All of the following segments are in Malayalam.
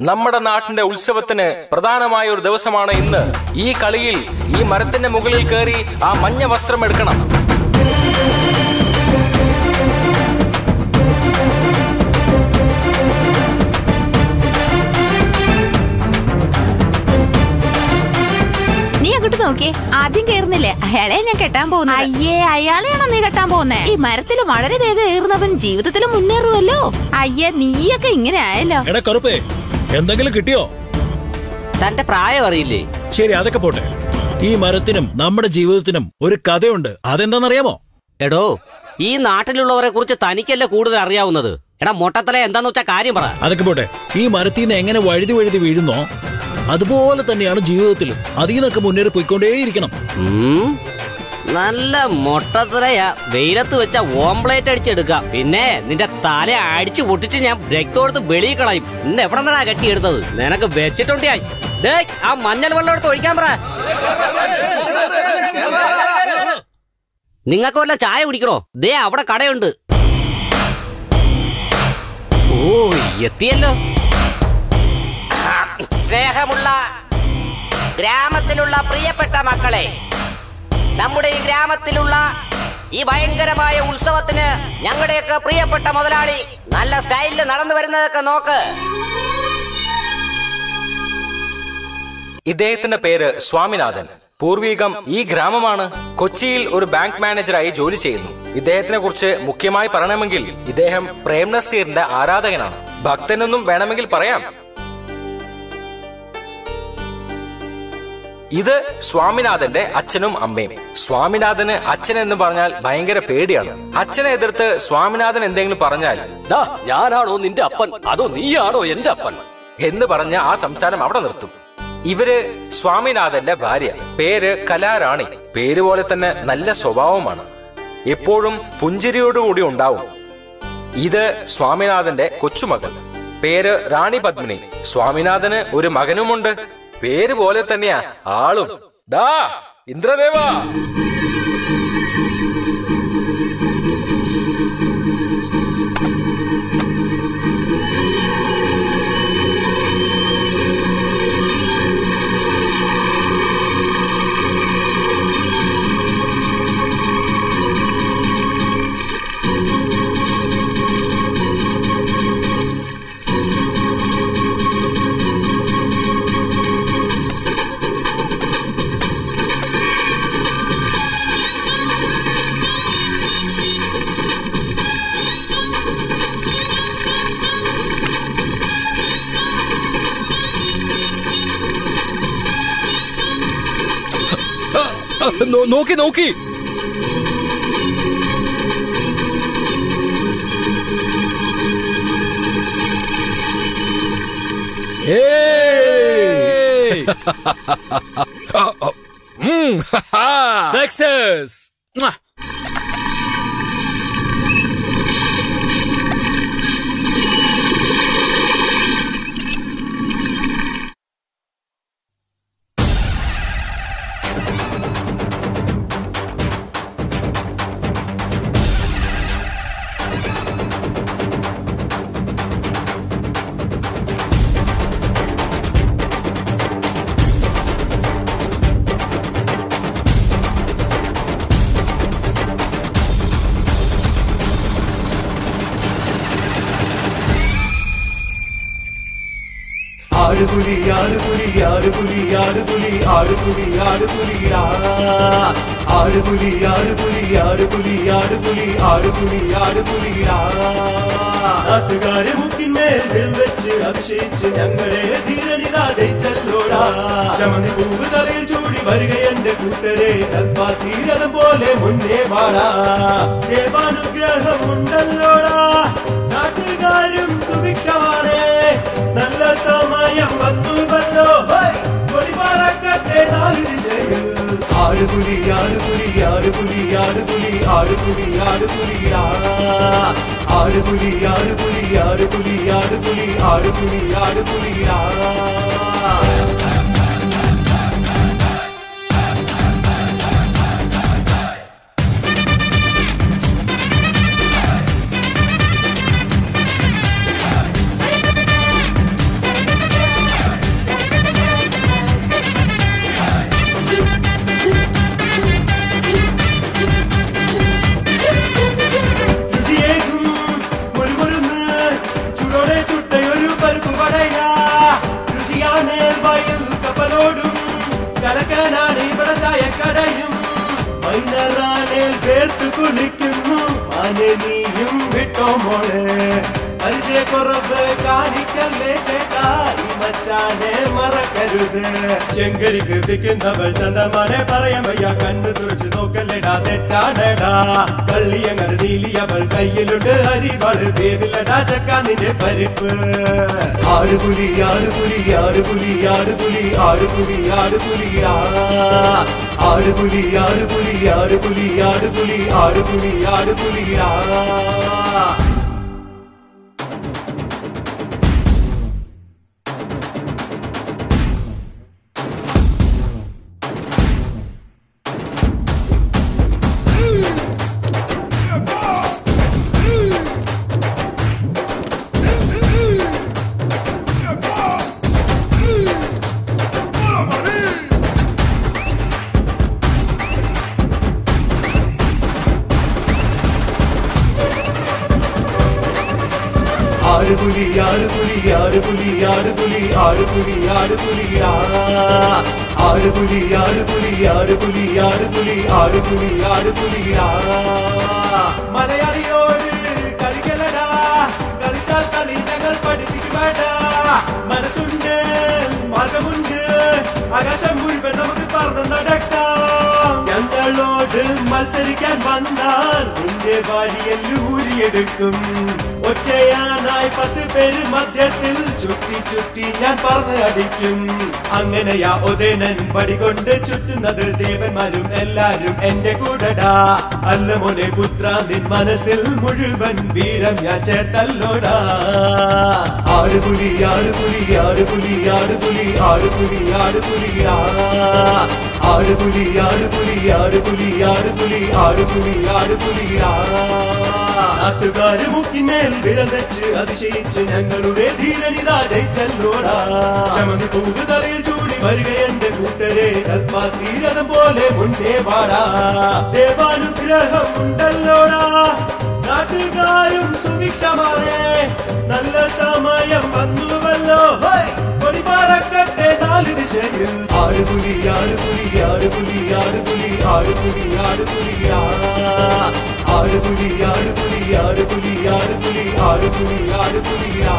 നമ്മുടെ നാട്ടിന്റെ ഉത്സവത്തിന് പ്രധാനമായ ഒരു ദിവസമാണ് ഇന്ന് ഈ കളിയിൽ ഈ മരത്തിന്റെ മുകളിൽ കയറി ആ മഞ്ഞ വസ്ത്രം എടുക്കണം നീ അങ്ങോട്ട് നോക്കിയേ ആദ്യം കേറുന്നില്ലേ അയാളെ ഞാൻ കെട്ടാൻ പോകുന്നത് അയ്യേ അയാളെയാണോ നീ കെട്ടാൻ പോകുന്നേ ഈ മരത്തിൽ വളരെ വേഗം ഏറുന്നവൻ ജീവിതത്തിൽ മുന്നേറുമല്ലോ അയ്യേ നീയൊക്കെ ഇങ്ങനെ ആയല്ലോ എടാ കറുപ്പേ എന്തെങ്കിലും കിട്ടിയോ തന്റെ പ്രായം അറിയില്ലേ ശരി അതൊക്കെ പോട്ടെ ഈ മരത്തിനും നമ്മുടെ ജീവിതത്തിനും ഒരു കഥയുണ്ട് അതെന്താണെന്നറിയാമോ എടോ ഈ നാട്ടിലുള്ളവരെ കുറിച്ച് തനിക്കല്ലേ കൂടുതൽ അറിയാവുന്നത് എടാ മൊട്ടത്തല എന്താന്ന് വെച്ചാ കാര്യം പറ അതൊക്കെ പോട്ടെ ഈ മരത്തിൽ നിന്ന് എങ്ങനെ വഴുതി വഴുതി വീഴുന്നോ അതുപോലെ തന്നെയാണ് ജീവിതത്തിലും അതിൽ നിന്നൊക്കെ മുന്നേറി പോയിക്കൊണ്ടേയിരിക്കണം ഉം, നല്ല മൊട്ടത്തലയാ വെയിലത്ത് വെച്ച ഓംപ്ലേറ്റ് അടിച്ചെടുക്കാം പിന്നെ നിന്റെ തല അടിച്ചു പൊട്ടിച്ച് ഞാൻ രക്തം കൊടുത്ത് വെളിയിൽ കളയും ഇന്ന് എവിടെ നിന്നാ കെട്ടിയെടുത്തത് നിനക്ക് വെച്ചിട്ടുണ്ടായി ഡേ ആ മഞ്ഞൾ വെള്ളം എടുത്ത് ഒഴിക്കാൻ പറ നിങ്ങൾക്ക് വല്ല ചായ കുടിക്കണോ ദേ അവിടെ കടയുണ്ട് ഓ എത്തിയല്ലോ സ്നേഹമുള്ള ഗ്രാമത്തിലുള്ള പ്രിയപ്പെട്ട മക്കളെ നമ്മുടെ ഈ ഗ്രാമത്തിലുള്ള ഈ ഭയങ്കരമായ ഉത്സവത്തിന് ഞങ്ങളുടെയൊക്കെ പ്രിയപ്പെട്ട മുതലാളി നല്ല സ്റ്റൈലിൽ നടന്നു വരുന്നതൊക്കെ നോക്ക് ഇദ്ദേഹത്തിന്റെ പേര് സ്വാമിനാഥൻ പൂർവീകം ഈ ഗ്രാമമാണ് കൊച്ചിയിൽ ഒരു ബാങ്ക് മാനേജറായി ജോലി ചെയ്യുന്നു ഇദ്ദേഹത്തിനെ കുറിച്ച് മുഖ്യമായി പറയണമെങ്കിൽ ഇദ്ദേഹം പ്രേം നസീറിന്റെ ആരാധകനാണ് ഭക്തനെന്നും വേണമെങ്കിൽ പറയാം ഇത് സ്വാമിനാഥന്റെ അച്ഛനും അമ്മയും സ്വാമിനാഥന് അച്ഛൻ എന്ന് പറഞ്ഞാൽ ഭയങ്കര പേടിയാണ് അച്ഛനെ എതിർത്ത് സ്വാമിനാഥൻ എന്തെങ്കിലും പറഞ്ഞാൽ ഡാ, ഞാനാണോ നിന്റെ അപ്പൻ അതോ നീയാണോ എന്റെ അപ്പൻ എന്ന് പറഞ്ഞ് ആ സംസാരം അവിടെ നിർത്തും ഇവര് സ്വാമിനാഥന്റെ ഭാര്യ പേര് കലാറാണി പേര് പോലെ തന്നെ നല്ല സ്വഭാവമാണ് എപ്പോഴും പുഞ്ചിരിയോടുകൂടി ഉണ്ടാവും ഇത് സ്വാമിനാഥന്റെ കൊച്ചുമകൾ പേര് റാണി പത്മിനി സ്വാമിനാഥന് ഒരു മകനുമുണ്ട് പേര് പോലെ തന്നെയാ ആളും ഡാ ഇന്ദ്രദേവ നോക്കി നോക്കി സക്സസ് ആടുപുലി ആടുപുലി ആടുപുലി ആടുപുലി ആടുപുലി ആടുപുലിടാ ആടുപുലി ആടുപുലി ആടുപുലി ആടുപുലി ആടുപുലി ആടുപുലിടാ നാട്ടുകാരെ മുക്കിന്മേൽ ദിൽ വെച്ച് അഭിഷേകിച്ച് ഞങ്ങളെ ധീരനിതാ ജയിച്ചല്ലോടാ ചമന്തി പൂവ് തലയിൽ ചൂടി വരിക എന്റെ കൂട്ടരെ കൽപ്പാ തീരതം പോലെ മുന്നേ പാടാ ദേവാനുഗ്രഹം ഉണ്ടല്ലോടാ നാട്ടുകാരും സുഭിക്ഷമാണേ നല്ല സമയം വന്നുവല്ലോ ഹൈ! കൊടി പറക്കട്ടെ നാല് ദിശയിൽ ആടുപുലി ആടുപുലി ആടുപുലി ആടുപുലി ആടുപുലി ആടുപുലിയാ ആടുപുലി ആടുപുലി ആടുപുലി ആടുപുലി ആടുപുലി ആടുപുലിയാ കപ്പലോടും കലക്കാനാണ് ഇവിടെ ചായക്കടയും മൈനറാണേൽ ചേർത്ത് കുളിക്കുന്നു മാനെ നീയും വിട്ടോ മോളെ പരിചയക്കുറവ് കാണിക്കല്ലേ ചേട്ടാ ഈ മച്ചാനെ മറക്കരുത് ചെങ്കരിക്ക് വിൽക്കുന്നവൾ ചന്ദ്രമാനെ പറയാൻ വയ്യ കണ്ണു തുറച്ച് നോക്കല്ലേടാ തെറ്റാണേടാ കള്ളിയങ്ങട് നീലിയവൾ കയ്യിലുണ്ട് അരിവാള് വേവില്ലടാ ചക്ക നിന്റെ പരിപ്പ് ആടുപുലി ആടുപുലി ആടുപുലി ആടുപുലി ആടുപുലി ആടുപുലിയാ ആടുപുലി ആടുപുലി ആടുപുലി ആടുപുലി ആടുപുലി ആടുപുലിയാ ആടുപുലി ആടുപുലി ആടുപുലി ആടുപുലി ആടുപുലി ആടുപുലിയാ ആടുപുലി ആടുപുലി ആടുപുലി ആടുപുലി ആടുപുലി ആടുപുലിയാ മലയാളിയോട് കളിക്കലടാ കളിച്ചാൽ കളി ഞങ്ങൾ പഠിപ്പിക്കുവേടാ മനസ്സുണ്ട് മാർഗമുണ്ട് ആകാശം മുഴുവൻ നമുക്ക് പറന്ന് നടക്കാം ഞങ്ങളോട് മത്സരിക്കാൻ വന്നാൽ നിന്റെ വാരിയല്ലു ഊരിയെടുക്കും ഒറ്റയാനായി പത്ത് പേര് മധ്യത്തിൽ ചുറ്റി ചുറ്റി ഞാൻ പറന്ന് അടിക്കും അങ്ങനെയാ ഒതേനൻ പടികൊണ്ട് ചുറ്റുന്നത് ദേവന്മാരും എല്ലാരും എന്റെ കൂടടാ അല്ല മോനെ പുത്ര നിൻ മനസ്സിൽ മുഴുവൻ വീരം ഞാൻ ചേർത്തല്ലോടാ ആടുപുലി ആടുപുലി ആടുപുലി ആടുപുലി ആടുപുലി ആടുപുലിയാ ആടുപുലി ആടുപുലി ആടുപുലി ആടുപുലി ആടുപുലി ആടുപുലിയാ നാട്ടുകാര് മുക്കിന്മേൽ വിരൽ വെച്ച് അതിശയിച്ച് ഞങ്ങളുടെ ധീരനിതാ ജയിച്ചല്ലോടാ ചമതി പൂവ് തലയിൽ ചൂടി വരിക എന്റെ കൂട്ടരെ കൽപ്പാത്തീരഥം പോലെ മുന്നേ പാടാ ദേവാനുഗ്രഹം ഉണ്ടല്ലോടാ നാട്ടുകാരും സുഭിക്ഷമാണ് നല്ല സമയം വന്നുവല്ലോ ഹോയ്! കൊടി പറക്കട്ടെ നാല് ദിശയിൽ ആടുപുലി ആടുപുലി ആടുപുലി ആടുപുലി ആടുപുലി ആടുപുലിയാ ആടുപുലി ആടുപുലി ആടുപുലി ആടുപുലി ആടുപുലി ആടുപുലിയാ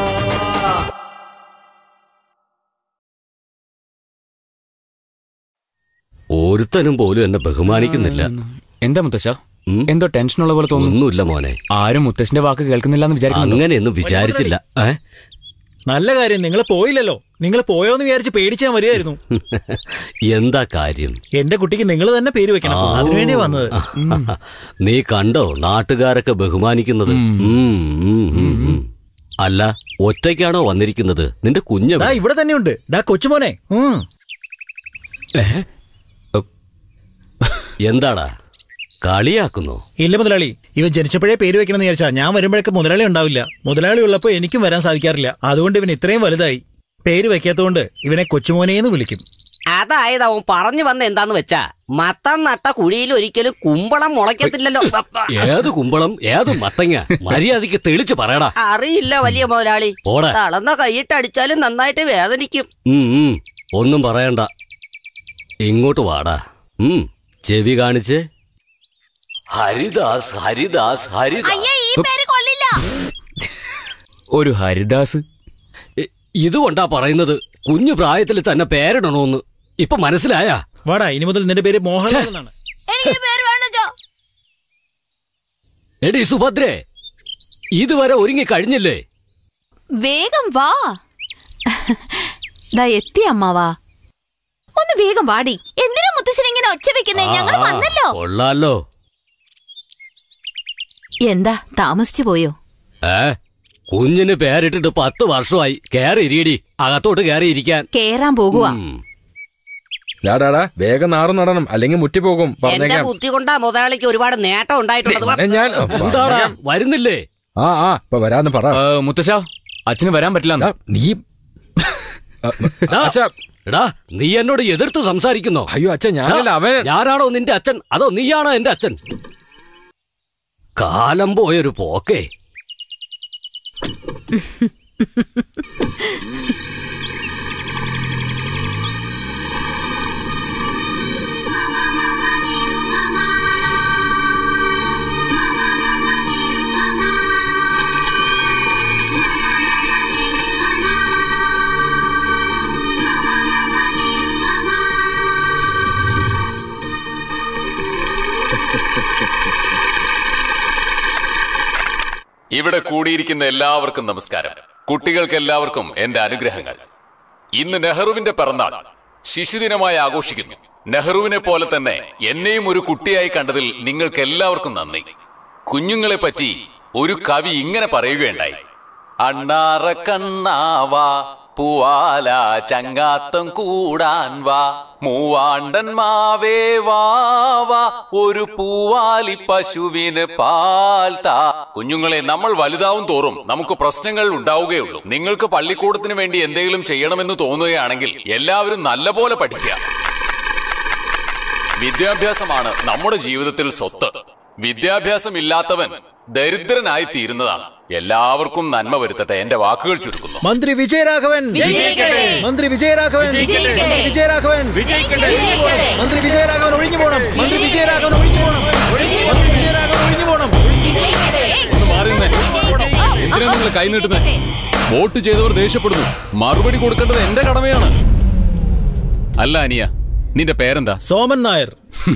ഒരുത്തനും പോലും എന്നെ ബഹുമാനിക്കുന്നില്ല എന്താ മുത്തശ്ശ ഉം? എന്തോ ടെൻഷനുള്ള പോലെ തോന്നുന്നു ഒന്നുമില്ല മോനെ ആരും മുത്തശ്ശന്റെ വാക്ക് കേൾക്കുന്നില്ല എന്ന് വിചാരിക്കുന്നു അങ്ങനെയൊന്നും വിചാരിച്ചില്ല ഏ നല്ല കാര്യം നിങ്ങൾ പോയില്ലല്ലോ നിങ്ങൾ പോയോന്ന് വിചാരിച്ച് പേടിച്ചാൻ വരികയായിരുന്നു എന്താ കാര്യം എന്റെ കുട്ടിക്ക് നിങ്ങൾ തന്നെ പേര് വെക്കണം അതിനുവേണ്ടി വന്നത് നീ കണ്ടോ നാട്ടുകാരൊക്കെ ബഹുമാനിക്കുന്നത് ഉം, ഉം, ഉം, ഉം. അല്ല ഒറ്റയ്ക്കാണോ വന്നിരിക്കുന്നത് നിന്റെ കുഞ്ഞ് ദാ ഇവിടെ തന്നെയുണ്ട് ഡാ കൊച്ചുമോനെ ഉം. എന്താടാ കളിയാക്കുന്നോ ഇല്ല മുതലാളി ഇവൻ ജനിച്ചപ്പോഴേ പേര് വെക്കണമെന്ന് വിചാരിച്ചാ ഞാൻ വരുമ്പോഴൊക്കെ മുതലാളി ഉണ്ടാവില്ല മുതലാളി ഉള്ളപ്പോ എനിക്കും വരാൻ സാധിക്കാറില്ല അതുകൊണ്ട് ഇവൻ ഇത്രയും വലുതായി പേര് വെക്കാത്തതുകൊണ്ട് ഇവനെ കൊച്ചുമോനേന്ന് വിളിക്കും അതായത് അവൻ പറഞ്ഞു വന്ന എന്താന്ന് വെച്ചാ മത്തം നട്ട കുഴിയിൽ ഒരിക്കലും കുമ്പളം മുളയ്ക്കത്തില്ലല്ലോ ഏത് കുമ്പളം ഏത് മത്തങ്ങ മര്യാദയ്ക്ക് തെളിച്ച് പറയടാ അറിയില്ല വലിയ മുതലാളി പോടാ. തളർന്ന കൈയിട്ടടിച്ചാലും നന്നായിട്ട് വേദനിക്കും ഉം, ഉം. ഒന്നും പറയണ്ട ഇങ്ങോട്ട് വാടാ ഉം ചെവി കാണിച്ച് ഹരിദാസ് ഹരിദാസ് ഹരിദാസ് ഒരു ഹരിദാസ് ഇ- ഇതുകൊണ്ടാ പറയുന്നത് കുഞ്ഞു പ്രായത്തിൽ തന്നെ പേരിടണോന്ന് ഇപ്പൊ മനസ്സിലായാ വാടാ ഇനി മുതൽ നിന്റെ പേര് മോഹൻലാൽ എന്നാണ് എടി സുഭദ്രേ ഇതുവരെ ഒരുങ്ങി കഴിഞ്ഞില്ലേ വേഗം വാ ദാ എത്തി അമ്മാവാ ഒന്ന് വേഗം വാടി എന്തിനാ മുത്തശ്ശൻ ഇങ്ങനെ ഒച്ച വെക്കുന്നേ ഞങ്ങൾ ആ, വന്നല്ലോ കൊള്ളാലോ എന്താ താമസിച്ചു പോയോ ഏ കുഞ്ഞിന് പേരിട്ടിട്ട് പത്ത് വർഷമായി കേറി ഇരിയടി അകത്തോട്ട് കേറി ഇരിക്കാൻ കേറാൻ പോകുവാ ഉം. ഡാടാടാ വേഗം നാറ് നടണം അല്ലെങ്കിൽ മുറ്റിപ്പോകും എന്റെ പറഞ്ഞേക്കാം ബുദ്ധി കൊണ്ടാ മുതലാളിക്ക് ഒരുപാട് നേട്ടം ഉണ്ടായിട്ടുള്ളത് മോനെ ഞാൻ എന്താടാ വരുന്നില്ലേ ആ ആ ഇപ്പൊ വരാന്ന് പറ ഏ, മുത്തശ്ശ അച്ഛന് വരാൻ പറ്റില്ല ഡാ, നീ ആ, ഡാ, അച്ഛാ എടാ നീ എന്നോട് എതിർത്ത് സംസാരിക്കുന്നോ അയ്യോ അച്ഛാ ഞാനല്ല ഡാ, അവൻ ഞാനാണോ നിന്റെ അച്ഛൻ അതോ നീയാണോ എന്റെ അച്ഛൻ കാലം പോയൊരു പോക്കേ ഇവിടെ കൂടിയിരിക്കുന്ന എല്ലാവർക്കും നമസ്കാരം കുട്ടികൾക്ക് എല്ലാവർക്കും എന്റെ അനുഗ്രഹങ്ങൾ ഇന്ന് നെഹ്റുവിന്റെ പിറന്നാൾ ശിശുദിനമായി ആഘോഷിക്കുന്നു നെഹ്റുവിനെ പോലെ തന്നെ എന്നെയും ഒരു കുട്ടിയായി കണ്ടതിൽ നിങ്ങൾക്ക് എല്ലാവർക്കും നന്ദി കുഞ്ഞുങ്ങളെ പറ്റി ഒരു കവി ഇങ്ങനെ പറയുകയുണ്ടായി അണ്ണാറ കണ്ണാവാ പൂവാല ചങ്ങാത്തം കൂടാൻ വാ മൂവാണ്ടൻ മാവേ വാവാ ഒരു പൂവാലി പശുവിന് പാൽ താ കുഞ്ഞുങ്ങളെ നമ്മൾ വലുതാവും തോറും നമുക്ക് പ്രശ്നങ്ങൾ ഉണ്ടാവുകയുള്ളൂ നിങ്ങൾക്ക് പള്ളിക്കൂടത്തിന് വേണ്ടി എന്തെങ്കിലും ചെയ്യണമെന്ന് തോന്നുകയാണെങ്കിൽ എല്ലാവരും നല്ലപോലെ പഠിക്കുക വിദ്യാഭ്യാസമാണ് നമ്മുടെ ജീവിതത്തിൽ സ്വത്ത് വിദ്യാഭ്യാസം ഇല്ലാത്തവൻ ദരിദ്രനായി തീരുന്നതാണ് എല്ലാവർക്കും നന്മ വരുത്തട്ടെ എന്റെ വാക്കുകൾ ചുരുക്കുന്നു മന്ത്രി വിജയരാഘവൻ മന്ത്രി വിജയരാഘവൻ മന്ത്രി വിജയരാഘവൻ മന്ത്രി വിജയരാഘവൻ ഒഴിഞ്ഞു പോണം മന്ത്രി വിജയരാഘവൻ ഒഴിഞ്ഞു പോണം മന്ത്രി വിജയരാഘവൻ ഒഴിഞ്ഞു പോണം ഒന്ന് മാറി നിന്നേ. എന്തിനാ നിങ്ങൾ കൈ നീട്ടുന്നത് വോട്ട് ചെയ്തവർ ദേഷ്യപ്പെടുന്നു മറുപടി കൊടുക്കേണ്ടത് എന്റെ കടമയാണ് അല്ല അനിയ നിന്റെ പേരെന്താ സോമൻ നായർ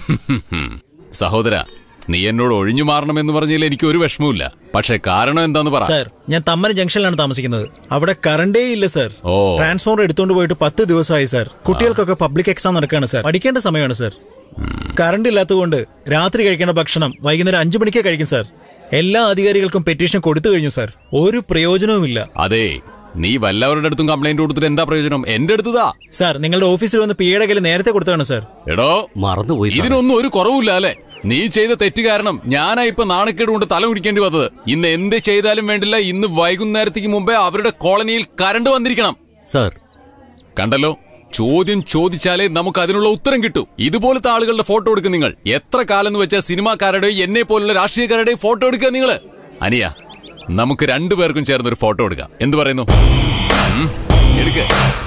സഹോദര നീ എന്നോട് ഒഴിഞ്ഞു മാറണമെന്ന് പറഞ്ഞതിൽ എനിക്ക് ഒരു വിഷമവുമില്ല പക്ഷെ കാരണം എന്താന്ന് പറ സാർ ഞാൻ തമ്മന ജംഗ്ഷനിലാണ് താമസിക്കുന്നത് അവിടെ കറണ്ടേ ഇല്ല സാർ ഓ. ട്രാൻസ്ഫോമർ എടുത്തോണ്ട് പോയിട്ട് പത്ത് ദിവസമായി സാർ കുട്ടികൾക്കൊക്കെ പബ്ലിക് എക്സാം നടക്കുകയാണ് സാർ പഠിക്കേണ്ട സമയമാണ് സാർ കറണ്ട് ഇല്ലാത്തതുകൊണ്ട് രാത്രി കഴിക്കേണ്ട ഭക്ഷണം വൈകുന്നേരം അഞ്ചു മണിക്കേ കഴിക്കും സാർ എല്ലാ അധികാരികൾക്കും പെറ്റീഷൻ കൊടുത്തു കഴിഞ്ഞു സാർ ഒരു പ്രയോജനവുമില്ല അതെ നീ വല്ലവരുടെ അടുത്തും കംപ്ലൈന്റ് കൊടുത്തിട്ട് എന്താ പ്രയോജനം എന്റെ അടുത്തതാ സാർ നിങ്ങളുടെ ഓഫീസിൽ വന്ന് പിയുടെ കയ്യിൽ നേരത്തെ കൊടുത്തതാണ് സാർ എടോ മറന്നുപോയി സാറേ. ഇതിനൊന്നും ഒരു കുറവുമില്ല അല്ലെ നീ ചെയ്ത തെറ്റ് കാരണം ഞാനാ ഇപ്പൊ നാണക്കേട് കൊണ്ട് തല കുടിക്കേണ്ടി വന്നത് ഇന്ന് എന്ത് ചെയ്താലും വേണ്ടില്ല ഇന്ന് വൈകുന്നേരത്തേക്ക് മുമ്പേ അവരുടെ കോളനിയിൽ കരണ്ട് വന്നിരിക്കണം സാർ കണ്ടല്ലോ ചോദ്യം ചോദിച്ചാലേ നമുക്ക് അതിനുള്ള ഉത്തരം കിട്ടൂ ഇതുപോലത്തെ ആളുകളുടെ ഫോട്ടോ എടുക്കും നിങ്ങൾ എത്ര കാലം എന്ന് വെച്ചാൽ സിനിമാക്കാരുടെയും എന്നെ പോലുള്ള രാഷ്ട്രീയക്കാരുടെയും ഫോട്ടോ എടുക്കുക നിങ്ങൾ അനിയ നമുക്ക് രണ്ടുപേർക്കും ചേർന്ന് ഒരു ഫോട്ടോ എടുക്കാം എന്ത് പറയുന്നു ഉം, എടുക്ക്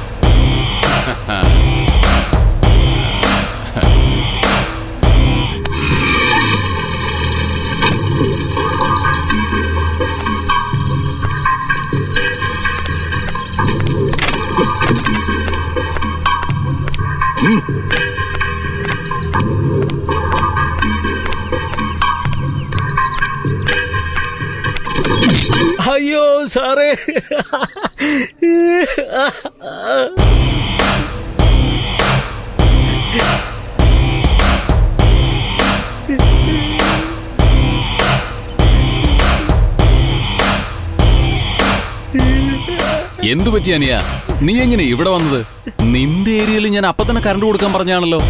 അയ്യോ സാറേ എന്തു പറ്റി അനിയ നീ എങ്ങനെ ഇവിടെ വന്നത് നിന്റെ ഏരിയയിൽ ഞാൻ അപ്പൊ തന്നെ കറണ്ട് കൊടുക്കാൻ പറഞ്ഞാണല്ലോ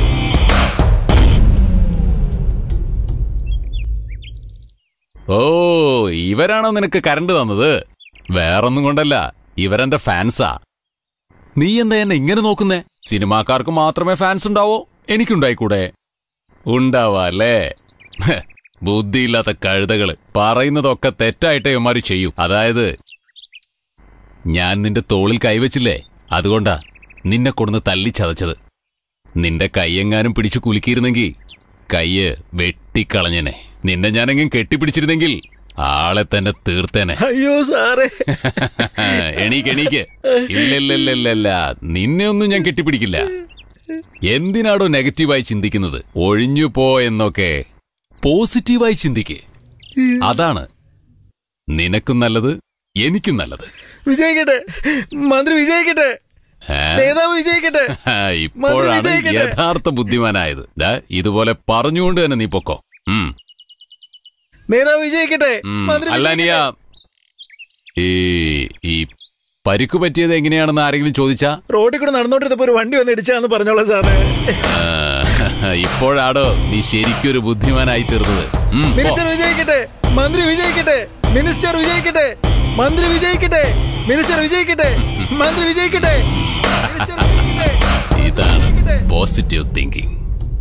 ഓ ഇവരാണോ നിനക്ക് കറണ്ട് തന്നത് വേറൊന്നും കൊണ്ടല്ല ഇവരെന്റെ ഫാൻസാ നീ എന്താ എന്നെ ഇങ്ങനെ നോക്കുന്നേ സിനിമാക്കാർക്ക് മാത്രമേ ഫാൻസ് ഉണ്ടാവോ എനിക്കുണ്ടായിക്കൂടെ ഉണ്ടാവാ അല്ലേ ഹ്, ബുദ്ധിയില്ലാത്ത കഴുതകള് പറയുന്നതൊക്കെ തെറ്റായിട്ടേ ഇവന്മാര് ചെയ്യൂ അതായത് ഞാൻ നിന്റെ തോളിൽ കൈവച്ചില്ലേ അതുകൊണ്ടാ നിന്നെ കൊടുന്ന് തല്ലി ചതച്ചത് നിന്റെ കൈയെങ്ങാനും പിടിച്ചു കുലുക്കിയിരുന്നെങ്കിൽ കയ്യ് വെട്ടിക്കളഞ്ഞനെ നിന്നെ ഞാനെങ്കിലും കെട്ടിപ്പിടിച്ചിരുന്നെങ്കിൽ ആളെ തന്നെ തീർത്തേനെ അയ്യോ സാറേ എണീക്ക് എണീക്ക് ഇല്ലല്ലല്ലല്ല നിന്നെ ഒന്നും ഞാൻ കെട്ടിപ്പിടിക്കില്ല എന്തിനാടോ നെഗറ്റീവായി ചിന്തിക്കുന്നത് ഒഴിഞ്ഞു പോ എന്നൊക്കെ പോസിറ്റീവായി ചിന്തിക്ക് അതാണ് നിനക്കും നല്ലത് എനിക്കും നല്ലത് വിജയിക്കട്ടെ മന്ത്രി വിജയിക്കട്ടെ ഏ? നേതാവ് വിജയിക്കട്ടെ ആ, ഇപ്പോഴാണ് വിജയിക്കട്ടെ. യഥാർത്ഥ ബുദ്ധിമാനായത് ദാ, ഇതുപോലെ പറഞ്ഞുകൊണ്ട് തന്നെ നീ പൊക്കോ ഉം, നേതാവ് വിജയിക്കട്ടെ ഉം. മന്ത്രി അല്ല നീ ആ ഈ ഈ പരിക്കു പറ്റിയത് എങ്ങനെയാണെന്ന് ആരെങ്കിലും ചോദിച്ചാ റോഡിൽ കൂടെ നടന്നോണ്ടിരുന്നപ്പോ ഒരു വണ്ടി വന്ന് ഇടിച്ചാന്ന് പറഞ്ഞോളാം സാറേ ആ, ഇപ്പോഴാടോ നീ ശരിക്കൊരു ബുദ്ധിമാനായി തീർന്നത് ഉം, പോ. മിനിസ്റ്റർ വിജയിക്കട്ടെ മന്ത്രി വിജയിക്കട്ടെ മിനിസ്റ്റർ വിജയിക്കട്ടെ മന്ത്രി വിജയിക്കട്ടെ മിനിസ്റ്റർ വിജയിക്കട്ടെ മന്ത്രി വിജയിക്കട്ടെ മിനിസ്റ്റർ വിജയിക്കട്ടെ ഇതാണ് പോസിറ്റീവ് തിങ്കിങ്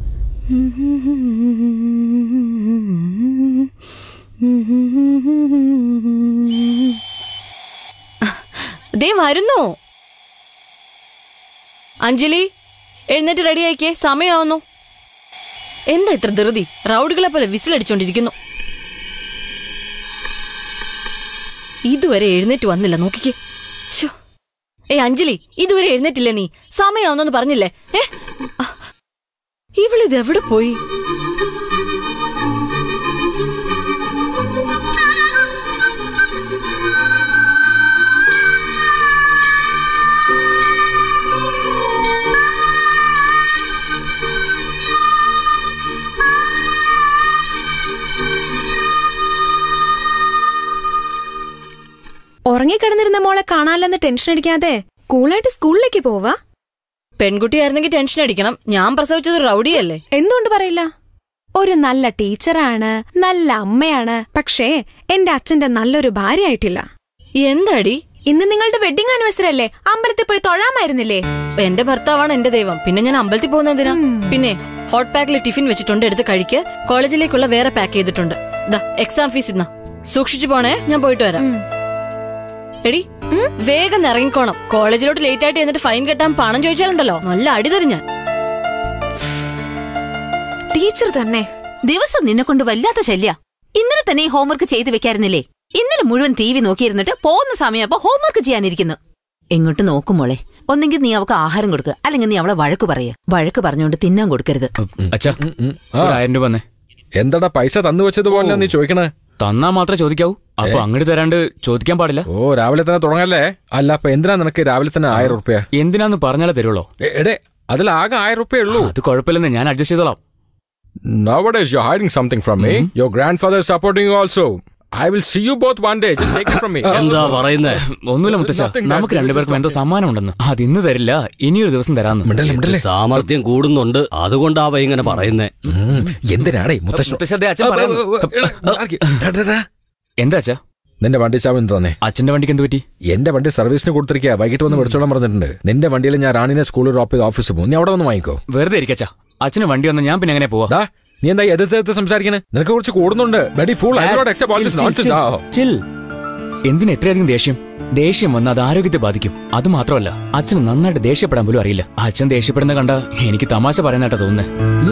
ദേ വരുന്നു അഞ്ജലി എഴുന്നേറ്റ് റെഡിയാക്കിയേ സമയമാവുന്നു എന്താ ഇത്ര ധൃതി റൗഡുകളെ പോലെ വിസിലടിച്ചോണ്ടിരിക്കുന്നു ഇതുവരെ എഴുന്നേറ്റ് വന്നില്ല നോക്കിക്കേ ശ്ശോ. ഏയ് അഞ്ജലി ഇതുവരെ എഴുന്നേറ്റില്ലേ നീ സമയമാവുന്നു പറഞ്ഞില്ലേ ഏ ആ, ഇവളിത് എവിടെ പോയി ഉറങ്ങിക്കിടന്നിരുന്ന മോളെ കാണാനില്ലെന്ന് ടെൻഷൻ അടിക്കാതെ കൂളായിട്ട് സ്കൂളിലേക്ക് പോവാ പെൺകുട്ടിയായിരുന്നെങ്കിൽ ടെൻഷൻ അടിക്കണം ഞാൻ പ്രസവിച്ചത് ഒരു റൗഡിയല്ലേ എന്തുകൊണ്ട് പറയില്ല ഒരു നല്ല ടീച്ചറാണ് നല്ല അമ്മയാണ് പക്ഷേ എന്റെ അച്ഛന്റെ നല്ലൊരു ഭാര്യ ആയിട്ടില്ല എന്താടി ഇന്ന് നിങ്ങളുടെ വെഡിങ് ആനിവേഴ്സറി അല്ലേ അമ്പലത്തിൽ പോയി തൊഴാമായിരുന്നില്ലേ എന്റെ ഭർത്താവാണ് എന്റെ ദൈവം പിന്നെ ഞാൻ അമ്പലത്തിൽ പോകുന്ന എന്തിനാ പിന്നെ ഹോട്ട് പാക്കിൽ ടിഫിൻ വെച്ചിട്ടുണ്ട് എടുത്ത് കഴിക്ക് കോളേജിലേക്കുള്ള വേറെ പാക്ക് ചെയ്തിട്ടുണ്ട് ദാ എക്സാം ഫീസ് ഇന്നാ സൂക്ഷിച്ചു പോണേ ഞാൻ പോയിട്ട് വരാം എടി വേഗം ഇറങ്ങിക്കോണം കോളേജിലോട്ട് ലേറ്റ് ആയിട്ട് എന്നിട്ട് ഫൈൻ കെട്ടാൻ പണം ചോദിച്ചാലുണ്ടല്ലോ നല്ല അടി തരും ഞാൻ ടീച്ചർ തന്നെ ദിവസം നിന്നെ കൊണ്ട് വല്ലാത്ത ശല്യ ഇന്നലെ തന്നെ ഈ ഹോംവർക്ക് ചെയ്തു വെക്കായിരുന്നില്ലേ ഇന്നലെ മുഴുവൻ ടി വി നോക്കിയിരുന്നിട്ട് പോകുന്ന സമയപ്പോ ഹോംവർക്ക് ചെയ്യാനിരിക്കുന്നു എങ്ങോട്ട് നോക്കും മോളെ ഒന്നെങ്കിൽ നീ അവൾക്ക് ആഹാരം കൊടുക്കുക അല്ലെങ്കിൽ നീ അവളെ വഴക്ക് പറയുക വഴക്ക് പറഞ്ഞുകൊണ്ട് തിന്നാൻ കൊടുക്കരുത് അച്ഛാ ഒരു ആയിരം രൂപ വന്നേ എന്താടാ പൈസ തന്നു വെച്ചതുപോലെ നീ ചോദിക്കണേ തന്നാ മാത്രമേ ചോദിക്കാവൂ അപ്പൊ അങ്ങോട്ട് തരാണ്ട് ചോദിക്കാൻ പാടില്ല ഓ രാവിലെ തന്നെ തുടങ്ങല്ലേ അല്ല അപ്പൊ എന്തിനാ നിനക്ക് രാവിലെ തന്നെ ആയിരം റുപ്യ എന്തിനാന്ന് പറഞ്ഞാലേ തരുള്ളോ എടേ അതിൽ ആകെ ആയിരം റുപ്യ ഉള്ളൂ അത് കുഴപ്പമില്ലെന്ന് ഞാൻ അഡ്ജസ്റ്റ് ചെയ്തോളാം Nowadays, you're hiding something from me. Your grandfather is supporting you also. I will see you both one day. Just take it from me. എന്താ പറയുന്നേ ഒന്നുമില്ല മുത്തശ്ശ Nothing that നമുക്ക് this is രണ്ടുപേർക്കും എന്തോ something. സമ്മാനം ഉണ്ടെന്ന് അത് ഇന്ന് തരില്ല ഇനിയൊരു ദിവസം തരാന്ന് മിണ്ടല്ലേ മിണ്ടല്ലേ സാമർത്ഥ്യം കൂടുന്നുണ്ട് അതുകൊണ്ടാവ ഇങ്ങനെ പറയുന്നേ ഉം, എന്തിനാടേ മുത്തശ്ശൻ മുത്തശ്ശ ദേ അച്ഛൻ പറയുന്നു. എന്താ അച്ഛാ നിന്റെ വണ്ടി ചാവ് എന്ത് തന്നെ അച്ഛന്റെ വണ്ടിക്ക് എന്ത് പറ്റി എന്റെ വണ്ടി സർവീസിന് കൊടുത്തിരിക്കുക വൈകിട്ട് വന്ന് മേടിച്ചോളാൻ പറഞ്ഞിട്ടുണ്ട് നിന്റെ വണ്ടിയിൽ ഞാൻ റാണിനെ സ്കൂളിൽ ഡ്രോപ്പ് ചെയ്ത് ഓഫീസിൽ പോകും നീ അവിടെ വന്ന് വാങ്ങിക്കോ വെറുതെ ഇരിക്കച്ചാ അച്ഛന് വണ്ടി വന്ന ഞാൻ പിന്നെ എങ്ങനെ പോവാ ഡാ നീ എന്താ എതിർത്ത് എതിർത്ത് സംസാരിക്കണേ നിനക്ക് കുറച്ച് കൂടുന്നുണ്ട് വെടി ഫുൾ ചിൽ എന്തിന് എത്രയധികം ദേഷ്യം ദേഷ്യം വന്ന് അത് ആരോഗ്യത്തെ ബാധിക്കും അത് മാത്രമല്ല അച്ഛന് നന്നായിട്ട് ദേഷ്യപ്പെടാൻ പോലും അറിയില്ല അച്ഛൻ ദേഷ്യപ്പെടുന്ന കണ്ട എനിക്ക് തമാശ പറയുന്നതായിട്ടാ തോന്നുന്നേ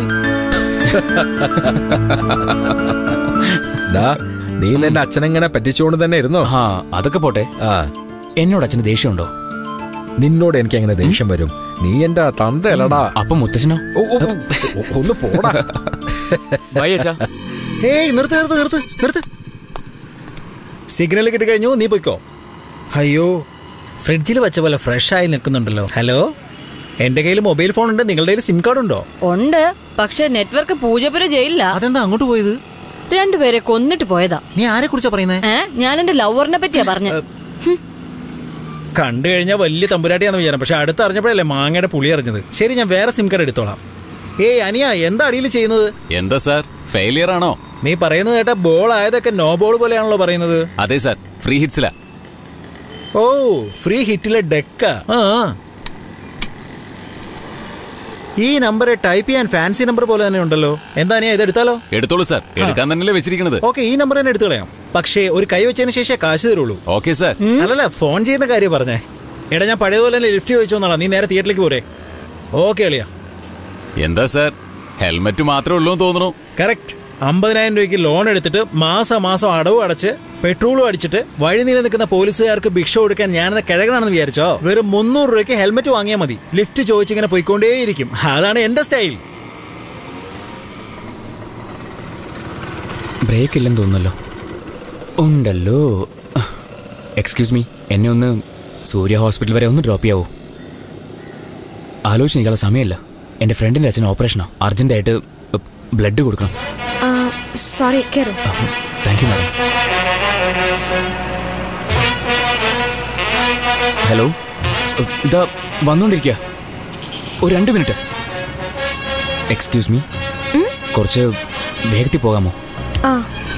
ഡാ നീ നിന്റെ അച്ഛനെങ്ങനെ പറ്റിച്ചുകൊണ്ട് തന്നെ ഇരുന്നോ ആ അതൊക്കെ പോട്ടെ ആ എന്നോട് അച്ഛന് ദേഷ്യമുണ്ടോ നിന്നോട് എനിക്ക് എങ്ങനെ ദേഷ്യം വരും നീ എന്റെ തന്തയല്ലടാ അപ്പൊ മുത്തശ്ശനോ ഓ, ഓ, ഓ, ഓ, ഒന്ന് പോടാ ബൈ അച്ഛാ ഏയ് നിർത്ത് നിർത്ത് നിർത്ത് നിർത്ത് സിഗ്നൽ കിട്ടി കഴിഞ്ഞു നീ പൊയ്ക്കോ അയ്യോ ഫ്രിഡ്ജിൽ വെച്ച പോലെ ഫ്രഷ് ആയി നിൽക്കുന്നുണ്ടല്ലോ ഹലോ എന്റെ കയ്യിൽ മൊബൈൽ ഫോൺ ഉണ്ട് നിങ്ങളുടെ കയ്യിൽ സിം കാർഡ് ഉണ്ടോ ഉണ്ട് പക്ഷെ നെറ്റ്വർക്ക് പൂജപ്പുര ജയിലില്ല അതെന്താ അങ്ങോട്ട് പോയത് രണ്ടുപേരെ കൊന്നിട്ട് പോയതാ നീ ആരെ കുറിച്ചാ പറയുന്നേ ഏ ഞാൻ എന്റെ ലവറിനെ പറ്റിയാ പറഞ്ഞ കണ്ടു കഴിഞ്ഞാൽ വലിയ തമ്പുരാട്ടിയാന്ന് വിചാരം പക്ഷെ അടുത്ത് അറിഞ്ഞപ്പോഴല്ലേ മാങ്ങയുടെ പുളി അറിഞ്ഞത് ശരി ഞാൻ വേറെ സിം കാർഡ് എടുത്തോളാം ഏയ് അനിയ എന്താ അടിയിൽ ചെയ്യുന്നത് എന്താ സാർ ഫെയിലിയർ ആണോ നീ പറയുന്നത് കേട്ട ബോൾ ആയതൊക്കെ നോ ബോൾ പോലെയാണല്ലോ പറയുന്നത് അതെ സാർ ഫ്രീ ഹിറ്റ്സിലാ ഓ ഫ്രീ ഹിറ്റിലെ ഡെക്ക ആ ആ. ഈ നമ്പർ ടൈപ്പ് ചെയ്യാൻ ഫാൻസി നമ്പർ പോലെ തന്നെ ഉണ്ടല്ലോ എന്താ നീ ഇത് എടുത്താലോ എടുത്തോളൂ സാർ എടുക്കാൻ തന്നെയല്ലേ വെച്ചിരിക്കണത് ഓക്കെ ഈ നമ്പർ തന്നെ എടുത്തു കളയാം പക്ഷേ ഒരു കൈ വെച്ചതിന് ശേഷം കാശ് തരുള്ളൂ ഓക്കെ സാർ അല്ലല്ല ഫോൺ ചെയ്യുന്ന കാര്യം പറഞ്ഞേ എടാ ഞാൻ പഴയതുപോലെ തന്നെ ലിഫ്റ്റ് ചോദിച്ചോന്നാളാ നീ നേരെ തിയേറ്ററിലേക്ക് പോരെ ഓക്കെ അളിയാ എന്താ സാർ ഹെൽമെറ്റ് മാത്രമേ ഉള്ളൂ എന്ന് തോന്നുന്നു കറക്റ്റ് അമ്പതിനായിരം രൂപയ്ക്ക് ലോൺ എടുത്തിട്ട് മാസം മാസം അടവ് അടച്ച് പെട്രോളും അടിച്ചിട്ട് വഴി നീളെ നിൽക്കുന്ന പോലീസുകാർക്ക് ഭിക്ഷ കൊടുക്കാൻ ഞാനെന്ന കിഴകനാണെന്ന് വിചാരിച്ചോ വെറും മുന്നൂറ് രൂപയ്ക്ക് ഹെൽമെറ്റ് വാങ്ങിയാൽ മതി ലിഫ്റ്റ് ചോദിച്ചിങ്ങനെ പോയിക്കൊണ്ടേയിരിക്കും അതാണ് എന്റെ സ്റ്റൈൽ ബ്രേക്ക് ഇല്ലെന്ന് തോന്നുന്നല്ലോ ഉണ്ടല്ലോ എക്സ്ക്യൂസ് മീ എന്നെ ഒന്ന് സൂര്യ ഹോസ്പിറ്റൽ വരെ ഒന്ന് ഡ്രോപ്പ് ചെയ്യാവോ ആലോചിച്ച് നിൽക്കാനുള്ള സമയമില്ല എൻ്റെ ഫ്രണ്ടിൻ്റെ അച്ഛൻ ഓപ്പറേഷനോ അർജൻറ്റായിട്ട് ബ്ലഡ് കൊടുക്കണം സോറി കയറും താങ്ക് യു മാഡം ഹലോ ഇതാ വന്നുകൊണ്ടിരിക്കുക ഒരു രണ്ട് മിനിറ്റ് എക്സ്ക്യൂസ് മീ കുറച്ച് വേഗത്തിൽ പോകാമോ ആ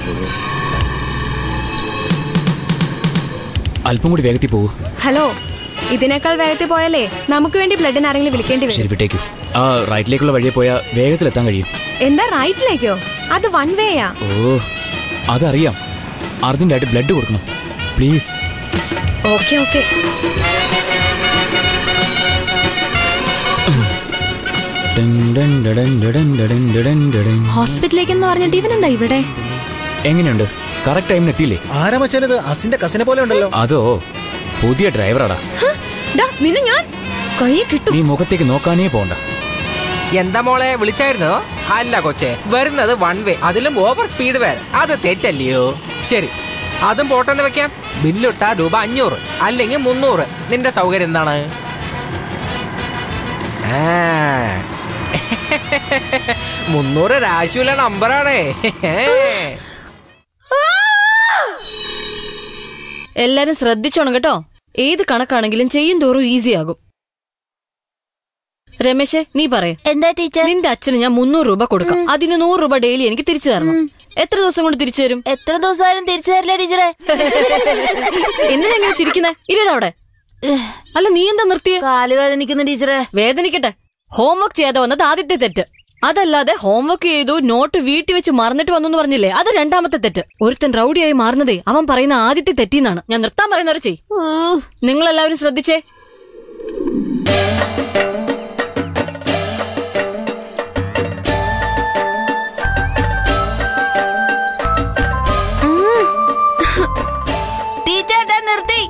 അല്പം കൂടി വേഗത്തിൽ പോകൂ ഹലോ ഇതിനേക്കാൾ വേഗത്തിൽ പോയാലേ നമുക്ക് വേണ്ടി ബ്ലഡിന് ആരെങ്കിലും വിളിക്കേണ്ടി വരും ശരി വിട്ടേക്കൂ ആ റൈറ്റിലേക്കുള്ള വഴിയെ പോയാൽ വേഗത്തിൽ എത്താൻ കഴിയും എന്താ റൈറ്റിലേക്കോ അത് വൺ വേയാ ഓ അതറിയാം അർജന്റായിട്ട് ബ്ലഡ് കൊടുക്കണം പ്ലീസ് ഓക്കെ ഓക്കെ ഹോസ്പിറ്റലിലേക്ക് എന്ന് പറഞ്ഞിട്ട് ഇവനെന്താ ഇവിടെ എങ്ങനെയുണ്ട് കറക്റ്റ് ടൈമിന് എത്തിയില്ലേ ആരാ മച്ചാനത് അസിന്റെ കസിനെ പോലെ ഉണ്ടല്ലോ അതോ പുതിയ ഡ്രൈവറാടാ ഹ, ഡാ, നിന്നെ ഞാൻ കൈ കിട്ടും നീ മുഖത്തേക്ക് നോക്കാനേ പോണ്ട എന്താ മോളെ വിളിച്ചായിരുന്നോ അല്ല കൊച്ചെ വരുന്നത് വൺ വേ അതിലും ഓവർ സ്പീഡ് വേറെ അത് തെറ്റല്ലയോ ശരി അതും പോട്ടെന്ന് വെക്കാം ബില്ലിട്ട രൂപ അഞ്ഞൂറ് അല്ലെങ്കിൽ മുന്നൂറ് നിന്റെ സൗകര്യം എന്താണ് ആ. മുന്നൂറ് രാശിയുള്ള നമ്പറാണേ എല്ലാരും ശ്രദ്ധിച്ചോണം കേട്ടോ ഏത് കണക്കാണെങ്കിലും ചെയ്യും തോറും ഈസി ആകും രമേശേ നീ പറയ എന്താ ടീച്ചർ നിന്റെ അച്ഛന് ഞാൻ മുന്നൂറ് രൂപ കൊടുക്കാം അതിന് നൂറ് രൂപ ഡെയിലി എനിക്ക് തിരിച്ചു തരണം എത്ര ദിവസം കൊണ്ട് തിരിച്ചു തരും എത്ര ദിവസമായാലും തിരിച്ചു തരില്ല ടീച്ചറെ എന്തിനാ ഇങ്ങനെ ചിരിക്കുന്നേ ഇല്ലടാ അവിടെ അല്ല നീ എന്താ നിർത്തിയ കാല് വേദനിക്കുന്നു ടീച്ചറെ വേദനിക്കട്ടെ ഹോംവർക്ക് ചെയ്യാതെ വന്നത് ആദ്യത്തെ തെറ്റ് അതല്ലാതെ ഹോംവർക്ക് ചെയ്തു നോട്ട് വീട്ടിൽ വെച്ച് മറന്നിട്ട് വന്നു എന്ന് പറഞ്ഞില്ലേ അത് രണ്ടാമത്തെ തെറ്റ് ഒരുത്തൻ റൗഡിയായി മാറുന്നതേ അവൻ പറയുന്ന ആദ്യത്തെ തെറ്റിന്നാണ് ഞാൻ നിർത്താൻ പറയുന്നവരെ ചെയ് നിങ്ങൾ എല്ലാവരും ശ്രദ്ധിച്ചേ ടീച്ചർ ദാ നിർത്തി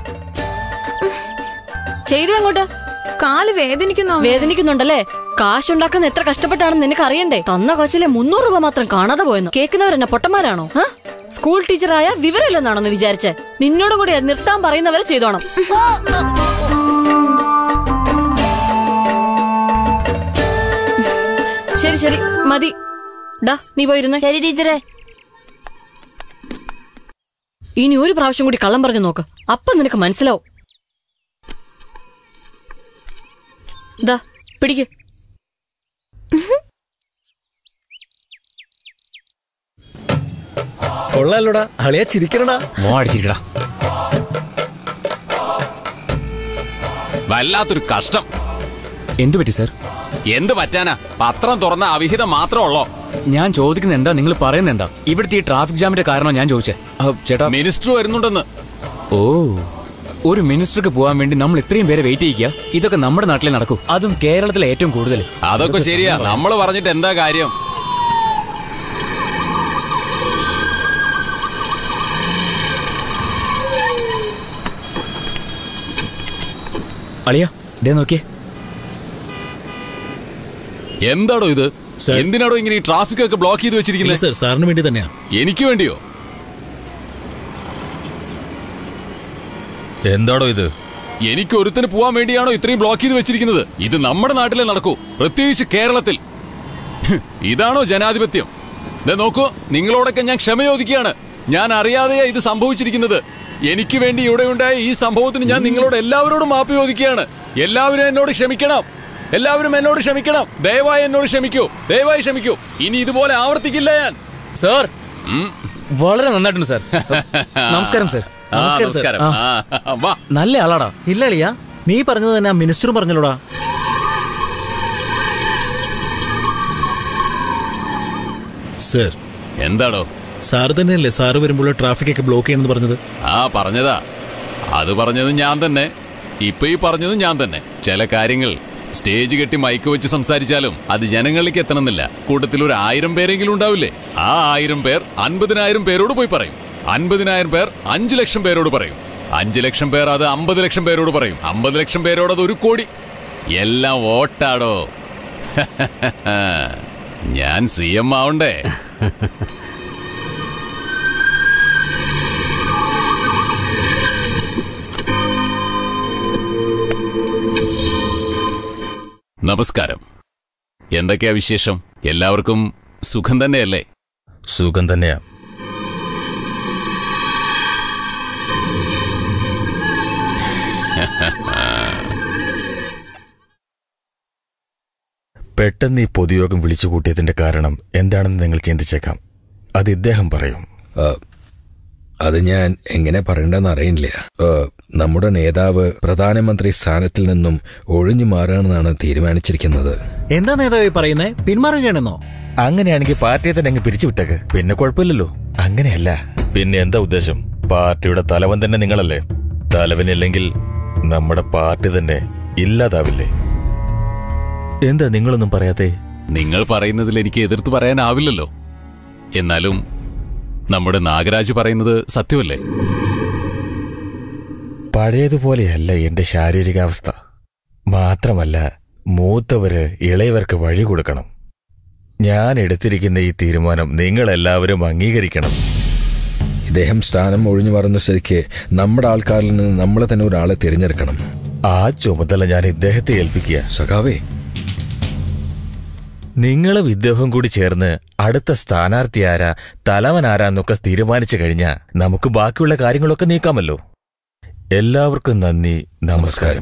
ചെയ്തേ അങ്ങോട്ട് കാല് വേദനിക്കുന്നു വേദനിക്കുന്നുണ്ടല്ലേ കാശുണ്ടാക്കുന്ന എത്ര കഷ്ടപ്പെട്ടാണെന്ന് നിനക്ക് അറിയണ്ടേ തന്ന കാശിലെ മുന്നൂറ് രൂപ മാത്രം കാണാതെ പോയെന്ന് കേൾക്കുന്നവരെന്നെ പൊട്ടന്മാരാണോ ആ? സ്കൂൾ ടീച്ചറായ വിവരമില്ലെന്നാണെന്ന് വിചാരിച്ചേ നിന്നോട് കൂടി നിർത്താൻ പറയുന്നവരെ ചെയ്തോണം ശരി ശരി മതി ഡാ നീ പോയിരുന്നേ ശരി ടീച്ചറെ ഇനി ഒരു പ്രാവശ്യം കൂടി കള്ളം പറഞ്ഞു നോക്ക് അപ്പൊ നിനക്ക് മനസ്സിലാവും ദാ പിടിക്ക് കൊള്ളാലോടാ അളിയാ ചിരിക്കണടാ മോ അടിച്ചിരിക്കടാ വല്ലാത്തൊരു കഷ്ടം എന്തു പറ്റി സർ എന്ത് പറ്റാനാ പത്രം തുറന്ന അവിഹിതം മാത്രമേ ഉള്ളോ ഞാൻ ചോദിക്കുന്നത് എന്താ നിങ്ങൾ പറയുന്നത് എന്താ ഇവിടുത്തെ ഈ ട്രാഫിക് ജാമിന്റെ കാരണം ഞാൻ ചോദിച്ചേ ആ, ചേട്ടാ മിനിസ്റ്റർ വരുന്നുണ്ടെന്ന് ഓ ഒരു മിനിസ്റ്റർക്ക് പോകാൻ വേണ്ടി നമ്മൾ ഇത്രയും പേരെ വെയിറ്റ് ചെയ്യിക്കുക ഇതൊക്കെ നമ്മുടെ നാട്ടിലെ നടക്കൂ അതും കേരളത്തിലെ ഏറ്റവും കൂടുതൽ അതൊക്കെ ശരിയാ നമ്മൾ പറഞ്ഞിട്ട് എന്താ കാര്യം അളിയ ദേ നോക്കിയേ എന്താടോ ഇത് എന്തിനാടോ ഇങ്ങനെ ഈ ട്രാഫിക് ഒക്കെ ബ്ലോക്ക് ചെയ്ത് വെച്ചിരിക്കുന്നത് സർ സാറിന് വേണ്ടി തന്നെയാ എനിക്ക് വേണ്ടിയോ എന്താടോ ഇത് എനിക്ക് ഒരുത്തിന് പോവാൻ വേണ്ടിയാണോ ഇത്രയും ബ്ലോക്ക് ചെയ്ത് വെച്ചിരിക്കുന്നത് ഇത് നമ്മുടെ നാട്ടിലെ നടക്കൂ പ്രത്യേകിച്ച് കേരളത്തിൽ ഹ്, ഇതാണോ ജനാധിപത്യം ദേ നോക്കൂ നിങ്ങളോടൊക്കെ ഞാൻ ക്ഷമ ചോദിക്കുകയാണ് ഞാൻ അറിയാതെയാ ഇത് സംഭവിച്ചിരിക്കുന്നത് എനിക്ക് വേണ്ടി ഇവിടെ ഉണ്ടായ ഈ സംഭവത്തിന് ഞാൻ നിങ്ങളോട് എല്ലാവരോടും മാപ്പ് ചോദിക്കുകയാണ് എല്ലാവരും എന്നോട് ക്ഷമിക്കണം എല്ലാവരും എന്നോട് ക്ഷമിക്കണം ദയവായി എന്നോട് ക്ഷമിക്കൂ ദയവായി ക്ഷമിക്കൂ ഇനി ഇതുപോലെ ആവർത്തിക്കില്ല ഞാൻ സാർ വളരെ നന്നായിട്ടുണ്ട് സാർ നമസ്കാരം സാർ ആ, നമസ്കാരം ആ, വാ നല്ല ആളാടാ ഇല്ല അളിയാ നീ പറഞ്ഞത് തന്നെ ആ മിനിസ്റ്ററും പറഞ്ഞല്ലോടാ സർ എന്താടോ സാർ തന്നെയല്ലേ സാറ് വരുമ്പോൾ ട്രാഫിക് ഒക്കെ ബ്ലോക്ക് ചെയ്യണമെന്ന് പറഞ്ഞത് ആ പറഞ്ഞതാ അത് പറഞ്ഞത് ഞാൻ തന്നെ ഇപ്പൊ ഈ പറഞ്ഞത് ഞാൻ തന്നെ ചില കാര്യങ്ങൾ സ്റ്റേജ് കെട്ടി മൈക്ക് വെച്ച് സംസാരിച്ചാലും അത് ജനങ്ങളിലേക്ക് എത്തണമെന്നില്ല കൂട്ടത്തിൽ ഒരു ആയിരം പേരെങ്കിലും ഉണ്ടാവില്ലേ ആ ആയിരം പേർ അൻപതിനായിരം പേരോട് പോയി പറയും അൻപതിനായിരം പേർ അഞ്ചു ലക്ഷം പേരോട് പറയും അഞ്ചു ലക്ഷം പേർ അത് അമ്പത് ലക്ഷം പേരോട് പറയും അമ്പത് ലക്ഷം പേരോട് അത് ഒരു കോടി എല്ലാം വോട്ടാടോ ഞാൻ സി എം ആവണ്ടേ നമസ്കാരം എന്തൊക്കെയാ വിശേഷം എല്ലാവർക്കും സുഖം തന്നെയല്ലേ സുഖം തന്നെയാ പെട്ടെന്ന് ഈ പൊതുയോഗം വിളിച്ചുകൂട്ടിയതിന്റെ കാരണം എന്താണെന്ന് നിങ്ങൾ ചിന്തിച്ചേക്കാം അത് ഇദ്ദേഹം പറയും ആ, അത് ഞാൻ എങ്ങനെ പറയണ്ടെന്ന് അറിയില്ല ആ, നമ്മുടെ നേതാവ് പ്രധാനമന്ത്രി സ്ഥാനത്തിൽ നിന്നും ഒഴിഞ്ഞു മാറുകയാണെന്നാണ് തീരുമാനിച്ചിരിക്കുന്നത് എന്താ നേതാവേ പറയുന്നേ പിന്മാറുകയാണെന്നോ അങ്ങനെയാണെങ്കിൽ പാർട്ടിയെ തന്നെ അങ്ങ് പിരിച്ചുവിട്ടേക്ക് പിന്നെ കുഴപ്പമില്ലല്ലോ അങ്ങനെയല്ല പിന്നെ എന്താ ഉദ്ദേശം പാർട്ടിയുടെ തലവൻ തന്നെ നിങ്ങളല്ലേ തലവനില്ലെങ്കിൽ നമ്മുടെ പാർട്ടി തന്നെ ഇല്ലാതാവില്ലേ എന്താ നിങ്ങളൊന്നും പറയാത്തേ നിങ്ങൾ പറയുന്നതിൽ എനിക്ക് എതിർത്ത് പറയാനാവില്ലല്ലോ എന്നാലും നമ്മുടെ നാഗരാജ് പറയുന്നത് സത്യമല്ലേ പഴയതുപോലെയല്ല എന്റെ ശാരീരികാവസ്ഥ മാത്രമല്ല മൂത്തവര് ഇളയവർക്ക് വഴി കൊടുക്കണം ഞാൻ എടുത്തിരിക്കുന്ന ഈ തീരുമാനം നിങ്ങളെല്ലാവരും അംഗീകരിക്കണം ഇദ്ദേഹം സ്ഥാനം ഒഴിഞ്ഞു മാറുന്ന സ്ഥിതിക്ക് നമ്മുടെ ആൾക്കാരിൽ നിന്ന് നമ്മളെ തന്നെ ഒരാളെ തിരഞ്ഞെടുക്കണം ആ ചുമതല ഞാൻ ഇദ്ദേഹത്തെ ഏൽപ്പിക്കുക സഖാവേ നിങ്ങളും ഇദ്ദേഹവും കൂടി ചേർന്ന് അടുത്ത സ്ഥാനാർത്ഥി ആരാ തലവൻ ആരാന്നൊക്കെ തീരുമാനിച്ചു കഴിഞ്ഞാൽ നമുക്ക് ബാക്കിയുള്ള കാര്യങ്ങളൊക്കെ നീക്കാമല്ലോ എല്ലാവർക്കും നന്ദി നമസ്കാരം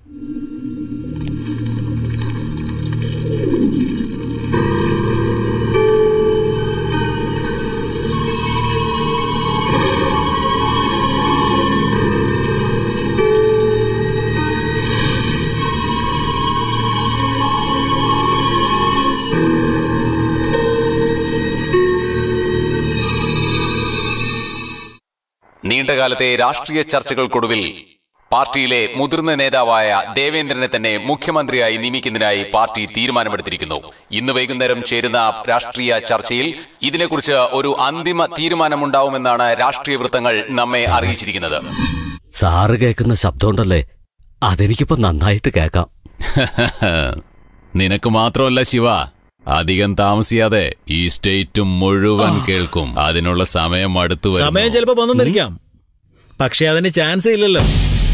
നീണ്ടകാലത്തെ രാഷ്ട്രീയ ചർച്ചകൾക്കൊടുവിൽ പാർട്ടിയിലെ മുതിർന്ന നേതാവായ ദേവേന്ദ്രനെ തന്നെ മുഖ്യമന്ത്രിയായി നിയമിക്കുന്നതിനായി പാർട്ടി തീരുമാനമെടുത്തിരിക്കുന്നു ഇന്ന് വൈകുന്നേരം ചേരുന്ന രാഷ്ട്രീയ ചർച്ചയിൽ ഇതിനെക്കുറിച്ച് ഒരു അന്തിമ തീരുമാനമുണ്ടാവുമെന്നാണ് രാഷ്ട്രീയ വൃത്തങ്ങൾ നമ്മെ അറിയിച്ചിരിക്കുന്നത് സാറ് കേൾക്കുന്ന ശബ്ദമുണ്ടല്ലേ അതെനിക്കിപ്പോ നന്നായിട്ട് കേൾക്കാം നിനക്ക് മാത്രമല്ല ശിവ അധികം താമസിയാതെ ഈ സ്റ്റേറ്റ് മുഴുവൻ കേൾക്കും അതിനുള്ള സമയം അടുത്തു സമയം ചിലപ്പോ വന്നെന്നിരിക്കാം പക്ഷെ അതിന് ചാൻസ് ഇല്ലല്ലോ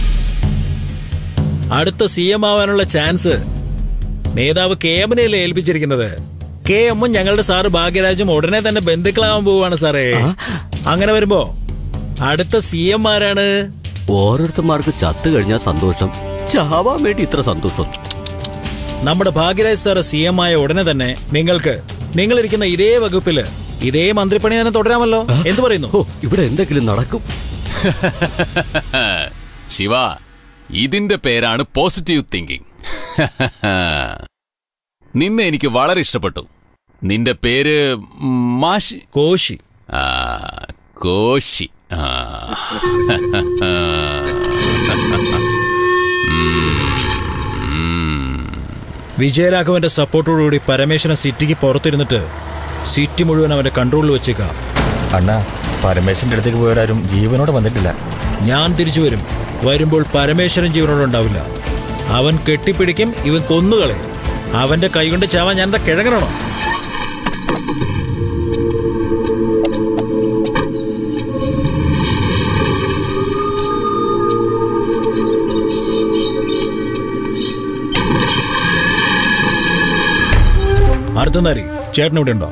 അടുത്ത സി എം ആവാനുള്ള ചാൻസ് നേതാവ് കെ എമ്മിനെയല്ലേ ഏൽപ്പിച്ചിരിക്കുന്നത് കെ എമ്മും ഞങ്ങളുടെ സാറ് ഭാഗ്യരാജും ഉടനെ തന്നെ ബന്ധുക്കളാവാൻ പോവാണ് സാറേ അങ്ങനെ വരുമ്പോ അടുത്ത സി എം ആരാണ് ഓരോരുത്തന്മാർക്ക് ചത്തു കഴിഞ്ഞാൽ സന്തോഷം ചാവാൻ വേണ്ടി ഇത്ര സന്തോഷം നമ്മുടെ ഭാഗ്യരാജ് സാറ് സി എം ആയ ഉടനെ തന്നെ നിങ്ങൾക്ക് നിങ്ങൾ ഇരിക്കുന്ന ഇതേ വകുപ്പില് ഇതേ മന്ത്രിപ്പണി തന്നെ തുടരാമല്ലോ എന്ത് പറയുന്നു ഇവിടെ എന്തെങ്കിലും നടക്കും ശിവ ഇതിന്റെ പേരാണ് പോസിറ്റീവ് തിങ്കിങ് നിന്നെ എനിക്ക് വളരെ ഇഷ്ടപ്പെട്ടു നിന്റെ പേര് മാഷി കോശി ആ കോശി ആ. വിജയരാഘവന്റെ സപ്പോർട്ടോടുകൂടി പരമേശ്വരൻ സിറ്റിക്ക് പുറത്തിരുന്നിട്ട് സിറ്റി മുഴുവൻ അവന്റെ കൺട്രോളിൽ വെച്ചേക്കാം അണ്ണാ പരമേശ്വരന്റെ അടുത്തേക്ക് പോയവരാരും ജീവനോടെ വന്നിട്ടില്ല ഞാൻ തിരിച്ചു വരും വരുമ്പോൾ പരമേശ്വരൻ ജീവനോടെ ഉണ്ടാവില്ല അവൻ കെട്ടിപ്പിടിക്കും ഇവൻ കൊന്നുകളെ അവന്റെ കൈകൊണ്ട് ചാവാൻ ഞാൻ എന്താ കിഴങ്ങനാണോ അടുത്തനാരി ചേട്ടൻ ഇവിടെ ഉണ്ടോ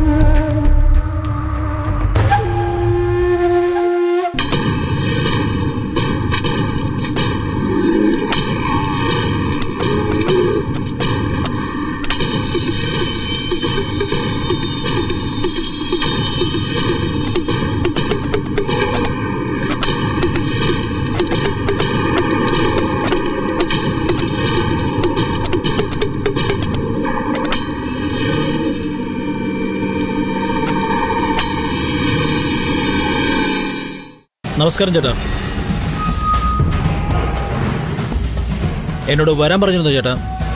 നമസ്കാരം ചേട്ടാ എന്നോട് വരാൻ പറഞ്ഞിരുന്നു ചേട്ടാ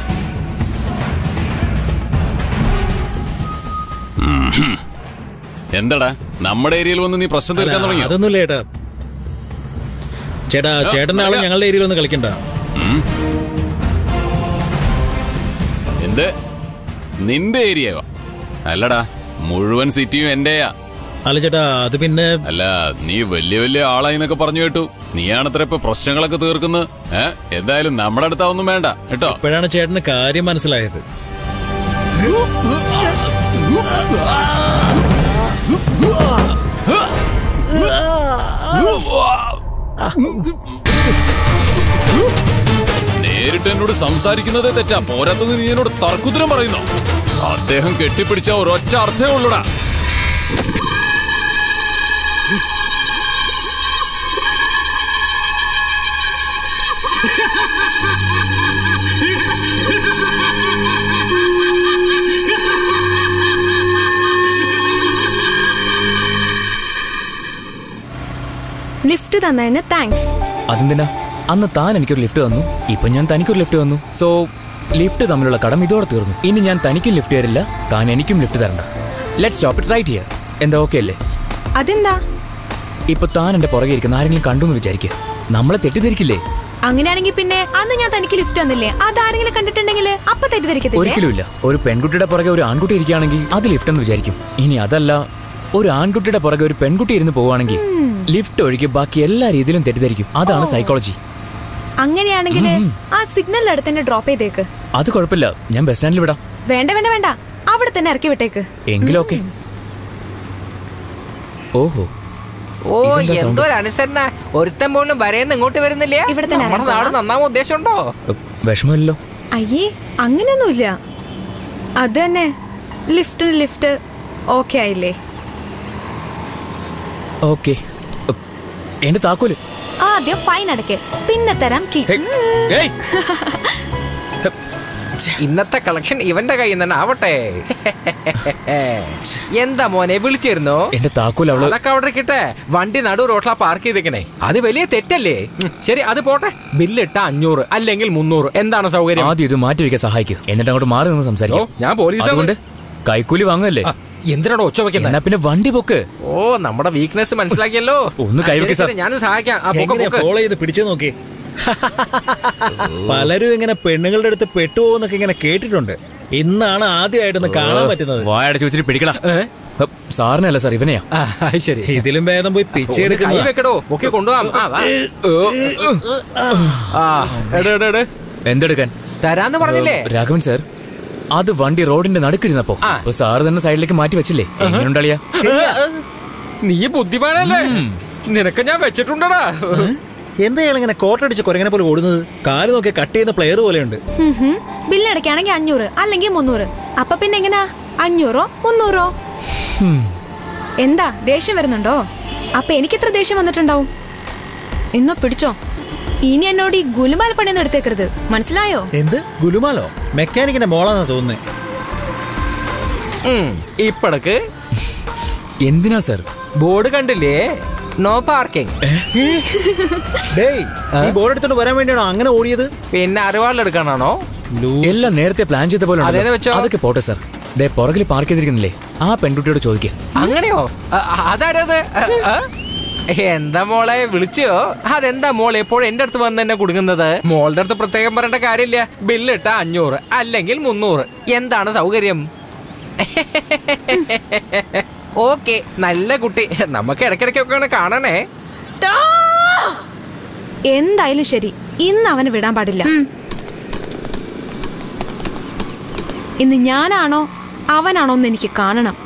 ഉം. എന്താടാ നമ്മുടെ ഏരിയയിൽ വന്ന് നീ പ്രശ്നം തീർക്കാൻ അല്ല, തുടങ്ങിയോ അതൊന്നുമില്ല ചേട്ടാ ചേട്ടാ ആ, ചേട്ടന്റെ ആള് അറിയാം. ഞങ്ങളുടെ ഏരിയയിൽ ഒന്ന് കളിക്കണ്ട ഉം. എന്ത് നിന്റെ ഏരിയയോ അല്ലടാ മുഴുവൻ സിറ്റിയും എന്റെയാ അല്ല ചേട്ടാ അത് പിന്നെ അല്ല നീ വലിയ വലിയ ആളായി എന്നൊക്കെ പറഞ്ഞു കേട്ടു നീയാണത്ര ഇപ്പൊ പ്രശ്നങ്ങളൊക്കെ തീർക്കുന്നത് ഏ എന്തായാലും നമ്മുടെ അടുത്ത് അതൊന്നും വേണ്ട കേട്ടോ ഇപ്പോഴാണ് ചേട്ടന് കാര്യം മനസ്സിലായത് നേരിട്ട് എന്നോട് സംസാരിക്കുന്നതേ തെറ്റാ പോരാത്തത് നീ എന്നോട് തർക്കുത്തരം പറയുന്നു അദ്ദേഹം കെട്ടിപ്പിടിച്ച ഒരൊറ്റ അർത്ഥേ ഉള്ളൂടാ ലിഫ്റ്റ് തന്നതിന് താങ്ക്സ് അതെന്തിനാ അന്ന് താൻ എനിക്കൊരു ലിഫ്റ്റ് തന്നു ഇപ്പൊ ഞാൻ തനിക്കൊരു ലിഫ്റ്റ് തന്നു സോ ലിഫ്റ്റ് തമ്മിലുള്ള കടം ഇതോടെ തീർന്നു ഇനി ഞാൻ തനിക്കും ലിഫ്റ്റ് തരില്ല താൻ എനിക്കും ലിഫ്റ്റ് തരണ്ട let stop it right here എന്താ ഓക്കെ അല്ലേ അതെന്താ ഇപ്പൊ താൻ എന്റെ പുറകെ ഇരിക്കുന്ന ആരെങ്കിലും കണ്ടു എന്ന് വിചാരിക്കുക നമ്മളെ തെറ്റിദ്ധരിക്കില്ലേ അങ്ങനെയാണെങ്കിൽ പിന്നെ അന്ന് ഞാൻ തനിക്ക് ലിഫ്റ്റ് തന്നില്ലേ അതാരെങ്കിലും കണ്ടിട്ടുണ്ടെങ്കിൽ അപ്പൊ തെറ്റിദ്ധരിക്കത്തില്ലേ ഒരിക്കലുമില്ല ഒരു പെൺകുട്ടിയുടെ പുറകെ ഒരു ആൺകുട്ടി ഇരിക്കുകയാണെങ്കിൽ അത് ലിഫ്റ്റ് എന്ന് വിചാരിക്കും ഇനി അതല്ല ഒരു ആൺകുട്ടിയുടെ പുറകെ ഒരു പെൺകുട്ടി ഇരുന്ന് പോവുകയാണെങ്കിൽ ലിഫ്റ്റ് ഒഴികെ ബാക്കി എല്ലാ രീതിയിലും തെറ്റിദ്ധരിക്കും അതാണ് സൈക്കോളജി അങ്ങനെയാണെങ്കിൽ ആ സിഗ്നലിൽ അടുത്ത് തന്നെ ഡ്രോപ്പ് ചെയ്തേക്ക് അത് കുഴപ്പമില്ല ഞാൻ ബസ് സ്റ്റാൻഡിൽ വിടാം വേണ്ട വേണ്ട വേണ്ട അവിടെ തന്നെ ഇറക്കി വിട്ടേക്ക് എങ്കിലും ഓക്കെ ഓഹോ ഓ ഇതെന്താ sound? എന്തോ ഒരു അനുസരണ ഒരുത്തൻ പോലും വരേന്ന് ഇങ്ങോട്ട് വരുന്നില്ല ഇവിടെ തന്നെ നമ്മുടെ നാട് നന്നാവാൻ ഉദ്ദേശമുണ്ടോ വിഷമമില്ലല്ലോ അയ്യേ അങ്ങനെയൊന്നുമില്ല അത് തന്നെ ലിഫ്റ്റിന് ലിഫ്റ്റ് ഓക്കെ ആയില്ലേ ഓക്കെ എന്റെ താക്കോല് ആദ്യം ഫൈൻ അടയ്ക്ക് പിന്നെ തരാം കീ ഏയ് ഇന്നത്തെ കളക്ഷൻ ഇവന്റെ കയ്യിൽ തന്നെ ആവട്ടെ എന്താ മോനെ വിളിച്ചിരുന്നോ എന്റെ താക്കോൽ അവള് അതൊക്കെ അവിടെ കിട്ടെ വണ്ടി നടു റോട്ടിലാ പാർക്ക് ചെയ്തേക്കണേ അത് വലിയ തെറ്റല്ലേ ഉം, ശരി അത് പോട്ടെ ബില്ലിട്ട അഞ്ഞൂറ് അല്ലെങ്കിൽ മുന്നൂറ് എന്താണ് സൗകര്യം ആദ്യം ഇത് മാറ്റി വെക്കാൻ സഹായിക്കൂ എന്നിട്ട് അങ്ങോട്ട് മാറി നിന്ന് സംസാരിക്കാം ഓ, ഞാൻ പോലീസാണ്. അതുകൊണ്ട് കൈക്കൂലി വാങ്ങുമല്ലേ എന്തിനാണോ ഒച്ച വെക്കുന്നത് എന്നാ പിന്നെ വണ്ടി പൊക്ക് ഓ നമ്മുടെ വീക്ക്നെസ് മനസ്സിലാക്കിയല്ലോ ഒന്ന് ആ, കൈവെക്ക് ശരി, സാർ. ശരി, ഞാനും സഹായിക്കാം ആ, പൊക്ക്, എങ്ങനെ പൊക്ക്. ഫോളോ ചെയ്ത് പിടിച്ചു നോക്കി പലരും ഇങ്ങനെ പെണ്ണുങ്ങളുടെ അടുത്ത് പെട്ടുപോകുന്നൊക്കെ ഇങ്ങനെ കേട്ടിട്ടുണ്ട് ഇന്നാണ് ആദ്യമായിട്ടൊന്ന് കാണാൻ പറ്റുന്നത് വായടച്ച് വെച്ചിട്ട് പിടിക്കടാ സാറിനല്ല സാർ ഇവനെയാ ആ, ശരി ഇതിലും ഭേദം പോയി ഒന്ന് കൈ പിച്ചെടുക്കുന്ന വെക്കടോ ഒക്കെ കൊണ്ടുപോവാം ആ, വാ. ആ എട്, എട്, എട്. എന്തെടുക്കാൻ തരാന്ന് പറഞ്ഞില്ലേ രാഘവൻ സാർ അത് വണ്ടി റോഡിന്റെ നടുക്കിരുന്നപ്പോ അപ്പൊ സാറ് തന്നെ സൈഡിലേക്ക് മാറ്റി വെച്ചില്ലേ എങ്ങനെയുണ്ടാളിയാ നീ ബുദ്ധിമാനല്ലേ നിനക്ക് ഞാൻ വെച്ചിട്ടുണ്ടടാ എന്താ ഇയാൾ ഇങ്ങനെ കോട്ടടിച്ച് കുരങ്ങനെ പോലെ ഓടുന്നത് കാല് നോക്കി കട്ട് ചെയ്യുന്ന പ്ലെയർ പോലെയുണ്ട് ബില്ലടയ്ക്കാണെങ്കിൽ അഞ്ഞൂറ് അല്ലെങ്കിൽ മുന്നൂറ് അപ്പൊ പിന്നെ എങ്ങനാ അഞ്ഞൂറോ മുന്നൂറോ എന്താ ദേഷ്യം വരുന്നുണ്ടോ അപ്പൊ എനിക്ക് എത്ര ദേഷ്യം വന്നിട്ടുണ്ടാവും ഇന്നോ പിടിച്ചോ ഇനി എന്നോട് ഈ ഗുലുമാൽ പണിയൊന്നും എടുത്തേക്കരുത് മനസ്സിലായോ എന്ത് ഗുലുമാലോ മെക്കാനിക്കിന്റെ മോളാന്നാ തോന്നുന്നേ ഇപ്പടക്ക് എന്തിനാ സാർ ബോർഡ് കണ്ടില്ലേ നോ പാർക്കിംഗ് ഡേയ് ഈ ബോർഡ് എടുത്തോണ്ട് വരാൻ വേണ്ടിയാണോ അങ്ങനെ ഓടിയത് പിന്നെ അറിവാളിലെടുക്കാനാണോ എല്ലാം നേരത്തെ പ്ലാൻ ചെയ്ത പോലെ ഉണ്ടല്ലോ. അതേന്ന് വെച്ചോ? അതൊക്കെ പോട്ടെ സാർ ഡേ പുറകിൽ പാർക്ക് ചെയ്തിരിക്കുന്നില്ലേ ആ പെൺകുട്ടിയോട് ചോദിക്കുക അങ്ങനെയോ അ- അ- അതാരത് അ- അ? എന്താ മോളെ വിളിച്ചോ അതെന്താ മോൾ എപ്പോഴും എന്റെ അടുത്ത് വന്ന് എന്നെ കുടുങ്ങുന്നത് മോളുടെ അടുത്ത് പ്രത്യേകം പറയേണ്ട കാര്യമില്ല ബില്ലിട്ട അഞ്ഞൂറ് അല്ലെങ്കിൽ മുന്നൂറ് എന്താണ് സൗകര്യം ഓക്കെ നല്ല കുട്ടി നമുക്ക് ഇടയ്ക്കിടയ്ക്കൊക്കെ കാണണേ എന്തായാലും ശരി ഇന്ന് അവന് വിടാൻ പാടില്ല ഇന്ന് ഞാനാണോ അവനാണോ എന്ന് എനിക്ക് കാണണം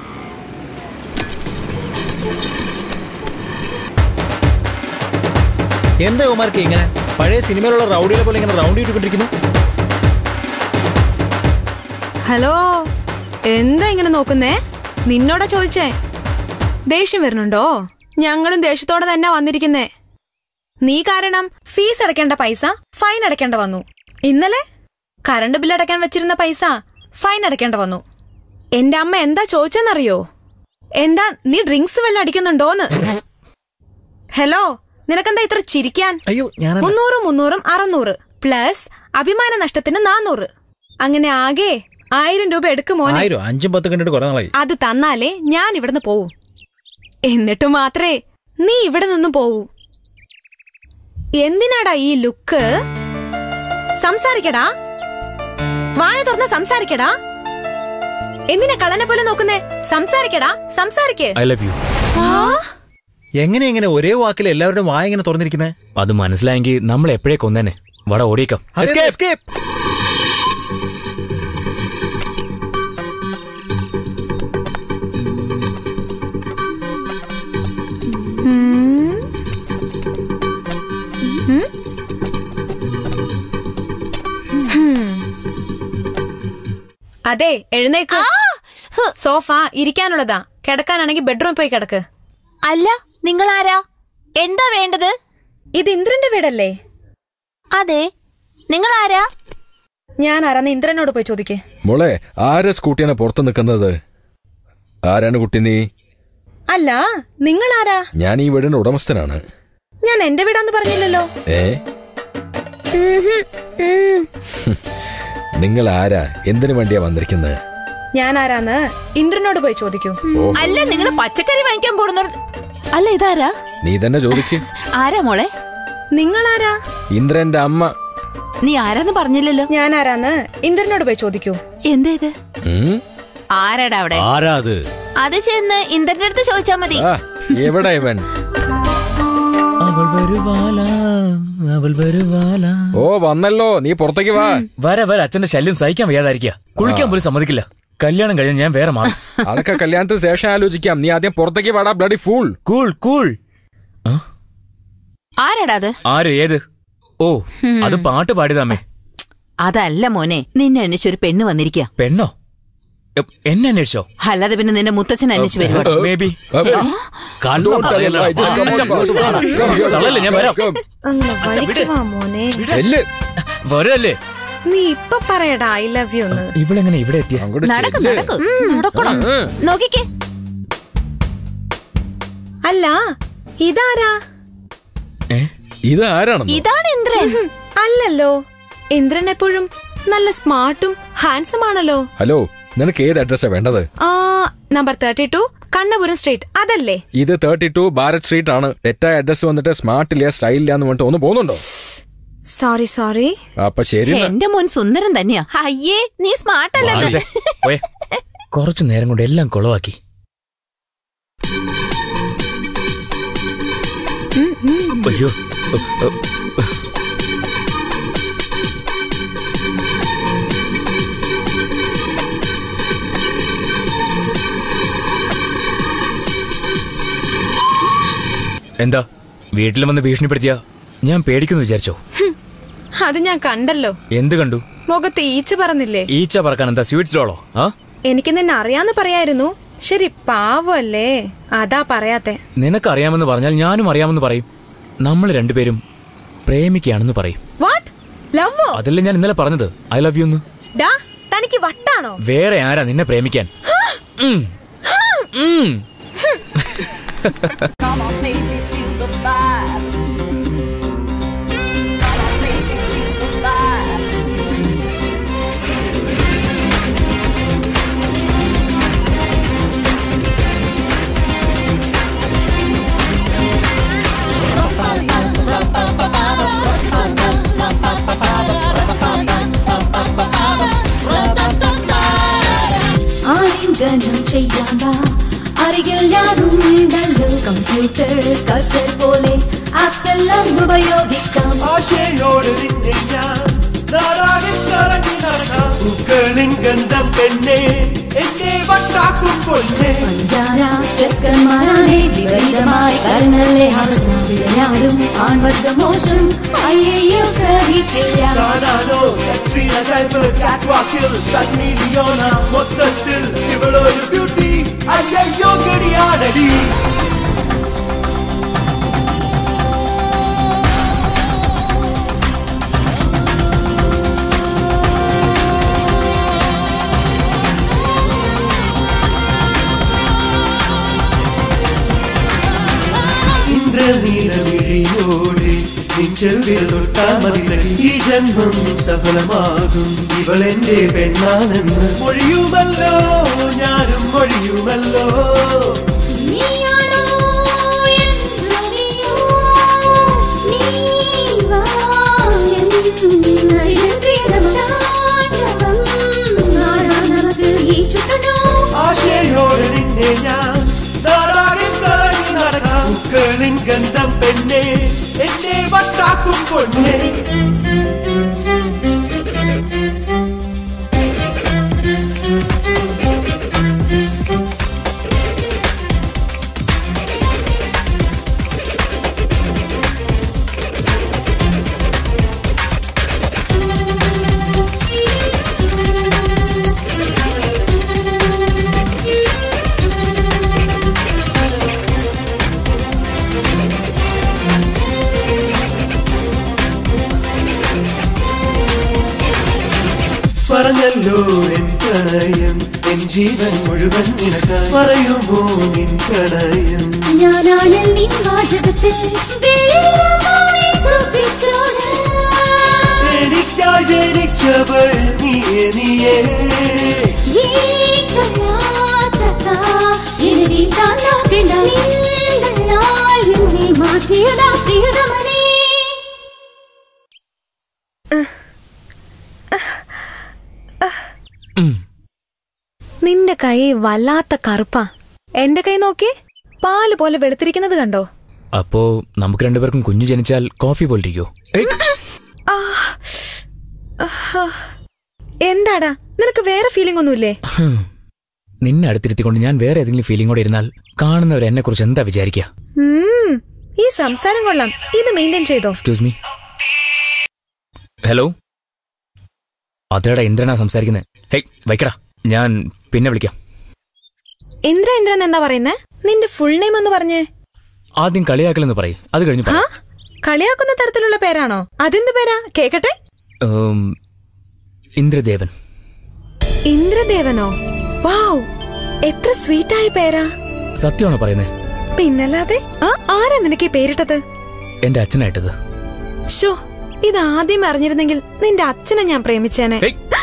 എന്താ ഉമാർക്ക് ഇങ്ങനെ പഴയ സിനിമയിലുള്ള റൗഡികളെ പോലെ ഇങ്ങനെ റൗണ്ട് ചെയ്തുകൊണ്ടിരിക്കുന്നു ഹലോ എന്താ ഇങ്ങനെ നോക്കുന്നേ നിന്നോടാ ചോദിച്ചേ ദേഷ്യം വരുന്നുണ്ടോ ഞങ്ങളും ദേഷ്യത്തോടെ തന്നെ വന്നിരിക്കുന്നേ നീ കാരണം ഫീസ് അടയ്ക്കേണ്ട പൈസ ഫൈൻ അടയ്ക്കേണ്ട വന്നു ഇന്നലെ കറണ്ട് ബില്ല് അടയ്ക്കാൻ വെച്ചിരുന്ന പൈസ ഫൈൻ അടയ്ക്കേണ്ട വന്നു എന്റെ അമ്മ എന്താ ചോദിച്ചെന്നറിയോ എന്താ നീ ഡ്രിങ്ക്സ് വല്ലതും അടിക്കുന്നുണ്ടോന്ന് ഹലോ നിനക്കെന്താ ഇത്ര ചിരിക്കാൻ അയ്യോ ഞാൻ മുന്നൂറും മുന്നൂറും അറുന്നൂറ് പ്ലസ് അഭിമാന നഷ്ടത്തിന് നാന്നൂറ് അങ്ങനെ ആകെ ആയിരം രൂപ എടുക്കും മോനെ ആയിരം അഞ്ചും പത്തും കണ്ടിട്ട് കുറെ നാളായി അത് തന്നാലേ ഞാൻ ഇവിടുന്ന് പോവൂ എന്നിട്ട് മാത്രേ നീ ഇവിടെ നിന്ന് പോവൂ എന്തിനാടാ ഈ ലുക്ക് സംസാരിക്കടാ വായ തുറന്ന് സംസാരിക്കടാ എന്തിനാ കള്ളനെ പോലെ നോക്കുന്നേ സംസാരിക്കടാ സംസാരിക്ക് ഐ ലവ് യു എങ്ങനെ എങ്ങനെ ഒരേ വാക്കിൽ എല്ലാവരുടെയും വായ ഇങ്ങനെ തുറന്നിരിക്കുന്നേ അത് മനസ്സിലായെങ്കിൽ നമ്മൾ എപ്പോഴേ കൊന്നേനെ വട ഓടിയേക്കാം എസ്കേപ്പ് അതെ എഴുന്നേക്ക് സോഫ ഇരിക്കാനുള്ളതാ കിടക്കാനാണെങ്കിൽ ബെഡ്റൂമിൽ പോയി കിടക്ക് അല്ല നിങ്ങൾ ആരാ എന്താ വേണ്ടത് ഇത് ഇന്ദ്രന്റെ വീടല്ലേ അതെ നിങ്ങൾ ആരാ ഞാൻ ആരാന്ന് ഇന്ദ്രനോട് പോയി ചോദിക്കേ മോളെ ആരെ സ്കൂട്ടിയാണ് പുറത്ത് നിൽക്കുന്നത് ആരാണ് കുട്ടി നീ അല്ല നിങ്ങൾ ആരാ ഞാൻ ഈ വീടിന്റെ ഉടമസ്ഥനാണ് ഞാൻ എന്റെ വീടാന്ന് പറഞ്ഞില്ലല്ലോ ഏ നിങ്ങൾ ആരാ എന്തിനു വേണ്ടിയാ വന്നിരിക്കുന്നത് ഞാൻ ആരാന്ന് ഇന്ദ്രനോട് പോയി ചോദിക്കൂ ഓഹോ. അല്ല നിങ്ങൾ പച്ചക്കറി വാങ്ങിക്കാൻ പോകുന്ന അല്ല ഇതാരാ നീ തന്നെ ചോദിക്ക് ആരാ മോളെ നിങ്ങൾ ആരാ ഇന്ദ്രന്റെ അമ്മ നീ ആരാന്ന് പറഞ്ഞില്ലല്ലോ ഞാൻ ആരാന്ന് ഇന്ദ്രനോട് പോയി ചോദിക്കൂ എന്താ ഇത് ഉം? ആരാടാ അവിടെ ആരാ അത് അത് ചെന്ന് ഇന്ദ്രന്റെ അടുത്ത് ചോദിച്ചാ മതി ആ എവിടെ ഇവൻ അവൾ വരുവാല അവൾ വരുവാല ഓ വന്നല്ലോ നീ പുറത്തേക്ക് വാ വര വര അച്ഛന്റെ ശല്യം സഹിക്കാൻ വയ്യാതായിരിക്കുക കുളിക്കാൻ പോലും സമ്മതിക്കില്ല കല്യാണം കഴിഞ്ഞാൽ ഞാൻ വേറെ മാറും അതൊക്കെ കല്യാണത്തിന് ശേഷം ആലോചിക്കാം നീ ആദ്യം പുറത്തേക്ക് വാടാ ബ്ലഡി ഫൂൾ കൂൾ കൂൾ ആരാടാ അത് ആര് ഏത് ഓ അത് പാട്ട് പാടിയതാമേ അതല്ല മോനെ നിന്നെ അന്വേഷിച്ച് ഒരു പെണ്ണ് വന്നിരിക്കുക പെണ്ണോ എ, എന്നെ അന്വേഷിച്ചോ അല്ലാതെ പിന്നെ നിന്റെ മുത്തച്ഛൻ അന്വേഷിച്ച് വരുവാണ് maybe Don't tell a lie, just come on fast. തള്ളല്ലേ ഞാൻ വരാം അങ്ങ് വഴിക്ക് വാ മോനെ വരല്ലേ നീ ഇപ്പൊ പറയടാ ഐ ലവ് യു എന്ന് ഇവളെങ്ങനെ ഇവിടെ എത്തിയ നടക്ക് നടക്ക് നടക്കണം നോക്കിക്കേ അല്ല ഇതാരാ ഇതാരാണെന്നോ ഇതാണ് ഇന്ദ്രൻ അല്ലല്ലോ ഇന്ദ്രൻ എപ്പോഴും നല്ല സ്മാർട്ടും ഹാൻസം ആണല്ലോ ഹലോ നിനക്ക് ഏത് അഡ്രസ്സാ വേണ്ടത് ആ number thirty two Kannapuram street അതല്ലേ ഇത് തേർട്ടി ടു ഭാരത് സ്ട്രീറ്റ് ആണ് തെറ്റായ അഡ്രസ് വന്നിട്ട് സ്മാർട്ട് ഇല്ല സ്റ്റൈൽ ഇല്ല എന്ന് പറഞ്ഞിട്ട് ഒന്ന് പോകുന്നുണ്ടോ സോറി സോറി അപ്പൊ ശരി എന്നാ. എന്റെ മോൻ സുന്ദരൻ തന്നെയാ അയ്യേ നീ സ്മാർട്ട് അല്ലെന്ന് പോയെ കുറച്ചു നേരം കൊണ്ട് എല്ലാം കുളവാക്കി അയ്യോ ഉ, ഉ, എന്താ വീട്ടിൽ വന്ന് ഭീഷണിപ്പെടുത്തിയ ഞാൻ പേടിക്കുന്നു വിചാരിച്ചോ ഹും, അത് ഞാൻ കണ്ടല്ലോ എന്ത് കണ്ടു മുഖത്ത് ഈച്ച പറഞ്ഞില്ലേ ഈച്ച പറക്കാൻ എന്താ സ്വീറ്റ്സ് ഡോളോ ആ എനിക്ക് നിന്നെ അറിയാന്ന് പറയായിരുന്നു ശരി പാവല്ലേ അതാ പറയാത്തെ നിനക്കറിയാമെന്ന് പറഞ്ഞാൽ ഞാനും അറിയാമെന്ന് പറയും നമ്മൾ രണ്ടുപേരും പ്രേമിക്കുകയാണെന്ന് പറയും വാട്ട് ലവോ അതല്ലേ ഞാൻ ഇന്നലെ പറഞ്ഞത് ഐ ലവ് യു എന്ന് ഡാ തനിക്ക് വട്ടാണോ വേറെ ആരാ നിന്നെ പ്രേമിക്കാൻ ഉം. ഉം. Come on, baby, feel the vibe. Come on, baby, feel the vibe. ആലിംഗനം ചെയ്യാതാ അരികിൽ ഞാനുണ്ടല്ലോ കമ്പ്യൂട്ടർ കർസർ പോലെ ആപ്സ് എല്ലാം ഉപയോഗിക്കാം ആശയോട് നിന്നെ ഞാൻ നാടാകെ കറങ്ങി നടക്കാം പൂക്കളിൻ ഗന്ധം പെണ്ണെ എന്നെ വട്ടാക്കും പൊന്നെ പഞ്ചാര ചെക്കന്മാരാണേ വിപരീതമായ കരങ്ങളെ വിളയാടും ആൺവർഗ മോശം അയ്യോ സഹിക്കില്ല കാണാനോ കത്രീന കൈഫ് കാറ്റ്വാക്കിൽ സണ്ണി ലിയോണ മൊത്തത്തിൽ ഇവളൊരു ബ്യൂട്ടി അയ്യോ ഗടിയാണടി ഇന്ദ്രനീലമിഴിയോടെ നെഞ്ചെവിൽ തൊട്ടാ മതി സഖി. ഈ ജന്മം സഫലമാകും ഇവളെന്റെ പെണ്ണാണെന്ന് മൊഴിയുമല്ലോ ഞാനും മൊഴിയുമല്ലോ നീയാണോ എന്നു നീയോ നീ വാ നമുക്ക് ഈ ചുറ്റണോ ആശയോട് നിന്നെ ഞാൻ നാടാകെ കറങ്ങി നടക്കാം പൂക്കളിൻ ഗന്ധം പെണ്ണെ എന്നെ വട്ടാക്കും പൊന്നെ പറഞ്ഞല്ലോ എൻ പ്രണയം എൻ ജീവൻ മുഴുവൻ നിനക്കാൻ പറയുമോ നിൻ പ്രണയം ഞാനാണ് നിൻ വാചകത്തിൽ ദൈവമേ സൂക്ഷിച്ചോളൂ. എനിക്കായി ജനിച്ചവൾ നീയേ നീയേ ഈ കലാചക എന്നെ താൻ നോക്കണ്ട. നിന്നാൽ എന്നെ മാറ്റിയതാ പ്രിയതമനേ നിന്റെ കൈ വല്ലാത്ത കറുപ്പാ എന്റെ കൈ നോക്കി പാല് പോലെ വെളുത്തിരിക്കുന്നത് കണ്ടോ അപ്പോ നമുക്ക് രണ്ടുപേർക്കും കുഞ്ഞു ജനിച്ചാൽ കോഫി പോലിരിക്കോ ആ, ആഹാ. എന്താടാ നിനക്ക് വേറെ ഫീലിംഗ് ഒന്നുമില്ലേ നിന്നെ അടുത്തിരുത്തിക്കൊണ്ട് ഞാൻ വേറെ ഏതെങ്കിലും ഫീലിംഗോടെ ഇരുന്നാൽ കാണുന്നവർ എന്നെ കുറിച്ച് എന്താ വിചാരിക്കുക ഉം, ഈ സംസാരം കൊള്ളാം ഇത് മെയിൻറ്റെയിൻ ചെയ്തോ എക്സ്ക്യൂസ് മീ ഹലോ അതേടാ ഇന്ദ്രനാ സംസാരിക്കുന്നത് ഹേയ് വയ്ക്കടാ ഞാൻ പിന്നെ വിളിക്കാം ഇന്ദ്ര ഇന്ദ്രൻ എന്താ പറയുന്നേ നിന്റെ ഫുൾ നെയിം എന്ന് പറഞ്ഞേ ആദ്യം കളിയാക്കലെന്ന് പറയും അത് കഴിഞ്ഞ് ആ പറ കളിയാക്കുന്ന തരത്തിലുള്ള പേരാണോ അതെന്ത് പേരാ കേക്കട്ടെ ഉം, ഇന്ദ്രദേവൻ ഇന്ദ്രദേവനോ വാവ് എത്ര സ്വീറ്റായ പേരാ സത്യമാണോ പറയുന്നത് പിന്നല്ലാതെ ആ ആരാ നിനക്ക് ഈ പേരിട്ടത് എന്റെ അച്ഛനായിട്ടത് ഷോ ഇത് ആദ്യം അറിഞ്ഞിരുന്നെങ്കിൽ നിന്റെ അച്ഛനെ ഞാൻ പ്രേമിച്ചേനെ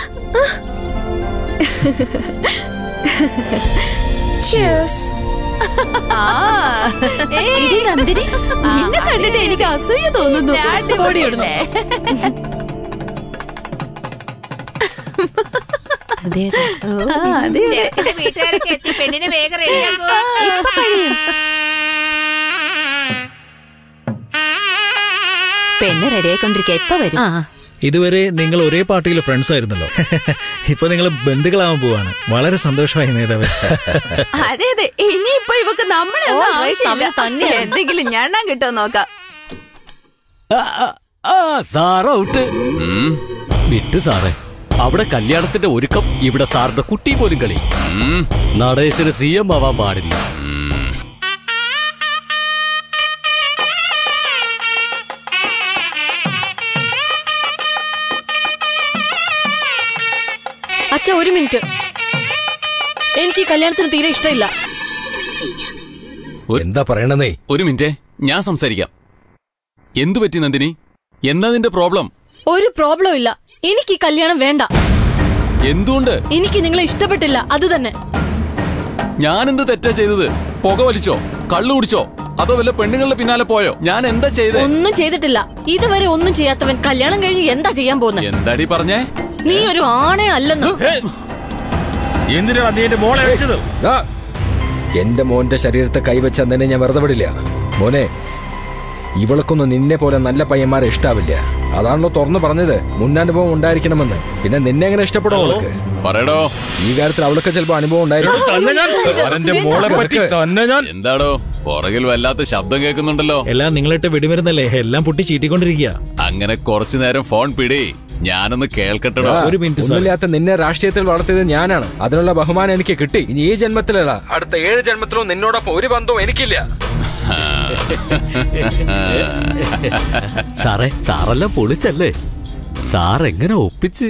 Cheers. എടി നന്ദിനി നിന്നെ കണ്ടിട്ട് എനിക്ക് അസൂയ തോന്നുന്നു ഓടിയിടുന്നു. ചെറുക്കന്റെ വീട്ടുകാരൊക്കെ എത്തി പെണ്ണിനെ വേഗം റെഡിയാക്കോ ഇപ്പൊ കഴിയും പെണ്ണ് റെഡിയായിക്കൊണ്ടിരിക്കുക ഇപ്പൊ വരും ഇതുവരെ നിങ്ങൾ ഒരേ പാർട്ടിയിലെ ഫ്രണ്ട്സ് ആയിരുന്നല്ലോ ഇപ്പൊ നിങ്ങൾ ബന്ധുക്കളാവാൻ പോവാണ് വളരെ സന്തോഷമായി നേതാവ് അതെ അതെ ഇനിയിപ്പൊ ഇവക്ക് നമ്മളെ ഒന്നും Always ആവശ്യമില്ല നമ്മൾ തന്നെയാണ്. എന്തെങ്കിലും ഞണ്ണാൻ കിട്ടുമോ നോക്കാം ആ സാറ് ഔട്ട് വിട്ട് സാറേ അവിടെ കല്യാണത്തിന്റെ ഒരുക്കം ഇവിടെ സാറിന്റെ കുട്ടി പോലും കളി നടേശന് സി എം ആവാൻ പാടില്ല അച്ഛ ഒരു മിനിറ്റ് എനിക്ക് ഈ കല്യാണത്തിന് തീരെ ഇഷ്ടമില്ല എന്താ പറയണതേ ഒരു മിനിറ്റ് ഞാൻ സംസാരിക്കാം എന്തു പറ്റി നന്ദിനി എന്താ നിന്റെ പ്രോബ്ലം ഒരു പ്രോബ്ലം ഇല്ല എനിക്ക് ഈ കല്യാണം വേണ്ട എന്തുകൊണ്ട് എനിക്ക് നിങ്ങളെ ഇഷ്ടപ്പെട്ടില്ല അത് തന്നെ ഞാൻ എന്ത് തെറ്റാ ചെയ്തത് പുക വലിച്ചോ കള്ളു കുടിച്ചോ അതോ വല്ല പെണ്ണുങ്ങളുടെ പിന്നാലെ പോയോ ഞാൻ എന്താ ചെയ്തേ ഒന്നും ചെയ്തിട്ടില്ല ഇതുവരെ ഒന്നും ചെയ്യാത്തവൻ കല്യാണം കഴിഞ്ഞ് എന്താ ചെയ്യാൻ പോകുന്നത് എന്താടി പറഞ്ഞേ നീ ഒരു ആണേ അല്ലെന്ന് എന്തിനാ നീ എന്റെ മോളെ വെച്ചത് ആ, എന്റെ മോന്റെ ശരീരത്തെ കൈവച്ച തന്നെ ഞാൻ വെറുതെ വിടില്ല മോനെ ഇവൾക്കൊന്നും നിന്നെ പോലെ നല്ല പയ്യന്മാരെ ഇഷ്ടാവില്ല അതാണല്ലോ തുറന്നു പറഞ്ഞത് മുന്നനുഭവം ഉണ്ടായിരിക്കണമെന്ന് പിന്നെ നിന്നെ എങ്ങനെ ഇഷ്ടപ്പെടും അവൾക്ക് പറയടോ ഈ കാര്യത്തിൽ അവൾക്ക് ചിലപ്പോ അനുഭവം അവന്റെ മോളെ പറ്റി തന്നെ ഞാൻ എന്താടോ പുറകിൽ വല്ലാത്ത ശബ്ദം കേൾക്കുന്നുണ്ടല്ലോ എല്ലാം നിങ്ങളിട്ട് വെടിമരുന്നല്ലേ എല്ലാം പൊട്ടി ചീറ്റിക്കൊണ്ടിരിക്കുക അങ്ങനെ കുറച്ചു നേരം ഫോൺ പിടി ഞാനൊന്ന് കേൾക്കട്ടെടോ ആ, ഒന്നുമില്ലാത്ത നിന്നെ രാഷ്ട്രീയത്തിൽ വളർത്തിയത് ഞാനാണ് അതിനുള്ള ബഹുമാനം എനിക്ക് കിട്ടി ഇനി ഈ ജന്മത്തിലല്ല അടുത്ത ഏഴ് ജന്മത്തിലും നിന്നോടൊപ്പം ഒരു ബന്ധവും എനിക്കില്ല സാറേ സാറെല്ലാം പൊളിച്ചല്ലേ സാർ എങ്ങനെ ഒപ്പിച്ച്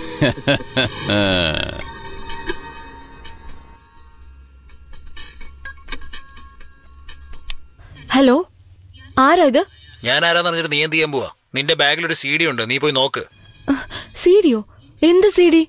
ഹലോ ആരാ ഇത് ഞാൻ ആരാന്ന് പറഞ്ഞിട്ട് നീ എന്ത് ചെയ്യാൻ പോവാ നിന്റെ ബാഗിൽ ഒരു സി ഡി ഉണ്ട് നീ പോയി നോക്ക് സീഡിയോ എന്ത് സീഡി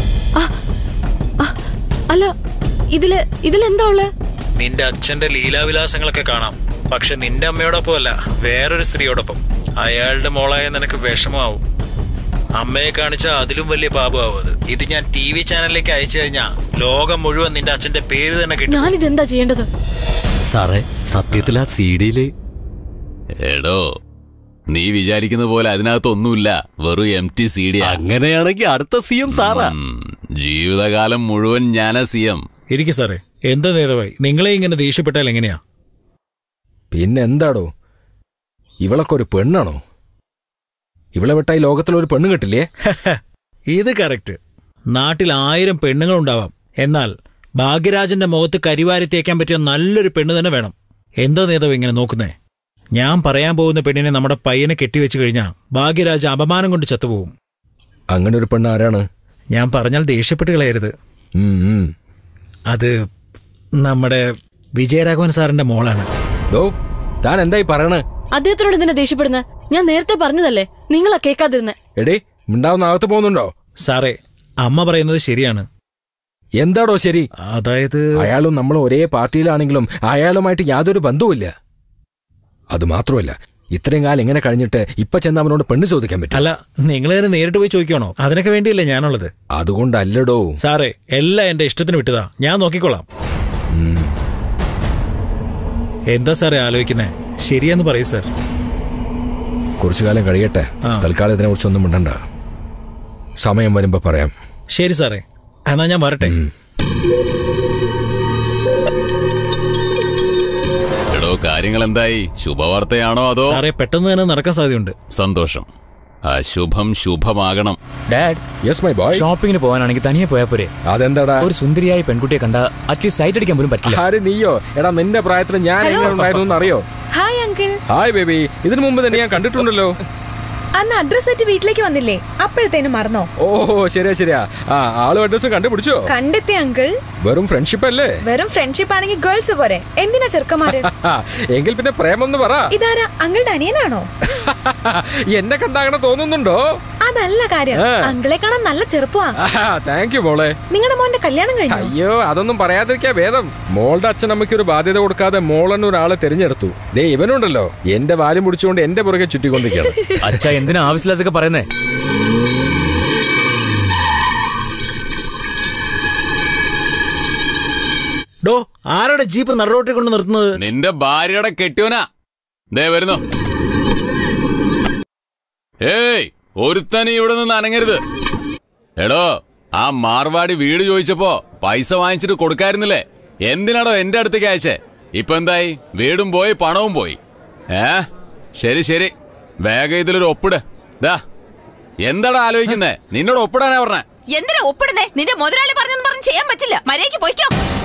അല്ല ഇതില് ഇതിലെന്താ ഉള്ളെ നിന്റെ അച്ഛന്റെ ലീലാവിലാസങ്ങളൊക്കെ കാണാം പക്ഷെ നിന്റെ അമ്മയോടൊപ്പം അല്ല വേറൊരു സ്ത്രീയോടൊപ്പം അയാളുടെ മോളായ നിനക്ക് വിഷമാവും അമ്മയെ കാണിച്ച അതിലും വലിയ പാപമാവും അത് ഇത് ഞാൻ ടി വി ചാനലിലേക്ക് അയച്ചു കഴിഞ്ഞാ ലോകം മുഴുവൻ നിന്റെ അച്ഛന്റെ പേര് തന്നെ കിട്ടും ഞാനിതെന്താ ചെയ്യേണ്ടത് സാറേ സത്യത്തിൽ ആ സി ഡിയില് എടോ നീ വിചാരിക്കുന്ന പോലെ അതിനകത്തൊന്നുമില്ല വെറും എം ടി സി ഡി അങ്ങനെയാണെങ്കിൽ അടുത്ത സി എം സാറാ ജീവിതകാലം മുഴുവൻ ഞാനാ സി എം ഇരിക്കും സാറേ എന്താ നേതാവായി നിങ്ങളെ ഇങ്ങനെ ദേഷ്യപ്പെട്ടാൽ എങ്ങനെയാ പിന്നെ എന്താടോ ഇവളൊക്കെ ഒരു പെണ്ണാണോ ഇവളെ വിട്ടായി ലോകത്തിൽ ഒരു പെണ്ണ് കിട്ടില്ലേ ഇത് കറക്റ്റ് നാട്ടിൽ ആയിരം പെണ്ണുങ്ങളുണ്ടാവാം എന്നാൽ ഭാഗ്യരാജന്റെ മുഖത്ത് കരിവാരി തേക്കാൻ പറ്റിയ നല്ലൊരു പെണ്ണ് തന്നെ വേണം എന്താ നേതാവ് ഇങ്ങനെ നോക്കുന്നേ ഞാൻ പറയാൻ പോകുന്ന പെണ്ണിനെ നമ്മുടെ പയ്യനെ കെട്ടിവെച്ചു കഴിഞ്ഞാൽ ഭാഗ്യരാജ അപമാനം കൊണ്ട് ചത്തുപോകും അങ്ങനെ ഒരു പെണ്ണ് ആരാണ് ഞാൻ പറഞ്ഞാൽ ദേഷ്യപ്പെട്ട് കളയരുത് അത് നമ്മുടെ വിജയരാഘവൻ സാറിന്റെ മോളാണ് ഡോ താൻ എന്തായി പറയണേ അദ്ദേഹത്തിനോട് എന്തിനാ ദേഷ്യപ്പെടുന്നത് ഞാൻ നേരത്തെ പറഞ്ഞതല്ലേ നിങ്ങളാ കേൾക്കാതിരുന്നെ എടേ മിണ്ടാവുന്ന അകത്ത് പോകുന്നുണ്ടോ സാറേ അമ്മ പറയുന്നത് ശരിയാണ് എന്താടോ ശരി അതായത് അയാളും നമ്മൾ ഒരേ പാർട്ടിയിലാണെങ്കിലും അയാളുമായിട്ട് യാതൊരു ബന്ധവുമില്ല അത് മാത്രമല്ല ഇത്രയും കാലം എങ്ങനെ കഴിഞ്ഞിട്ട് ഇപ്പൊ ചെന്ന് അവനോട് പെണ്ണ് ചോദിക്കാൻ പറ്റും അല്ല നിങ്ങൾ തന്നെ നേരിട്ട് പോയി ചോദിക്കണോ അതിനൊക്കെ വേണ്ടിയല്ലേ ഞാനുള്ളത് അതുകൊണ്ടല്ലടോ സാറേ എല്ലാം എന്റെ ഇഷ്ടത്തിന് വിട്ടതാ ഞാൻ നോക്കിക്കോളാം എന്താ സാറേ ആലോചിക്കുന്നേ ശരിയെന്ന് പറയൂ സാർ കുറച്ചു കാലം കഴിയട്ടെ തൽക്കാലം ഇതിനെ കുറിച്ചൊന്നും മിണ്ടണ്ട സമയം വരുമ്പോ പറയാം ശരി സാറേ എന്നാ ഞാൻ വരട്ടെ എടോ കാര്യങ്ങൾ എന്തായി ശുഭവാർത്തയാണോ അതോ സാറേ പെട്ടെന്ന് തന്നെ നടക്കാൻ സാധ്യതയുണ്ട് സന്തോഷം അശുഭം ശുഭമാകണം ഡാഡ് യെസ് മൈ ബോയ് ഷോപ്പിങ്ങിന് പോകാനാണെങ്കിൽ തനിയെ പോയാ പോരെ അതെന്താടാ ഒരു സുന്ദരിയായ പെൺകുട്ടിയെ കണ്ട അറ്റ്ലീസ്റ്റ് സൈറ്റ് അടിക്കാൻ പോലും പറ്റില്ല ആര് നീയോ എടാ നിന്റെ പ്രായത്തിൽ ഞാൻ Hello. എങ്ങനെ ഉണ്ടായിരുന്നു അറിയോ ഹായ് അങ്കിൾ ഹായ് ബേബി ഇതിനു മുമ്പ് തന്നെ ഞാൻ കണ്ടിട്ടുണ്ടല്ലോ അന്ന് അഡ്രസ് സെറ്റ് വീട്ടിലേക്ക് വന്നില്ലേ അപ്പോഴത്തേനും മറന്നോ ഓ ശരിയാ ശരിയാ ആ ആളും അഡ്രസ്സും കണ്ടുപിടിച്ചോ കണ്ടെത്തി അങ്കിൾ വെറും ഫ്രണ്ട്ഷിപ്പ് അല്ലേ വെറും ഫ്രണ്ട്ഷിപ്പ് ആണെങ്കിൽ ഗേൾസ് പോരെ എന്തിനാ ചെറുക്കന്മാര് എങ്കിൽ പിന്നെ പ്രേമം എന്ന് പറ ഇതാരാ അങ്കിളുടെ അനിയനാണോ എന്നെ കണ്ടാകണം തോന്നുന്നുണ്ടോ അതല്ല കാര്യം ആ. അങ്കിളെ കാണാൻ നല്ല ചെറുപ്പമാ താങ്ക് യു മോളെ നിങ്ങളുടെ മോന്റെ കല്യാണം കഴിഞ്ഞു അയ്യോ അതൊന്നും പറയാതിരിക്കാ ഭേദം മോളുടെ അച്ഛനമ്മയ്ക്ക് ഒരു ബാധ്യത കൊടുക്കാതെ മോളെന്ന് ഒരാളെ തിരഞ്ഞെടുത്തു ദേ ഇവനുണ്ടല്ലോ എന്റെ വാലും പിടിച്ചുകൊണ്ട് എന്റെ പുറകെ ചുറ്റിക്കൊണ്ടിരിക്കുകയാണ് അച്ഛ എന്തിനാ ആവശ്യമില്ലാതൊക്കെ പറയുന്നേ ഡോ ആരുടെ ജീപ്പ് നടുറോട്ടിൽ കൊണ്ട് നിർത്തുന്നത് നിന്റെ ഭാര്യയുടെ കെട്ടിയോനാ ദേ വരുന്നു ഏയ് ഒരുത്തനി ഇവിടെ നിന്ന് അനങ്ങരുത് എടോ ആ മാർവാടി വീട് ചോദിച്ചപ്പോ പൈസ വാങ്ങിച്ചിട്ട് കൊടുക്കായിരുന്നില്ലേ എന്തിനാടോ എന്റെ അടുത്തേക്ക് അയച്ചേ ഇപ്പൊ എന്തായി വീടും പോയി പണവും പോയി ഏ ശരി ശരി വേഗം ഇതിലൊരു ഒപ്പിട് ദാ എന്താടാ ആലോചിക്കുന്നേ നിന്നോട് ഒപ്പിടാനാ പറഞ്ഞേ എന്തിനാ ഒപ്പിടുന്നേ നിന്റെ മുതലാളി പറഞ്ഞെന്ന് പറഞ്ഞ് ചെയ്യാൻ പറ്റില്ല മര്യാദയ്ക്ക് പോയിക്കോ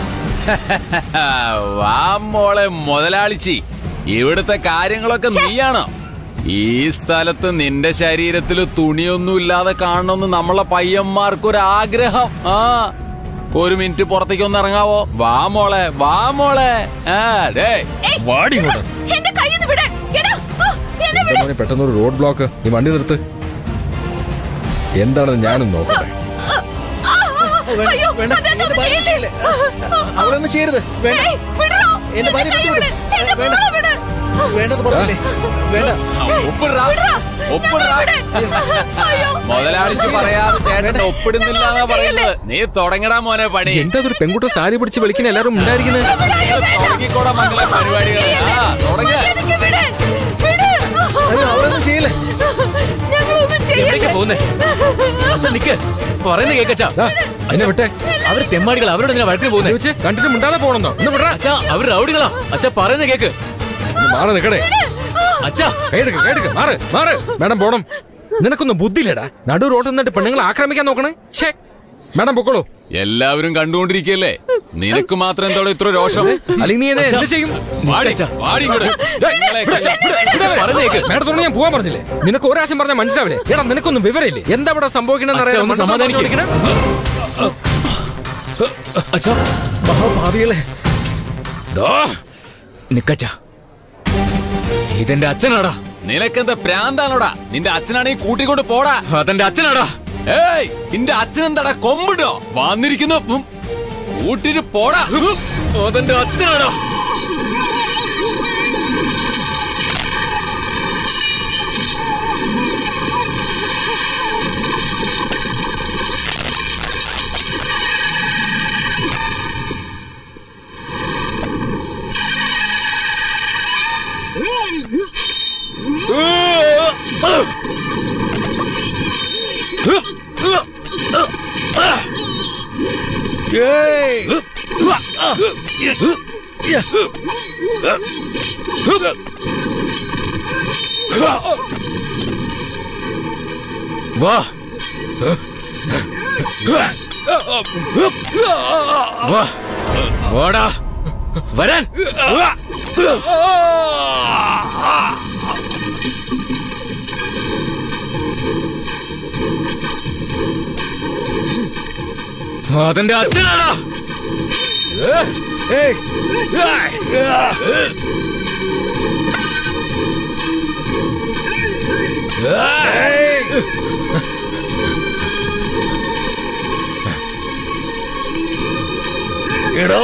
വാ മോളെ മുതലാളിച്ചി ഇവിടുത്തെ കാര്യങ്ങളൊക്കെ നീയാണോ ഈ സ്ഥലത്ത് നിന്റെ ശരീരത്തിൽ തുണിയൊന്നും ഇല്ലാതെ കാണണമെന്ന് നമ്മളെ പയ്യന്മാർക്കൊരു ആഗ്രഹം ആ ഒരു മിനിറ്റ് പുറത്തേക്ക് ഒന്ന് ഇറങ്ങാവോ വാ മോളെ വാ മോളെ ആ ഡേ വാടി ഇങ്ങോട്ട് എന്റെ കയ്യിൽ നിന്ന് വിടാൻ എടാ ആ, എന്നെ എന്റെ മോനെ പെട്ടെന്ന് ഒരു റോഡ് ബ്ലോക്ക് നീ വണ്ടി നിർത്ത് എന്താണെന്ന് ഞാനും നോക്കട്ടെ അയ്യോ അതെന്താ ഒന്ന് ചെയ്യല്ലേ? അവളൊന്നും ചെയ്യരുത് വേണ്ട ഏയ്, വിടണോ? എന്റെ ഭാര്യ കൈ വിട്ടു വിട്. വിട്. എന്റെ വേണ്ട. മോളെ വിട്. വേണ്ടെന്ന് പറഞ്ഞില്ലേ വേണ്ട ഒപ്പിടാ ഒപ്പിടാ മുതലാളിക്ക് പറയാതെ ചേട്ടൻ ഒപ്പിടുന്നില്ല എന്നാ പറയുന്നത് നീ തുടങ്ങടാ മോനെ പണി എന്താ ഒരു പെൺകുട്ടി സാരി പിടിച്ച് വിളിക്കുന്ന എല്ലാരും ഉണ്ടായിരിക്കുന്നത് തുടങ്ങിക്കോടാ മംഗള പരിപാടികൾ ആ തുടങ്ങ എനിക്ക് വിട്. വിട്. അയ്യോ അവളൊന്നും ചെയ്യില്ല ഞങ്ങളൊന്നും എവിടേക്കാ ചെയ്യല്ലേ പോകുന്നേ അച്ഛൻ നിക്ക് പറയുന്നത് കേക്കച്ചാ എന്നെ വിട്ടെ അവര് തെമ്മാടികൾ അവരോട് എന്തിനാ വഴക്കിന് പോകുന്നേ വെച്ച് കണ്ടിട്ട് മിണ്ടാതെ പോണെന്നോ ഒന്ന് വിടറാ അച്ഛാ അവർ റൗഡികളാ അച്ഛാ പറയുന്നത് കേക്ക് ഒന്ന് മാറി നിക്കടേ അച്ഛാ കൈയെടുക്ക് കൈയെടുക്ക് മാറ് മാറ് മാഡം പോണം നിനക്കൊന്നും ബുദ്ധിയില്ലടാ നടു റോട്ടിൽ നിന്നിട്ട് പെണ്ണുങ്ങളെ ആക്രമിക്കാൻ നോക്കണേ ഛേ മാഡം പൊക്കോളൂ എല്ലാവരും കണ്ടുകൊണ്ടിരിക്കല്ലേ നിനക്ക് മാത്രം എന്തോടെ ഇത്ര രോഷം അല്ലെങ്കിൽ നീ എന്നെ എന്ത് ചെയ്യും വാടി, വാടി ഇങ്ങോട്ട്. നിങ്ങളെ പറഞ്ഞേക്ക് മാഡത്തോട് ഞാൻ പോവാൻ പറഞ്ഞില്ലേ നിനക്ക് ഒരാശം പറഞ്ഞാൽ മനസ്സിലാവില്ലേ എടാ നിനക്കൊന്നും വിവരമില്ലേ എന്താ ഇവിടെ സംഭവിക്കണമെന്ന് അച്ഛാ, അറിയാൻ ഒന്ന് സമാധാനിക്ക്. അച്ഛാ മഹാഭാവികളെ നിക്കച്ചാ ഇതെന്റെ അച്ഛനാടാ നിനക്കെന്താ പ്രാന്താണോടാ നിന്റെ അച്ഛനാണെങ്കിൽ കൂട്ടിക്കൊണ്ട് പോടാ അതെന്റെ അച്ഛനാടാ ഏയ് നിന്റെ അച്ഛനെന്താടാ കൊമ്പിടോ വന്നിരിക്കുന്നു ഉം. കൂട്ടിട്ട് പോടാ അതെന്റെ അച്ഛനാടാ വാ വാ വാടാ വരാൻ അതെന്റെ അച്ഛനാടാ എടോ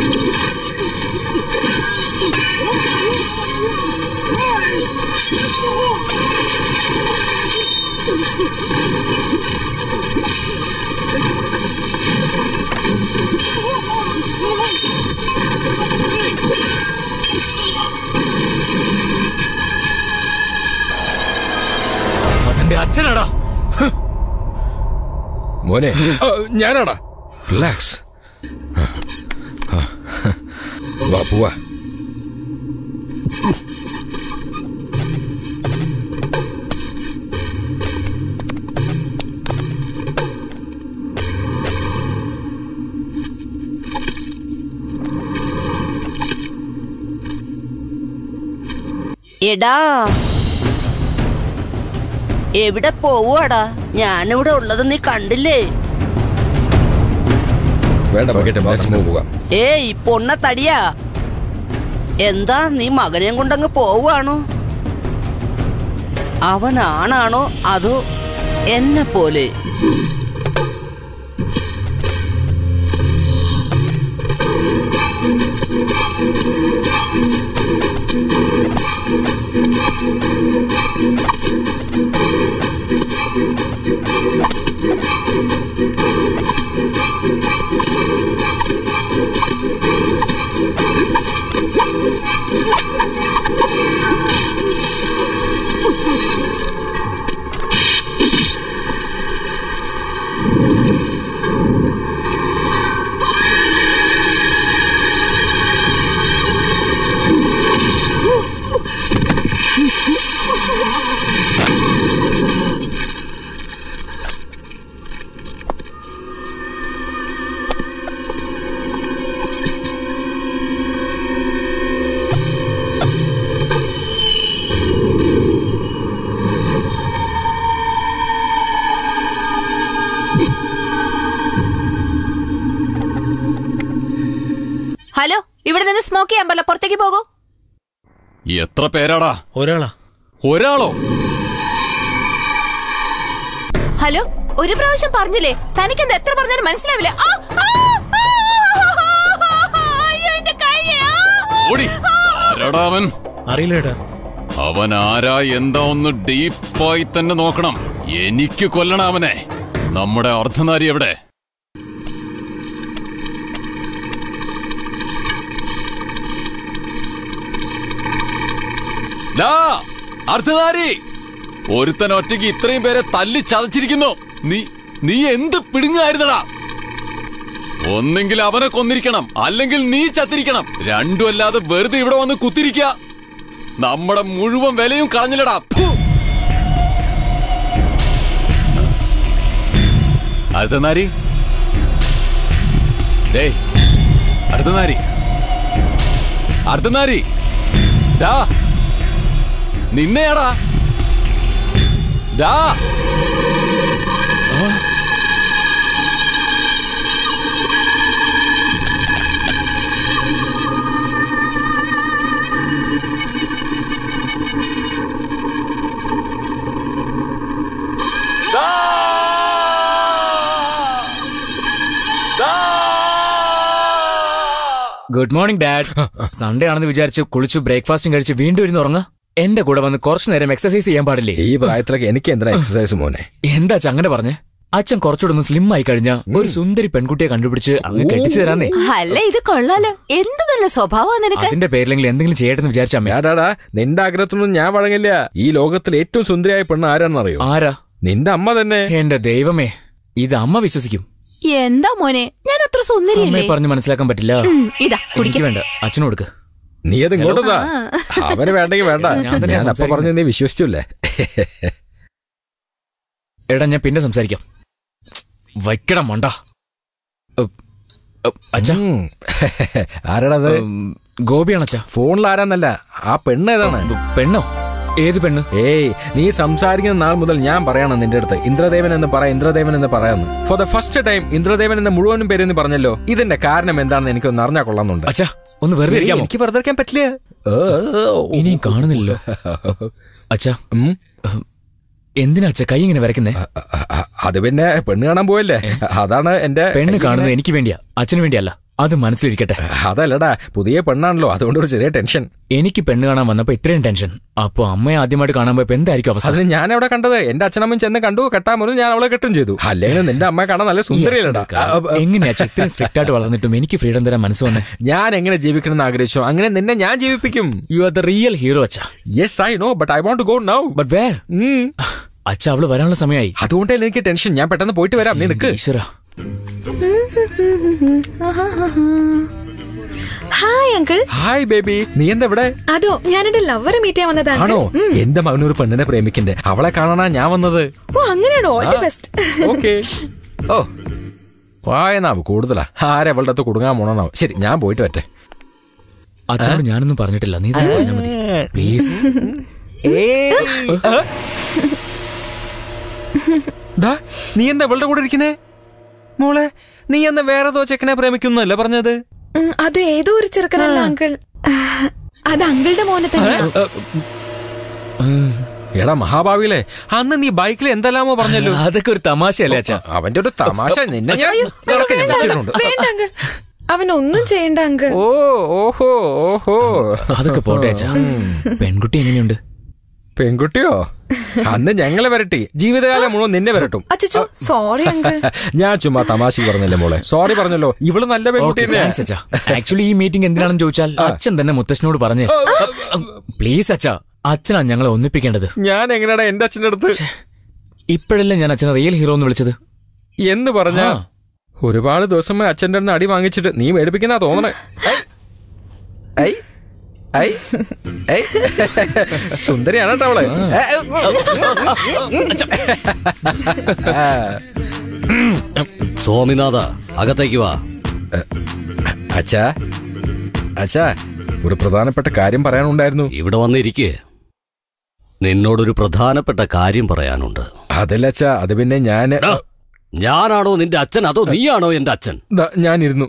Thank you. അതെന്റെ അച്ഛനാടാ മോനെ ആ, ഞാനാടാ റിലാക്സ് വാ പോവാ എടാ എവിടെ പോവാടാ ഞാനിവിടെ ഉള്ളത് നീ കണ്ടില്ലേ വേണ്ട പക്കട്ടെ ലെറ്റ്സ് മൂവ് പോകാം ഏയ് പൊണ്ണ തടിയാ എന്താ നീ മകനെയും കൊണ്ടങ്ങ് പോവാണോ അവനാണാണോ അതോ എന്നെ പോലെ ഹലോ ഇവിടെ നിന്ന് സ്മോക്ക് ചെയ്യാൻ പറ്റില്ല പുറത്തേക്ക് പോകൂ എത്ര പേരാടാ ഒരാളാ ഒരാളോ ഹലോ ഒരു പ്രാവശ്യം പറഞ്ഞില്ലേ തനിക്ക് എന്ത് എത്ര പറഞ്ഞാലും മനസ്സിലാവില്ല ആ, ആ, ആ, അയ്യോ, എന്റെ കൈ, ആ. ഓടി ആരാടാ അവൻ അറിയില്ല ഏട്ടാ അവൻ ആരാ എന്താ ഒന്ന് ഡീപ്പായി തന്നെ നോക്കണം എനിക്ക് കൊല്ലണം അവനെ നമ്മുടെ അർദ്ധനാരി എവിടെ ഡാ, അർദ്ധനാരി ഒരുത്തൻ ഒറ്റയ്ക്ക് ഇത്രയും പേരെ തല്ലി ചതച്ചിരിക്കുന്നു നീ നീ എന്ത് പിടുങ്ങായിരുന്നടാ ഒന്നെങ്കിൽ അവനെ കൊന്നിരിക്കണം അല്ലെങ്കിൽ നീ ചത്തിരിക്കണം രണ്ടും അല്ലാതെ വെറുതെ ഇവിടെ വന്ന് കുത്തിരിക്ക നമ്മുടെ മുഴുവൻ വിലയും കളഞ്ഞില്ലടാ ഫു. അർദ്ധനാരി ഡേയ് അർദ്ധനാരി അർദ്ധനാരി ഡാ നിന്നെയാടാ ഡാ ആ? ഗുഡ് മോർണിംഗ് ഡാഡ് സൺഡേ ആണെന്ന് വിചാരിച്ച് കുളിച്ചു ബ്രേക്ക്ഫാസ്റ്റും കഴിച്ച് വീണ്ടും ഇരുന്ന് ഉറങ്ങ എന്റെ കൂടെ വന്ന് കുറച്ചു നേരം എക്സസൈസ് ചെയ്യാൻ പാടില്ലേ ഈ പ്രായത്തിലൊക്കെ എനിക്ക് എന്തിനാ എക്സസൈസ് മോനെ എന്താ അച്ഛൻ അങ്ങനെ പറഞ്ഞേ അച്ഛൻ കുറച്ചുകൂടെ ഒന്ന് സ്ലിം ആയി കഴിഞ്ഞാ ഒരു സുന്ദരി പെൺകുട്ടിയെ കണ്ടുപിടിച്ച് അങ്ങ് കെട്ടിച്ചു തരാന്നേ അല്ല ഇത് കൊള്ളാലോ എന്ത് നല്ല സ്വഭാവം നിനക്ക് അതിന്റെ പേരിലെങ്കിലും എന്തെങ്കിലും ചെയ്യട്ടെന്ന് വിചാരിച്ചമ്മേ ഞാടാടാ നിന്റെ ആഗ്രഹത്തിനൊന്നും ഞാൻ വഴങ്ങില്ല ഈ ലോകത്തിൽ ഏറ്റവും സുന്ദരിയായ പെണ്ണ് ആരാണെന്നറിയോ ആരാ നിന്റെ അമ്മ തന്നെ എന്റെ ദൈവമേ ഇത് അമ്മ വിശ്വസിക്കും എന്താ മോനെ ഞാൻ അത്ര സുന്ദരിയല്ലേ അമ്മയെ പറഞ്ഞ് മനസ്സിലാക്കാൻ പറ്റില്ല ഉം, ഇതാ എനിക്ക് കുടിക്ക വേണ്ട അച്ഛനും കൊടുക്ക് നീ അത് ഇങ്ങോട്ടാ ആ. അവന് വേണ്ടെങ്കിൽ വേണ്ട ഞാൻ തന്നെ ഞാൻ അപ്പൊ പറഞ്ഞു നീ വിശ്വസിച്ചില്ലേ എടാ ഞാൻ പിന്നെ സംസാരിക്കാം വയ്ക്കട മണ്ട അച്ഛാ ആരാടാ അത് ഗോപിയാണ് അച്ഛാ ഫോണിൽ ആരാന്നല്ല ആ പെണ്ണ് ഏതാണ് പെണ്ണോ ഏത് പെണ്ണ് ഏയ് നീ സംസാരിക്കുന്ന നാൾ മുതൽ ഞാൻ പറയണം നിന്റെ അടുത്ത് ഇന്ദ്രദേവൻ എന്ന് പറ ഇന്ദ്രദേവൻ എന്ന് പറയാന്ന് for the first time Indradevan എന്ന മുഴുവനും പേര് നീ പറഞ്ഞല്ലോ ഇതിന്റെ കാരണം എന്താണെന്ന് എനിക്കൊന്ന് അറിഞ്ഞാൽ കൊള്ളാന്നുണ്ട് അച്ഛാ ഒന്ന് വെറുതെ ഏയ്, ഇരിക്കാമോ എനിക്ക് വെറുതെ ഇരിക്കാൻ പറ്റില്ല ഇനിയും കാണുന്നില്ലല്ലോ അച്ഛാ എന്തിനാ അച്ഛാ കൈ ഇങ്ങനെ വരയ്ക്കുന്നേ അത് പിന്നെ പെണ്ണ് കാണാൻ പോയല്ലേ അതാണ് എന്റെ പെണ്ണ് കാണുന്നത് എനിക്ക് വേണ്ടിയാ അച്ഛന് വേണ്ടിയല്ല അത് മനസ്സിലിരിക്കട്ടെ അതല്ലടാ പുതിയ പെണ്ണാണല്ലോ അതുകൊണ്ട് ഒരു ചെറിയ ടെൻഷൻ എനിക്ക് പെണ്ണ് കാണാൻ വന്നപ്പോ ഇത്രയും ടെൻഷൻ അപ്പൊ അമ്മയെ ആദ്യമായിട്ട് കാണാൻ പോയപ്പോ എന്തായിരിക്കും അവസ്ഥ അതിന് ഞാൻ എവിടെ കണ്ടത് എന്റെ അച്ഛനമ്മയും ചെന്ന് കണ്ടു കെട്ടാൻ ഞാൻ അവളെ കെട്ടും ചെയ്തു അല്ലെങ്കിൽ നിന്റെ അമ്മയെ കാണാൻ നല്ല സുന്ദരിയല്ലടാ എങ്ങനെയാ അച്ഛാ ഇത്രയും സ്ട്രിക്റ്റ് ആയിട്ട് വളർന്നിട്ടും എനിക്ക് ഫ്രീഡം തരാൻ മനസ്സ് വന്നേ ഞാൻ എങ്ങനെ ജീവിക്കണം എന്ന് ആഗ്രഹിച്ചോ അങ്ങനെ നിന്നെ ഞാൻ ജീവിപ്പിക്കും you are the real hero അച്ഛാ yes I know but I won't go now but where അച്ഛ അവള് വരാനുള്ള സമയമായി അതുകൊണ്ടല്ലേ എനിക്ക് ടെൻഷൻ ഞാൻ പെട്ടെന്ന് പോയിട്ട് വരാം നീ നിക്ക് ഈശ്വര ഹായ് അങ്കിൾ ഹായ് ബേബി നീ എന്താ ഇവിടെ അതോ ഞാൻ എന്റെ ലവറെ മീറ്റ് ചെയ്യാൻ വന്നതാണ് ആണോ എന്റെ മകനൊരു പെണ്ണിനെ പ്രേമിക്കണ്ടേ അവളെ കാണാനാ ഞാൻ വന്നത് ഓ അങ്ങനെയാണോ all the ah. Best okay ഓ വായനാവ് കൂടുതലാ ആരവളുടെ അടുത്ത് കുടുങ്ങാൻ പോണെന്നാവും ശരി ഞാൻ പോയിട്ട് വരട്ടെ അച്ഛനോട് ഞാനൊന്നും പറഞ്ഞിട്ടില്ല നീ തന്നെ പറഞ്ഞാൽ മതി പ്ലീസ് ഡാ നീ എന്താ ഇവളുടെ കൂടെ ഇരിക്കുന്നേ മോളെ നീ എന്താ വേറെ തോ ചെക്കനെ പ്രേമിക്കുന്നല്ലേ പറഞ്ഞത് ഉം, അത് ഏതോ ഒരു ചെറുക്കനല്ല അങ്കിൾ അത് അങ്കിളുടെ മോനെ തന്നെയാ എടാ മഹാഭാവിയിലെ അന്ന് നീ ബൈക്കിൽ എന്തെല്ലാമോ പറഞ്ഞല്ലോ അതൊക്കെ ഒരു തമാശയല്ലേ അച്ഛാ അവന്റെ ഒരു തമാശ നിന്നെ ഞാൻ അയ്യോ, നിനക്ക് ഞാൻ വേണ്ട, വെച്ചിട്ടുണ്ട്. വേണ്ട അങ്കിൾ അവൻ ഒന്നും ചെയ്യണ്ട അങ്കിൾ ഓ ഓഹോ ഓഹോ അതൊക്കെ പോട്ടെ അച്ഛാ പെൺകുട്ടി എങ്ങനെയുണ്ട് പെൺകുട്ടിയോ അന്ന് ഞങ്ങളെ വരട്ടി ജീവിതകാലം മുഴുവൻ നിന്നെ വരട്ടും അച്ചോ സോറി അങ്കിൾ ഞാൻ ചുമ്മാ തമാശ പറഞ്ഞല്ലേ മോളെ സോറി പറഞ്ഞല്ലോ ഇവള് നല്ല പെൺകുട്ടി തന്നെയാ. ആക്ച്വലി ഈ മീറ്റിംഗ് എന്തിനാണെന്ന് ചോദിച്ചാൽ അച്ഛൻ തന്നെ മുത്തശ്ശനോട് പറഞ്ഞേ പ്ലീസ് അച്ഛാ അച്ഛനാ ഞങ്ങളെ ഒന്നിപ്പിക്കേണ്ടത് ഞാൻ എങ്ങനെയാടാ എന്റെ അച്ഛന്റെ അടുത്ത് ഇപ്പോഴല്ലേ ഞാൻ അച്ഛനെ റിയൽ ഹീറോ എന്ന് വിളിച്ചത് എന്ന് പറഞ്ഞ ആ. ഒരുപാട് ദിവസം അച്ഛന്റെ അടുത്ത് അടി വാങ്ങിച്ചിട്ട് നീ മേടിപ്പിക്കുന്ന തോന്നണേ ഐ ഐ ഐ സുന്ദരിയാണ് കേട്ടോ അവളെ ആ. സ്വാമിനാഥ അകത്തേക്ക് വാ അച്ഛാ അച്ഛാ ഒരു പ്രധാനപ്പെട്ട കാര്യം പറയാനുണ്ടായിരുന്നു ഇവിടെ വന്നിരിക്കേ നിന്നോടൊരു പ്രധാനപ്പെട്ട കാര്യം പറയാനുണ്ട് അതല്ല അച്ഛാ അത് പിന്നെ ഞാൻ ഞാനാണോ നിന്റെ അച്ഛൻ അതോ നീയാണോ എന്റെ അച്ഛൻ ഞാനിരുന്നു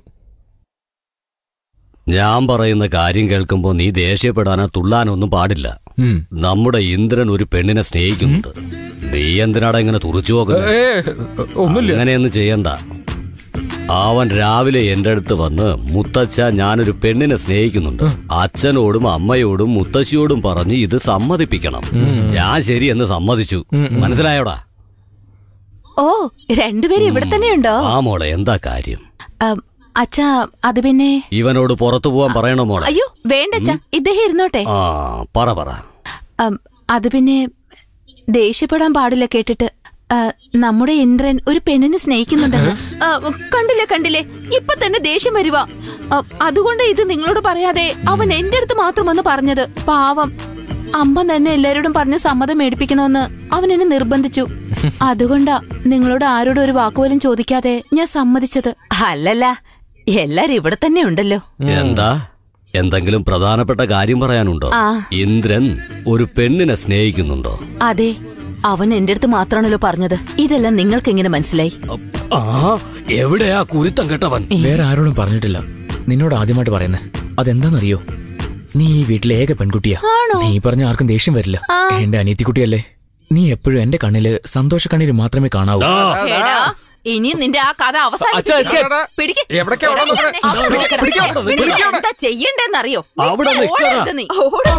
ഞാൻ പറയുന്ന കാര്യം കേൾക്കുമ്പോ നീ ദേഷ്യപ്പെടാനോ തുള്ളാനോ ഒന്നും പാടില്ല ഉം. നമ്മുടെ ഇന്ദ്രൻ ഒരു പെണ്ണിനെ സ്നേഹിക്കുന്നുണ്ട് നീ എന്തിനാടാ ഇങ്ങനെ തുറച്ചു നോക്കുന്നത് ഏ, ഒന്നുമില്ല അങ്ങനെയൊന്നും ചെയ്യണ്ട അവൻ രാവിലെ എന്റെ അടുത്ത് വന്ന് മുത്തച്ഛ ഞാനൊരു പെണ്ണിനെ സ്നേഹിക്കുന്നുണ്ട് അച്ഛനോടും അമ്മയോടും മുത്തശ്ശിയോടും പറഞ്ഞ് ഇത് സമ്മതിപ്പിക്കണം ഞാൻ ശരി എന്ന് സമ്മതിച്ചു മനസ്സിലായോടാ ഓ രണ്ടുപേരും ഇവിടെ തന്നെയുണ്ടോ ആ മോളെ എന്താ കാര്യം അം, അച്ഛാ അത് പിന്നെ ഇവനോട് പുറത്തു പോവാൻ പറയണോ മോളെ അയ്യോ വേണ്ട അച്ഛാ ഇദ്ദേഹം ഇരുന്നോട്ടെ ആ പറ പറ അം, അത് പിന്നെ ദേഷ്യപ്പെടാൻ പാടില്ല കേട്ടിട്ട് ആ, നമ്മുടെ ഇന്ദ്രൻ ഒരു പെണ്ണിനെ സ്നേഹിക്കുന്നുണ്ടെന്ന് ആ, കണ്ടില്ലേ കണ്ടില്ലേ ഇപ്പൊ തന്നെ ദേഷ്യം വരുവാ ആ, അതുകൊണ്ട് ഇത് നിങ്ങളോട് പറയാതെ അവൻ എന്റെ അടുത്ത് മാത്രം വന്ന് പറഞ്ഞത് പാവം അമ്മ തന്നെ എല്ലാരോടും പറഞ്ഞ് സമ്മതം മേടിപ്പിക്കണമെന്ന് അവൻ എന്നെ നിർബന്ധിച്ചു അതുകൊണ്ടാ നിങ്ങളോട് ആരോടും ഒരു വാക്കുപോലും ചോദിക്കാതെ ഞാൻ സമ്മതിച്ചത് അല്ലല്ല എല്ലാരും ഇവിടെ തന്നെ ഉണ്ടല്ലോ എന്താ എന്തെങ്കിലും പ്രധാനപ്പെട്ട കാര്യം പറയാനുണ്ടോ ആ. ഇന്ദ്രൻ ഒരു പെണ്ണിനെ സ്നേഹിക്കുന്നുണ്ടോ അതെ അവൻ എന്റെ അടുത്ത് മാത്രമാണല്ലോ പറഞ്ഞത് ഇതെല്ലാം നിങ്ങൾക്ക് എങ്ങനെ മനസ്സിലായി ആ എവിടെയാ കുരുത്തം കെട്ടവൻ വേറെ ആരോടും പറഞ്ഞിട്ടില്ല നിന്നോട് ആദ്യമായിട്ട് പറയുന്നേ അതെന്താണെന്നറിയോ നീ ഈ വീട്ടിലെ ഏക പെൺകുട്ടിയാ ആണോ? നീ പറഞ്ഞ ആർക്കും ദേഷ്യം വരില്ല ആ. എന്റെ അനിയത്തിക്കുട്ടിയല്ലേ നീ എപ്പോഴും എന്റെ കണ്ണില് സന്തോഷ കണ്ണീര് മാത്രമേ കാണാവൂ എടാ, ഇനിയും നിന്റെ ആ കഥ അച്ഛാ, escape. അവസാനിപ്പിക്ക്. പിടിക്ക്. എവിടേക്കാ എടാ, ഓടാൻ നോക്കണേ? അവിടെ പിടിക്ക്, നിൽക്കടാ. പിടിക്ക് അവിടെ നിന്ന്, നീ പിടിക്ക് അവിടെ. എന്താ ചെയ്യണ്ടെന്നറിയോ അവിടെ നിൽക്കടാ. ഓടരുത് നീ. ഓട്.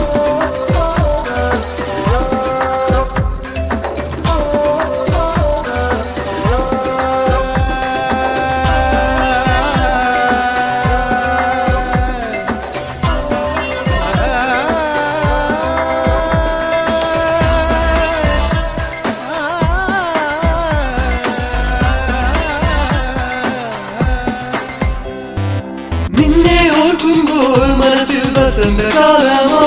നിന്നെ ഓർക്കുമ്പോൾ മനസ്സിൽ വസന്തകാലമാ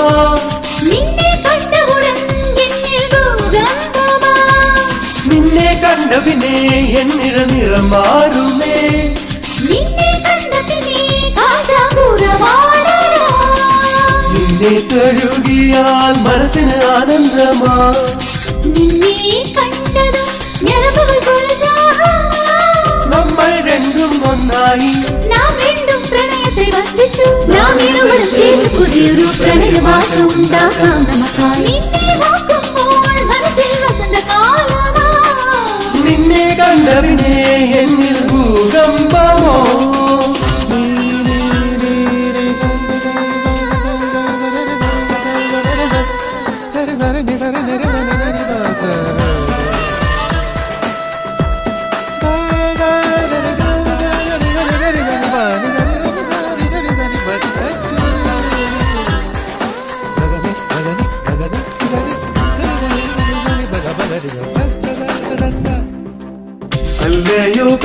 നിന്നെ കണ്ട പിന്നെ എന്നിട നിറം മാറുമേ നിന്നെ തഴുകിയാൽ മനസ്സിന് ആനന്ദമാ നമ്മൾ രണ്ടും ഒന്നായി പുതിയൊരു പ്രണയവാസം ഉണ്ടാക്കാം നമുക്കായി നിന്നെ കണ്ട പിന്നെ എന്നിൽ ഭൂകമ്പമോ നീ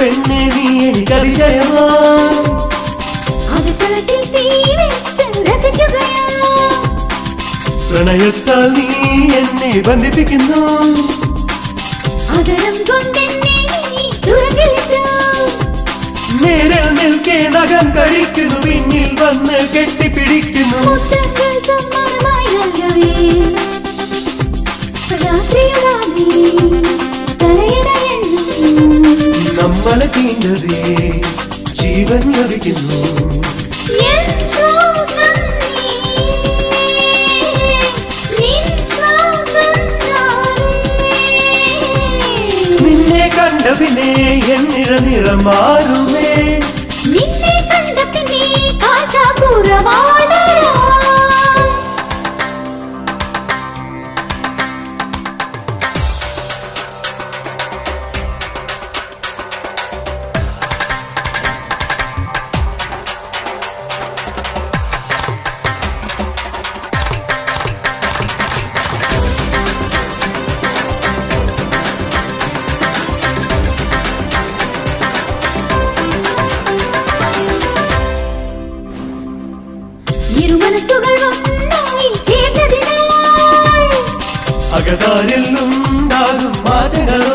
പെണ്ണെ നീ എനിക്ക് അതിശയമാ അകത്തളത്തിൽ തീ വെച്ച് രസിക്കുകയാ പ്രണയത്താൽ നീ എന്നെ ബന്ധിപ്പിക്കുന്നു അതരം കൊണ്ടെന്നെ നീ തുറക്കിലിട്ടു നേരിൽ നിൽക്കെ നഖം കഴിക്കുന്നു പിന്നിൽ വന്ന് കെട്ടിപ്പിടിക്കുന്നു മുത്തങ്ങൾ സമ്മാനമായി നൽകവേ രാത്രികളാകെ തലയിടയെന്നും നമ്മളെ തീണ്ടതേ ജീവൻ ലഭിക്കുന്നു എൻ ശ്വാസം നീ, നിൻ ശ്വാസം ഞാനേ. നിന്നെ കണ്ട പിന്നെ എന്നിഴ നിറം മാറുമേ നിന്നെ കണ്ട പിന്നെ കാറ്റാപുറമാടരാ ഇരുമനസ്സുകൾ ഒന്നായി ചേർന്നതിനാൽ അകതാരിൽ ഉണ്ടാകും മാറ്റങ്ങളോ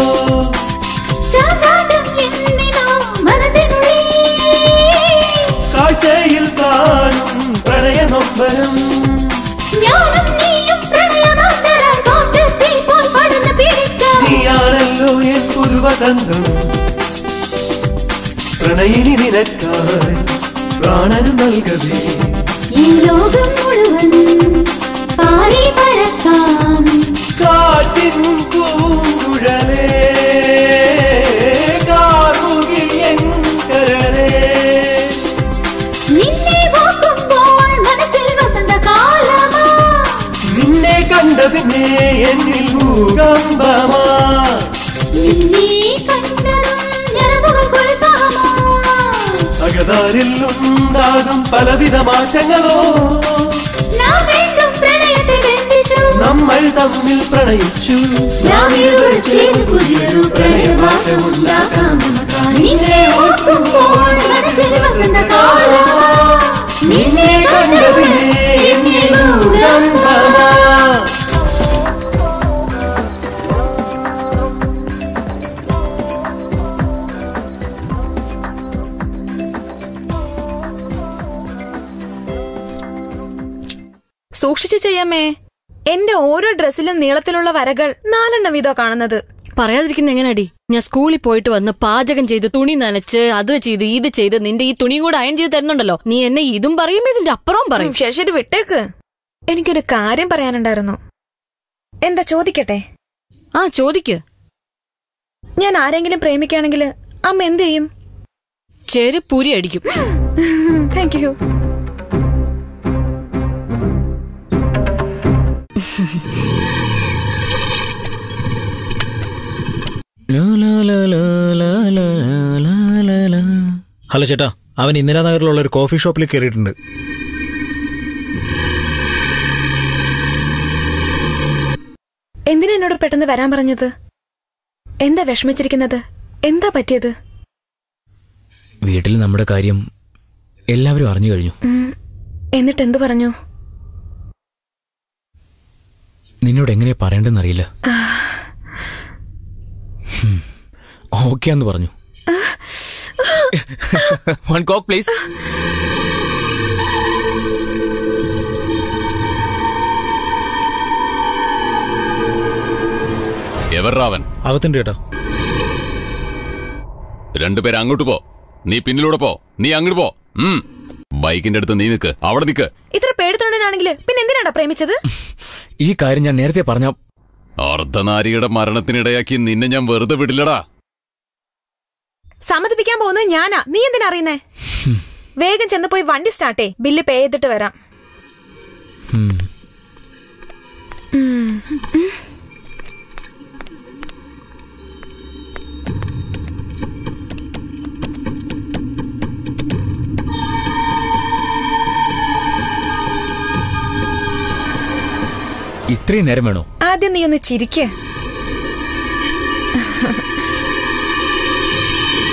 ചാചാട്ടം എന്തിനോ മനസ്സിനുള്ളിൽ കാഴ്ചയിൽ കാണും പ്രണയനൊമ്പരം ഞാനും നീയും പ്രണയമാന്തരാൽ കാറ്റത്തെ പോൽ പടർന്ന് പിടിക്കാം നീയാണല്ലോ എൻ പുതുവസന്തം പ്രണയിനി നിനക്കായി പ്രാണനം നൽകവേ ഈ ലോകം മുഴുവൻ പാറി പറക്കാം കാറ്റിൻ പൂങ്കുഴലേ കാർമുകിൽ എൻ കരളേ നിന്നെ ഓർക്കുമ്പോൾ മനസ്സിൽ വസന്തകാലമാ നിന്നെ കണ്ട പിന്നെ എന്നിൽ ഭൂകമ്പമാ നിന്നെ കണ്ടതും ഞരമ്പുകൾ കൊലുസാമാ അകതാരിൽ ഉണ്ടാകും പലവിധ മാറ്റങ്ങളോ നാം വീണ്ടും പ്രണയത്തെ ബന്ധിച്ചു നമ്മൾ തമ്മിൽ പ്രണയിച്ചു നാം ഇരുവർ ചേർന്ന് പുതിയൊരു പ്രണയമാറ്റമുണ്ടാക്കാം നിന്നെ ഓർക്കുമ്പോൾ മനസ്സിൽ വസന്തകാലമാ നിന്നെ കണ്ട പിന്നെ എന്നിൽ ഭൂകമ്പമാ സൂക്ഷിച്ചു ചെയ്യാമേ എന്റെ ഓരോ ഡ്രസ്സിലും നീളത്തിലുള്ള വരകൾ നാലെണ്ണം വീതോ കാണുന്നത് പറയാതിരിക്കുന്ന എങ്ങനെയാടി ഞാൻ സ്കൂളിൽ പോയിട്ട് വന്ന് പാചകം ചെയ്ത് തുണി നനച്ച് അത് ചെയ്ത് ഇത് ചെയ്ത് നിന്റെ ഈ തുണി കൂടെ അയൺ ചെയ്ത് തരുന്നുണ്ടല്ലോ നീ എന്നെ ഇതും പറയും ഇതിന്റെ അപ്പുറവും പറയും ഉം, ശരി ശരി വിട്ടേക്ക് എനിക്കൊരു കാര്യം പറയാനുണ്ടായിരുന്നു എന്താ ചോദിക്കട്ടെ ആ ചോദിക്ക് ഞാൻ ആരെങ്കിലും പ്രേമിക്കുകയാണെങ്കിൽ അമ്മ എന്ത് ചെയ്യും ചെരുപ്പൂരി അടിക്കും താങ്ക് യു ഹലോ ചേട്ടാ അവൻ ഇന്ദിരാനഗറിലുള്ള ഒരു കോഫി ഷോപ്പിൽ കയറിയിട്ടുണ്ട് എന്തിനാ എന്നോട് പെട്ടെന്ന് വരാൻ പറഞ്ഞത് എന്താ വിഷമിച്ചിരിക്കുന്നത് എന്താ പറ്റിയത് വീട്ടിൽ നമ്മുടെ കാര്യം എല്ലാവരും അറിഞ്ഞു കഴിഞ്ഞു ഉം, എന്നിട്ട് എന്തു പറഞ്ഞു നിന്നോട് എങ്ങനെ പറയേണ്ടെന്നറിയില്ല ഓക്കെ എന്ന് പറഞ്ഞു വൺ കോക്ക് പ്ലീസ് എവർറാവൻ അകത്തുണ്ട് ചേട്ടാ രണ്ടുപേരും അങ്ങോട്ട് പോ നീ പിന്നിലൂടെ പോ നീ അങ്ങോട്ട് പോ ഉം. ബൈക്കിന്റെ അടുത്ത് നീ നിക്ക് അവിടെ നിക്ക് ഇത്ര പേടിത്തൊണ്ടനാണെങ്കിൽ പിന്നെ എന്തിനാടാ പ്രേമിച്ചത് ഈ കാര്യം ഞാൻ നേരത്തെ പറഞ്ഞ അർദ്ധനാരിയുടെ മരണത്തിനിടയാക്കി നിന്നെ ഞാൻ വെറുതെ വിടില്ലടാ സമ്മതിപ്പിക്കാൻ പോകുന്നത് ഞാനാ നീ എന്തിനാ അറിയുന്നേ വേഗം ചെന്ന് പോയി വണ്ടി സ്റ്റാർട്ടേ ബില്ല് പേ ചെയ്തിട്ട് വരാം ഉം. ഉം. ഇത്രയും നേരം വേണോ ആദ്യം നീ ഒന്ന് ചിരിക്ക്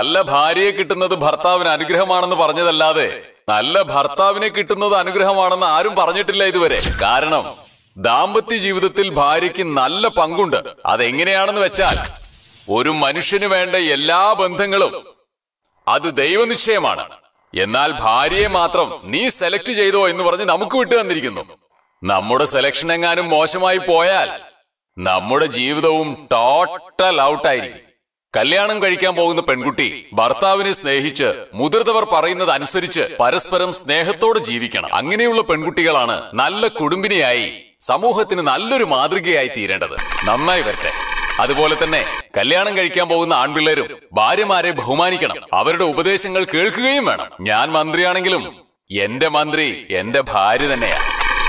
നല്ല ഭാര്യയെ കിട്ടുന്നത് ഭർത്താവിന് അനുഗ്രഹമാണെന്ന് പറഞ്ഞതല്ലാതെ നല്ല ഭർത്താവിനെ കിട്ടുന്നത് അനുഗ്രഹമാണെന്ന് ആരും പറഞ്ഞിട്ടില്ല ഇതുവരെ കാരണം ദാമ്പത്യ ജീവിതത്തിൽ ഭാര്യയ്ക്ക് നല്ല പങ്കുണ്ട് അതെങ്ങനെയാണെന്ന് വെച്ചാൽ ഒരു മനുഷ്യന് വേണ്ട എല്ലാ ബന്ധങ്ങളും അത് ദൈവനിശ്ചയമാണ് എന്നാൽ ഭാര്യയെ മാത്രം നീ സെലക്ട് ചെയ്തോ എന്ന് പറഞ്ഞ് നമുക്ക് വിട്ടു തന്നിരിക്കുന്നു നമ്മുടെ സെലക്ഷൻ എങ്ങാനും മോശമായി പോയാൽ നമ്മുടെ ജീവിതവും ടോട്ടൽ ഔട്ടായിരിക്കും കല്യാണം കഴിക്കാൻ പോകുന്ന പെൺകുട്ടി ഭർത്താവിനെ സ്നേഹിച്ച് മുതിർന്നവർ പറയുന്നത് അനുസരിച്ച് പരസ്പരം സ്നേഹത്തോടെ ജീവിക്കണം അങ്ങനെയുള്ള പെൺകുട്ടികളാണ് നല്ല കുടുംബിനിയായി സമൂഹത്തിന് നല്ലൊരു മാതൃകയായി തീരേണ്ടത് നന്നായി വരട്ടെ അതുപോലെ തന്നെ കല്യാണം കഴിക്കാൻ പോകുന്ന ആൺപിള്ളേരും ഭാര്യമാരെ ബഹുമാനിക്കണം അവരുടെ ഉപദേശങ്ങൾ കേൾക്കുകയും വേണം ഞാൻ മന്ത്രിയാണെങ്കിലും എന്റെ മന്ത്രി എന്റെ ഭാര്യ തന്നെയാണ്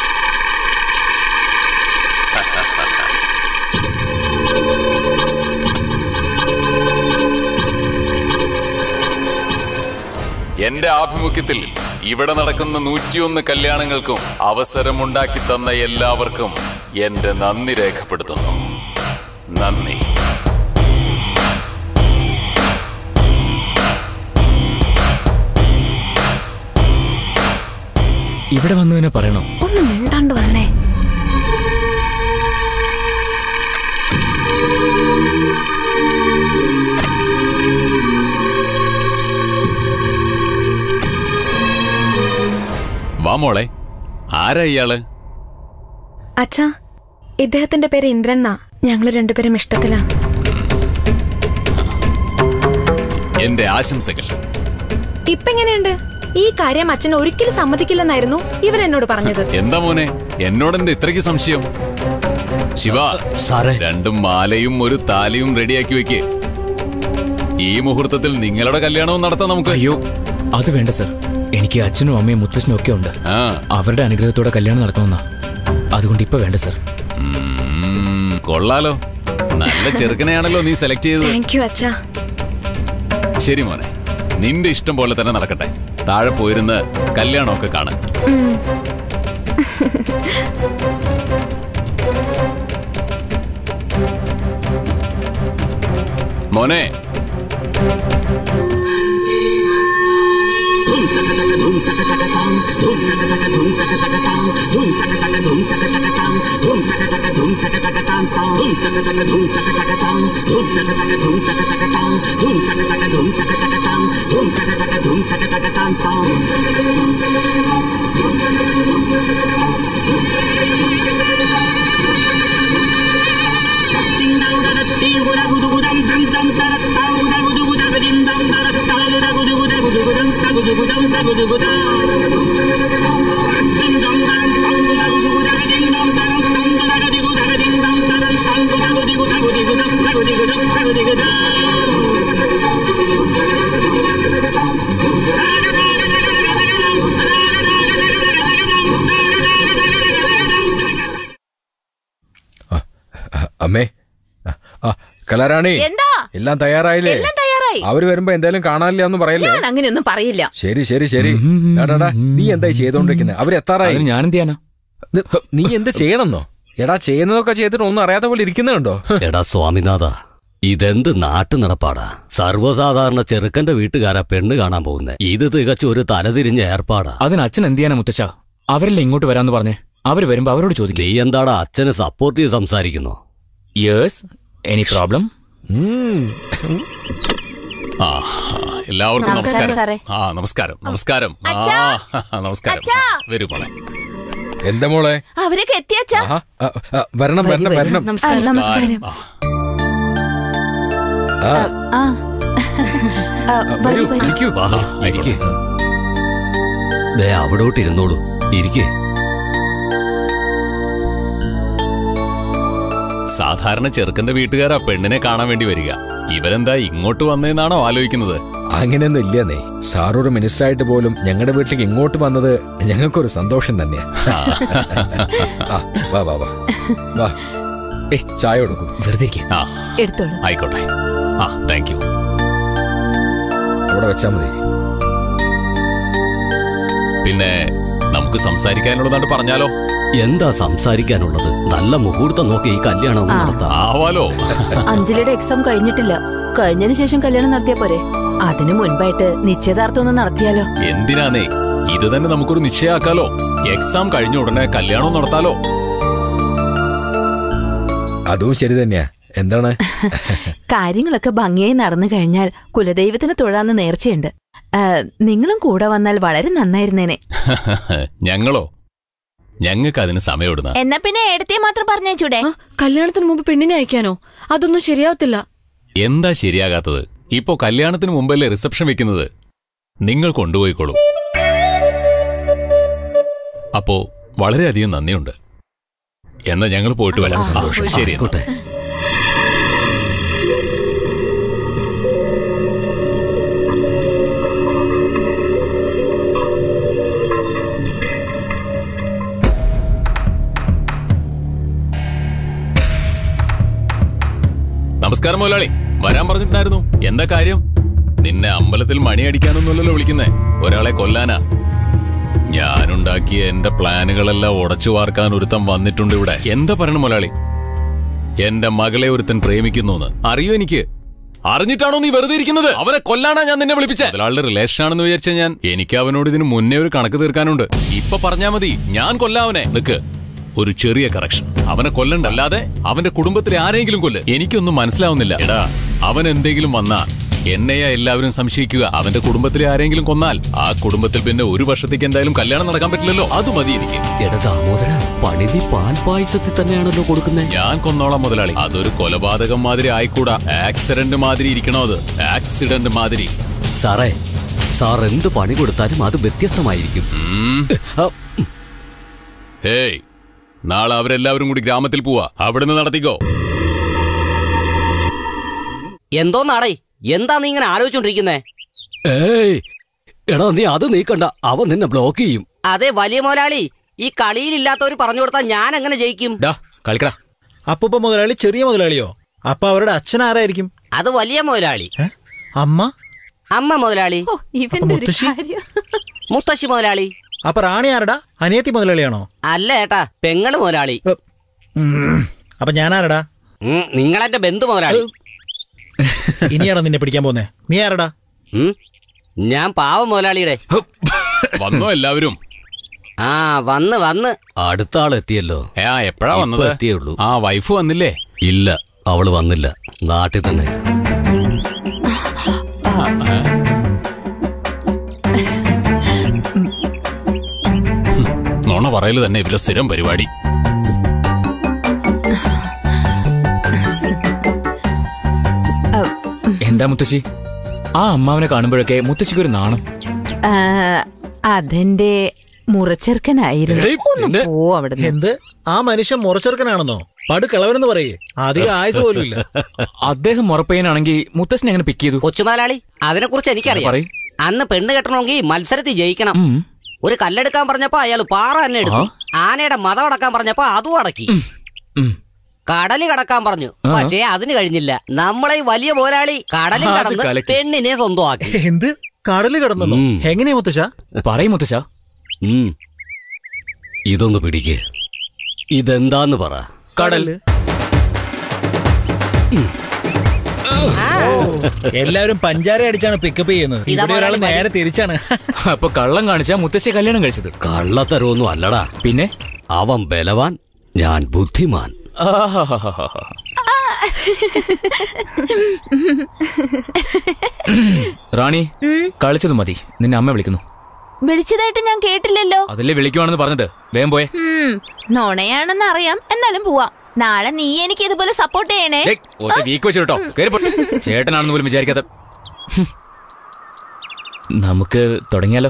എന്റെ ആഭിമുഖ്യത്തിൽ ഇവിടെ നടക്കുന്ന നൂറ്റിയൊന്ന് കല്യാണങ്ങൾക്കും അവസരമുണ്ടാക്കി തന്ന എല്ലാവർക്കും എന്റെ നന്ദി രേഖപ്പെടുത്തുന്നു നന്ദി ഇവിടെ വന്നു തന്നെ പറയണോ ഒന്ന് മിണ്ടാണ്ട് വന്നേ വാ മോളെ ആരാ ഇയാള് അച്ഛാ ഇദ്ദേഹത്തിന്റെ പേര് ഇന്ദ്രൻ എന്നാ ഞങ്ങൾ രണ്ടുപേരും ഇഷ്ടത്തിലാ എന്റെ ആശംസകൾ ഇപ്പൊ എങ്ങനെയുണ്ട് ഈ കാര്യം അച്ഛൻ ഒരിക്കലും സമ്മതിക്കില്ലെന്നായിരുന്നു ഇവർ എന്നോട് പറഞ്ഞത് എന്താ മോനെ എന്നോടെന്താ ഇത്രയ്ക്ക് സംശയം ശിവ സാറേ രണ്ടും മാലയും ഒരു താലിയും റെഡിയാക്കി വെക്ക് ഈ മുഹൂർത്തത്തിൽ നിങ്ങളുടെ കല്യാണവും നടത്താം നമുക്ക് അയ്യോ അത് വേണ്ട സർ എനിക്ക് അച്ഛനും അമ്മയും മുത്തച്ഛനും ഒക്കെ ഉണ്ട് അവരുടെ അനുഗ്രഹത്തോടെ കല്യാണം നടക്കണമെന്നാ അതുകൊണ്ട് ഇപ്പൊ വേണ്ട സർ ഉം, കൊള്ളാലോ നല്ല ചെറുക്കനെയാണല്ലോ നീ സെലക്ട് ചെയ്തത് താങ്ക് യു അച്ഛാ ശരി മോനെ നിന്റെ ഇഷ്ടം പോലെ തന്നെ നടക്കട്ടെ താഴെ പോയിരുന്ന് കല്യാണമൊക്കെ കാണാൻ ഉം. മോനെ അമ്മേ ആ കലാരാണി എന്താ എല്ലാം തയ്യാറായില്ലേ എല്ലാം തയ്യാറായി അവര് വരുമ്പോ എന്തായാലും കാണാനില്ല എന്ന് പറയല്ലേ ഞാൻ അങ്ങനെയൊന്നും പറയില്ല ശരി ശരി ശരി എടാടാ നീ എന്തായി ചെയ്തോണ്ടിരിക്കുന്നത് അവരെത്താറായി അതിന് ഞാനെന്ത് ചെയ്യാനാ നീ എന്ത് ചെയ്യണമെന്നോ എടാ ചെയ്യുന്നതൊക്കെ ചെയ്തിട്ട് ഒന്നും അറിയാത്ത പോലെ ഇരിക്കുന്നുണ്ടോ എടാ സ്വാമിനാഥ ഇതെന്ത് നാട്ടു നടപ്പാടാ സർവ്വസാധാരണ ചെറുക്കന്റെ വീട്ടുകാരാ പെണ്ണ് കാണാൻ പോകുന്നേ ഇത് തികച്ച ഒരു തലതിരിഞ്ഞ ഏർപ്പാടാ അതിന് അച്ഛൻ എന്ത് ചെയ്യാനാ മുത്തച്ഛ അവരല്ലേ ഇങ്ങോട്ട് വരാന്ന് പറഞ്ഞേ അവര് വരുമ്പോ അവരോട് ചോദിക്കും നീ എന്താടാ അച്ഛനെ സപ്പോർട്ട് ചെയ്ത് സംസാരിക്കുന്നു യേസ് എനി പ്രോബ്ലം ആ എല്ലാവർക്കും നമസ്കാരം, നമസ്കാരം സാറേ. ആ നമസ്കാരം നമസ്കാരം ആ നമസ്കാരം അച്ഛാ. വരൂ മോളെ എന്താ മോളെ അവരൊക്കെ എത്തിയച്ചാ ആഹാ, ആ, ആ, വരണം വരണം വരണം നമസ്കാരം നമസ്കാരം ആ, ആ, ആ ആ, വരൂ വരൂ, വരൂ. ഇരിക്കൂ വാ, ഇരിക്ക്. ദേ അവിടോട്ട് ഇരുന്നോളൂ ഇരിക്കേ സാധാരണ ചെറുക്കന്റെ വീട്ടുകാരാ പെണ്ണിനെ കാണാൻ വേണ്ടി വരിക ഇവരെന്താ ഇങ്ങോട്ട് വന്നതെന്നാണോ ആലോചിക്കുന്നത് അങ്ങനെയൊന്നും ഇല്ലെന്നേ സാറൊരു മിനിസ്റ്ററായിട്ട് പോലും ഞങ്ങളുടെ വീട്ടിലേക്ക് ഇങ്ങോട്ട് വന്നത് ഞങ്ങൾക്കൊരു സന്തോഷം തന്നെയാ ആ, വാ വാ വാ വാ ഏ ചായ കൊടുക്കും വെറുതെ ഇരിക്ക്. ആ എടുത്തോളൂ ആയിക്കോട്ടെ ആ താങ്ക് യു അവിടെ വെച്ചാ മതി പിന്നെ നമുക്ക് സംസാരിക്കാനുള്ളതാണ്ട് പറഞ്ഞാലോ എന്താ സംസാരിക്കാനുള്ളത് നല്ല മുഹൂർത്തം നോക്കി ഈ കല്യാണം ഒന്ന് ആ. നടത്താം ആവാലോ അഞ്ജലിയുടെ എക്സാം കഴിഞ്ഞിട്ടില്ല കഴിഞ്ഞതിന് ശേഷം കല്യാണം നടത്തിയാ പോരെ അതിനു മുൻപായിട്ട് നിശ്ചയദാർത്ഥം ഒന്ന് നടത്തിയാലോ എന്തിനാന്നേ ഇത് തന്നെ നമുക്കൊരു നിശ്ചയാക്കാലോ എക്സാം കഴിഞ്ഞ ഉടനെ കല്യാണം നടത്താലോ അതും ശരി തന്നെയാ എന്താണ് കാര്യങ്ങളൊക്കെ ഭംഗിയായി നടന്നു കഴിഞ്ഞാൽ കുലദൈവത്തിന് തൊഴാന്ന് നേർച്ചയുണ്ട് ആ, നിങ്ങളും കൂടെ വന്നാൽ വളരെ നന്നായിരുന്നേനെ ഞങ്ങളോ ഞങ്ങൾക്ക് അതിന് സമയമിടുന്ന എന്നാ പിന്നെ എടുത്തേ മാത്രം പറഞ്ഞേച്ചൂടെ കല്യാണത്തിന് മുമ്പ് പെണ്ണിനെ അയക്കാനോ അതൊന്നും ശരിയാവത്തില്ല എന്താ ശരിയാകാത്തത് ഇപ്പോ കല്യാണത്തിന് മുമ്പല്ലേ റിസപ്ഷൻ വെക്കുന്നത് നിങ്ങൾ കൊണ്ടുപോയിക്കോളൂ അപ്പോ വളരെയധികം നന്ദിയുണ്ട് എന്നാ ഞങ്ങൾ പോയിട്ട് വരാം ആ, ശരി എന്നാ. നമസ്കാരം മുതലാളി വരാൻ പറഞ്ഞിട്ടുണ്ടായിരുന്നു എന്താ കാര്യം നിന്നെ അമ്പലത്തിൽ മണിയടിക്കാനൊന്നുമല്ലല്ലോ വിളിക്കുന്നേ ഒരാളെ കൊല്ലാനാ ഞാനുണ്ടാക്കിയ എന്റെ പ്ലാനുകളെല്ലാം ഉടച്ചു വാർക്കാൻ ഒരുത്തൻ വന്നിട്ടുണ്ട് ഇവിടെ എന്താ പറയണ മുതലാളി എന്റെ മകളെ ഒരുത്തൻ പ്രേമിക്കുന്നു അറിയോ എനിക്ക് അറിഞ്ഞിട്ടാണോ നീ വെറുതെ ഇരിക്കുന്നത് അവനെ കൊല്ലാനാ ഞാൻ നിന്നെ വിളിപ്പിച്ചത് മുതലാളിയുടെ റിലേഷൻ ആണെന്ന് വിചാരിച്ച ഞാൻ എനിക്ക് അവനോട് ഇതിന് മുന്നേ ഒരു കണക്ക് തീർക്കാനുണ്ട് ഇപ്പൊ പറഞ്ഞാ മതി ഞാൻ കൊല്ലാവനെ നിക്ക് ഒരു ചെറിയ കറക്ഷൻ അവനെ കൊല്ലണ്ട അല്ലാതെ അവന്റെ കുടുംബത്തിലെ ആരെങ്കിലും കൊല്ല് എനിക്കൊന്നും മനസ്സിലാവുന്നില്ല എടാ അവൻ എന്തെങ്കിലും വന്നാ എന്നെയാ എല്ലാവരും സംശയിക്കുക അവന്റെ കുടുംബത്തിലെ ആരെങ്കിലും കൊന്നാൽ ആ കുടുംബത്തിൽ പിന്നെ ഒരു വർഷത്തേക്ക് എന്തായാലും കല്യാണം നടക്കാൻ പറ്റില്ലല്ലോ അത് മതി എനിക്ക് എടാ ദാമോദര പണിതി പാൽ പായസത്തിൽ തന്നെയാണല്ലോ കൊടുക്കുന്നത് ഞാൻ കൊന്നോളാം മുതലാളി അതൊരു കൊലപാതകം മാതിരി ആയിക്കൂടാ ആക്സിഡന്റ് മാതിരി ഇരിക്കണോ അത് ആക്സിഡന്റ് മാതിരി സാറേ സാർ എന്ത് പണി കൊടുത്താലും അത് വ്യത്യസ്തമായിരിക്കും ഹേയ് നാളെ അവരെല്ലാവരും കൂടി ഗ്രാമത്തിൽ പോവാ അവിടുന്ന് നടത്തിക്കോ എന്തോന്നാടേ എന്താ നീ ഇങ്ങനെ ആലോചിച്ചോണ്ടിരിക്കുന്നേ ഏയ് എടാ നീ അത് നീക്കണ്ട അവൻ നിന്നെ ബ്ലോക്ക് ചെയ്യും അതെ വലിയ മുതലാളി ഈ കളിയിലില്ലാത്തവർ പറഞ്ഞു കൊടുത്താൽ ഞാൻ എങ്ങനെ ജയിക്കും കളിക്കടാ അപ്പൂപ്പ മുതലാളി ചെറിയ മുതലാളിയോ അപ്പൊ അവരുടെ അച്ഛൻ ആരായിരിക്കും അത് വലിയ മുതലാളി അമ്മ അമ്മ മുതലാളി ഇവന്റെ ഒരു മുത്തശ്ശി? കാര്യം മുത്തശ്ശി മുതലാളി അപ്പൊ റാണി ആരടാ അനിയത്തി മുതലാളിയാണോ അല്ല ഏട്ടാ പെങ്ങള് മുതലാളി ഉം. അപ്പൊ ഞാനാരടാ നിങ്ങളെന്റെ ബന്ധു മുതലാളി ഇനിയാടാ നിന്നെ പിടിക്കാൻ പോന്നേ നീ ആരടാ ഞാൻ പാവ മുതലാളിയുടെ വന്നോ എല്ലാവരും ആ വന്ന് വന്ന് അടുത്ത ആൾ എത്തിയല്ലോ ആ എപ്പോഴാ ഇപ്പൊ വന്നത് എത്തിയുള്ളൂ ആ വൈഫ് വന്നില്ലേ ഇല്ല അവള് വന്നില്ല നാട്ടിൽ തന്നെ നോണ പറയല് തന്നെ ഇവരുടെ സ്ഥിരം പരിപാടി എന്താ മുത്തശ്ശി ആ അമ്മാവനെ കാണുമ്പോഴൊക്കെ മുത്തശ്ശിക്ക് ഒരു നാണം ആ, അതെന്റെ മുറച്ചെറുക്കനായിരുന്നു ഒന്ന് പോ അവിടെ എന്ത് ആ മനുഷ്യൻ മുറച്ചെറുക്കനാണെന്നോ പടു കിളവനെന്ന് പറയേ അധികം ആയുസ് പോലും ഇല്ല അദ്ദേഹം മുറപ്പയ്യനാണെങ്കിൽ മുത്തശ്ശനെ എങ്ങനെ പിക്ക് ചെയ്തു കൊച്ചുമുതലാളി അതിനെ കുറിച്ച് എനിക്കറിയാം പറയ്. അന്ന് പെണ്ണ് കെട്ടണമെങ്കിൽ മത്സരത്തിൽ ജയിക്കണം ഒരു കല്ലെടുക്കാൻ പറഞ്ഞപ്പോ അയാൾ പാറ തന്നെ എടുത്തു ആനയുടെ മതം അടക്കാൻ പറഞ്ഞപ്പോ അതും അടക്കി കടല് കടക്കാൻ പറഞ്ഞു ആ. പക്ഷേ അതിന് കഴിഞ്ഞില്ല നമ്മളെ ഈ വലിയ പോരാളി കടലിൽ അത് കടന്ന് കലക്കി. പെണ്ണിനെ സ്വന്തമാക്കി എന്ത് കടല് കിടന്നോ എങ്ങനെയാ മുത്തശ്ശ പറയും മുത്തശ്ശ ഉം. ഇതൊന്ന് പിടിക്ക് ഇതെന്താന്ന് പറ കടൽ എല്ലാവരും പഞ്ചാര അടിച്ചാണ് പിക്കപ്പ് ചെയ്യുന്നത് ഇവിടെ ഒരാൾ നേരെ തിരിച്ചാണ് അപ്പൊ കള്ളം കാണിച്ചാ മുത്തശ്ശിയെ കല്യാണം കഴിച്ചത് കള്ളത്തരമൊന്നും അല്ലടാ പിന്നെ അവൻ ബലവാൻ ഞാൻ ബുദ്ധിമാൻ ആഹാഹാഹാഹാ. റാണി കളിച്ചത് മതി നിന്നെ അമ്മ വിളിക്കുന്നു വിളിച്ചതായിട്ട് ഞാൻ കേട്ടില്ലല്ലോ അതല്ലേ വിളിക്കുവാണെന്ന് പറഞ്ഞത് വേഗം പോയേ ഉം, നുണയാണെന്ന് അറിയാം എന്നാലും പോവാം നാളെ നീ എനിക്ക് ഇതുപോലെ സപ്പോർട്ട് ചെയ്യണേ ഏയ്, ഒറ്റ വീക്ക് വെച്ചു കേട്ടോ കേറി പോ. ചേട്ടനാണെന്ന് പോലും വിചാരിക്കാത്ത ഹും. നമുക്ക് തുടങ്ങിയാലോ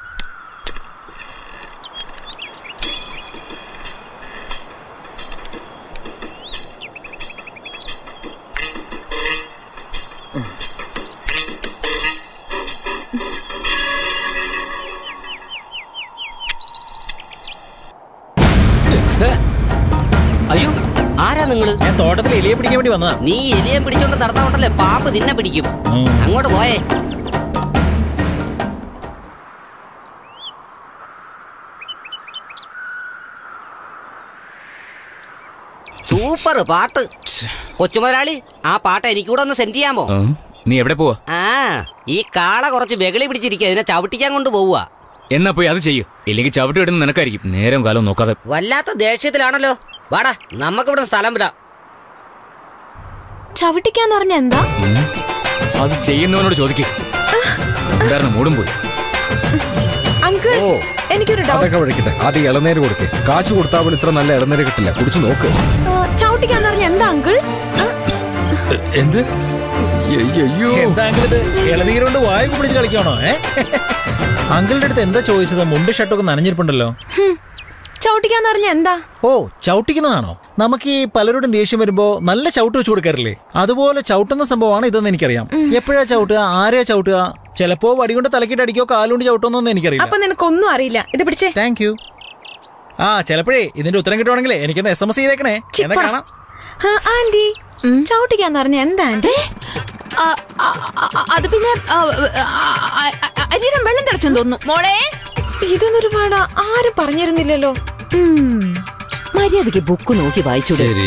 അയ്യോ ആരാ നിങ്ങള് ഞാൻ തോട്ടത്തിൽ എലിയെ പിടിക്കാൻ വേണ്ടി വന്നതാ നീ എലിയെ പിടിച്ചോണ്ട് നടത്താവട്ടല്ലേ പാമ്പ് നിന്നെ പിടിക്കും അങ്ങോട്ട് പോയേ സൂപ്പർ പാട്ട് കൊച്ചുമുതലാളി ആ പാട്ട് എനിക്കൂടെ ഒന്ന് സെൻഡ് ചെയ്യാമോ ആ, നീ എവിടെ പോവാ ആ ഈ കാള കുറച്ച് വെകളി പിടിച്ചിരിക്കുക ഇതിനെ ചവിട്ടിക്കാൻ കൊണ്ട് പോവുക എന്നാ പോയി അത് ചെയ്യൂ ഇല്ലെങ്കിൽ ചവിട്ടി ഇടുന്ന നിനക്കായിരിക്കും നേരം കാലം നോക്കാതെ വല്ലാത്ത ദേഷ്യത്തിലാണല്ലോ വാടാ നമുക്കിവിടെ സ്ഥലം വിടാം ചവിട്ടിക്കാന്ന് പറഞ്ഞ എന്താ ഉം. അത് ചെയ്യുന്നവനോട് ചോദിക്കേ എന്തായിരുന്നു മൂടും പോയി അങ്കിൾ എനിക്കൊരു ഡൗട്ട് അതൊക്കെ വഴിക്കട്ടെ ആദ്യം ഇളനീര് കൊടുക്കേ കാശ് കൊടുത്താൽ പോലും ഇത്ര നല്ല ഇളനീര് കിട്ടില്ല കുടിച്ചു നോക്ക് ചവിട്ടിക്കാന്ന് പറഞ്ഞ എന്താ അങ്കിൾ എന്ത് അയ്യോ എന്താ അങ്കിൾ ഇത് ഇളനീരുകൊണ്ട് വായു പിടിച്ച് കളിക്കണോ ഏ അങ്കിളുടെ അടുത്ത് എന്താ ചോദിച്ചത് മുണ്ട് ഷർട്ടൊക്കെ നനഞ്ഞിരിപ്പുണ്ടല്ലോ ചവിട്ടിക്കാന്ന് പറഞ്ഞ എന്താ ഓ ചവിട്ടിക്കുന്നതാണോ നമുക്ക് ഈ പലരോടും ദേഷ്യം വരുമ്പോ നല്ല ചവിട്ട് വെച്ച് കൊടുക്കാറില്ലേ അതുപോലെ ചവിട്ടുന്ന സംഭവമാണ് ഇതെന്ന് എനിക്കറിയാം എപ്പോഴാ ചവിട്ടുക ആരെയാ ചവിട്ടുക ചിലപ്പോ വടികൊണ്ട് തലക്കിട്ട് അടിക്കോ കാലുകൊണ്ട് ചവിട്ടുന്നൊന്നും എനിക്കറിയില്ല അപ്പൊ നിനക്കൊന്നും അറിയില്ല ഇത് പിടിച്ചേ താങ്ക് യു ആ ചിലപ്പോഴേ ഇതിന്റെ ഉത്തരം കിട്ടുവാണെങ്കിലേ എനിക്കൊന്ന് എസ് എം എസ് ചെയ്തേക്കണേ എന്നാ കാണാം ആ, ആന്റി ചവിട്ടിക്കാന്ന് പറഞ്ഞ എന്താ ആന്റി അത് പിന്നെ ആ, ആ, ആ, അരിയുടെ വെള്ളം തിളച്ചെന്ന് തോന്നുന്നു മോളെ ഇതൊന്നൊരു പാടാ ആരും പറഞ്ഞിരുന്നില്ലല്ലോ ഉം. മര്യാദക്ക് ബുക്ക് നോക്കി വായിച്ചു ശരി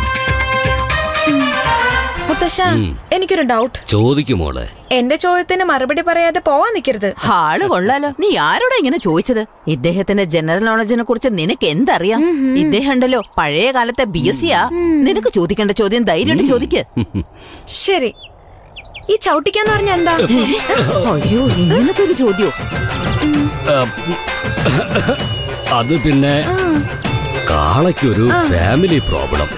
മുത്തശ്ശ എനിക്കൊരു ഡൗട്ട് ചോദിക്കുമോളെ എന്റെ ചോദ്യത്തിന് മറുപടി പറയാതെ പോവാൻ നിൽക്കരുത് ആള് കൊള്ളാലോ നീ ആരോടാ ഇങ്ങനെ ചോദിച്ചത് ഇദ്ദേഹത്തിന്റെ ജനറൽ നോളജിനെ കുറിച്ച് നിനക്ക് എന്തറിയാം ഇദ്ദേഹം ഉണ്ടല്ലോ പഴയ കാലത്തെ ബി എസ് സിയാ നിനക്ക് ചോദിക്കേണ്ട ചോദ്യം ധൈര്യമായിട്ട് ചോദിക്ക് ശരി ഈ ചവിട്ടിക്കാന്ന് പറഞ്ഞ എന്താ അയ്യോ ഇങ്ങനത്തെ ഒരു ചോദ്യോ ആ, അത് പിന്നെ കാളയ്ക്കൊരു ഫാമിലി പ്രോബ്ലം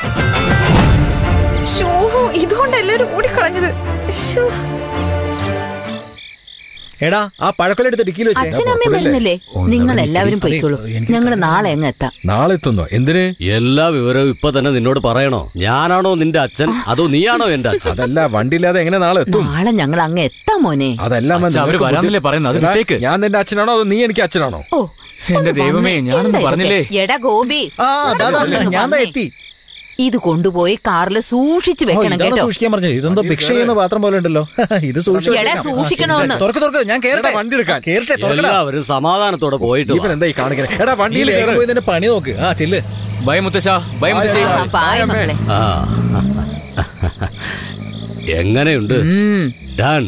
ഷോ ഇതുകൊണ്ട് എല്ലാരും ഓടിക്കളഞ്ഞത് ശ്ശോ. എടാ ആ പഴക്കൊലെടുത്ത് ഡിക്കിയിൽ വെച്ചേ അച്ഛനമ്മയും വരുന്നില്ലേ നിങ്ങൾ എല്ലാവരും പോയിക്കോളൂ ഞങ്ങൾ നാളെ അങ്ങ് എത്താം നാളെ എത്തുന്നോ എന്തിന് എല്ലാ വിവരവും ഇപ്പൊ തന്നെ നിന്നോട് പറയണോ ഞാനാണോ നിന്റെ അച്ഛൻ അതോ നീയാണോ എന്റെ അച്ഛൻ അതല്ല വണ്ടിയില്ലാതെ എങ്ങനെ നാളെ എത്തും നാളെ ഞങ്ങൾ അങ്ങ് എത്താം മോനെ അതെല്ലാം അച്ഛാ, അവര് വരാന്നല്ലേ പറയുന്നത്, അത് വിട്ടേക്ക്. ഞാൻ നിന്റെ അച്ഛനാണോ അതോ നീ എനിക്ക് അച്ഛനാണോ ഓ എന്റെ ദൈവമേ ഞാനൊന്നും എന്താ പറഞ്ഞില്ലേ ഇതൊക്കെ? എടാ ഗോപി ആ അതാ ഞാൻ ദാ എത്തി ഇത് കൊണ്ടുപോയി കാറിൽ സൂക്ഷിച്ചു ഓ, വെക്കണം ഇതാണ് കേട്ടോ സൂക്ഷിക്കാൻ പറഞ്ഞത് ഇതെന്തോ ഭിക്ഷ ചെയ്യുന്ന പാത്രം പോലെ ഉണ്ടല്ലോ ഇത് സൂക്ഷിച്ച് എടാ, വെച്ചേക്കാം. ആ, സൂക്ഷിക്കണോന്ന്. തുറക്ക് തുറക്ക് ഞാൻ കേറട്ടെ വണ്ടി എടുക്കാൻ കേറട്ടെ തുറക്കടാ എല്ലാവരും സമാധാനത്തോടെ പോയിട്ട് ഇവൻ വാ. എന്താ ഈ കാണിക്കുന്നത് എടാ നീ വണ്ടിയിൽ വേഗം കയറ്. പോയി ഇതിന്റെ പണി നോക്ക് ആ ചെല്ല് ബൈ മുത്തശ്ശ ബൈ മുത്തശ്ശി ആ, പായ മക്കളെ ആ എങ്ങനെയുണ്ട് ഉം. ഡൺ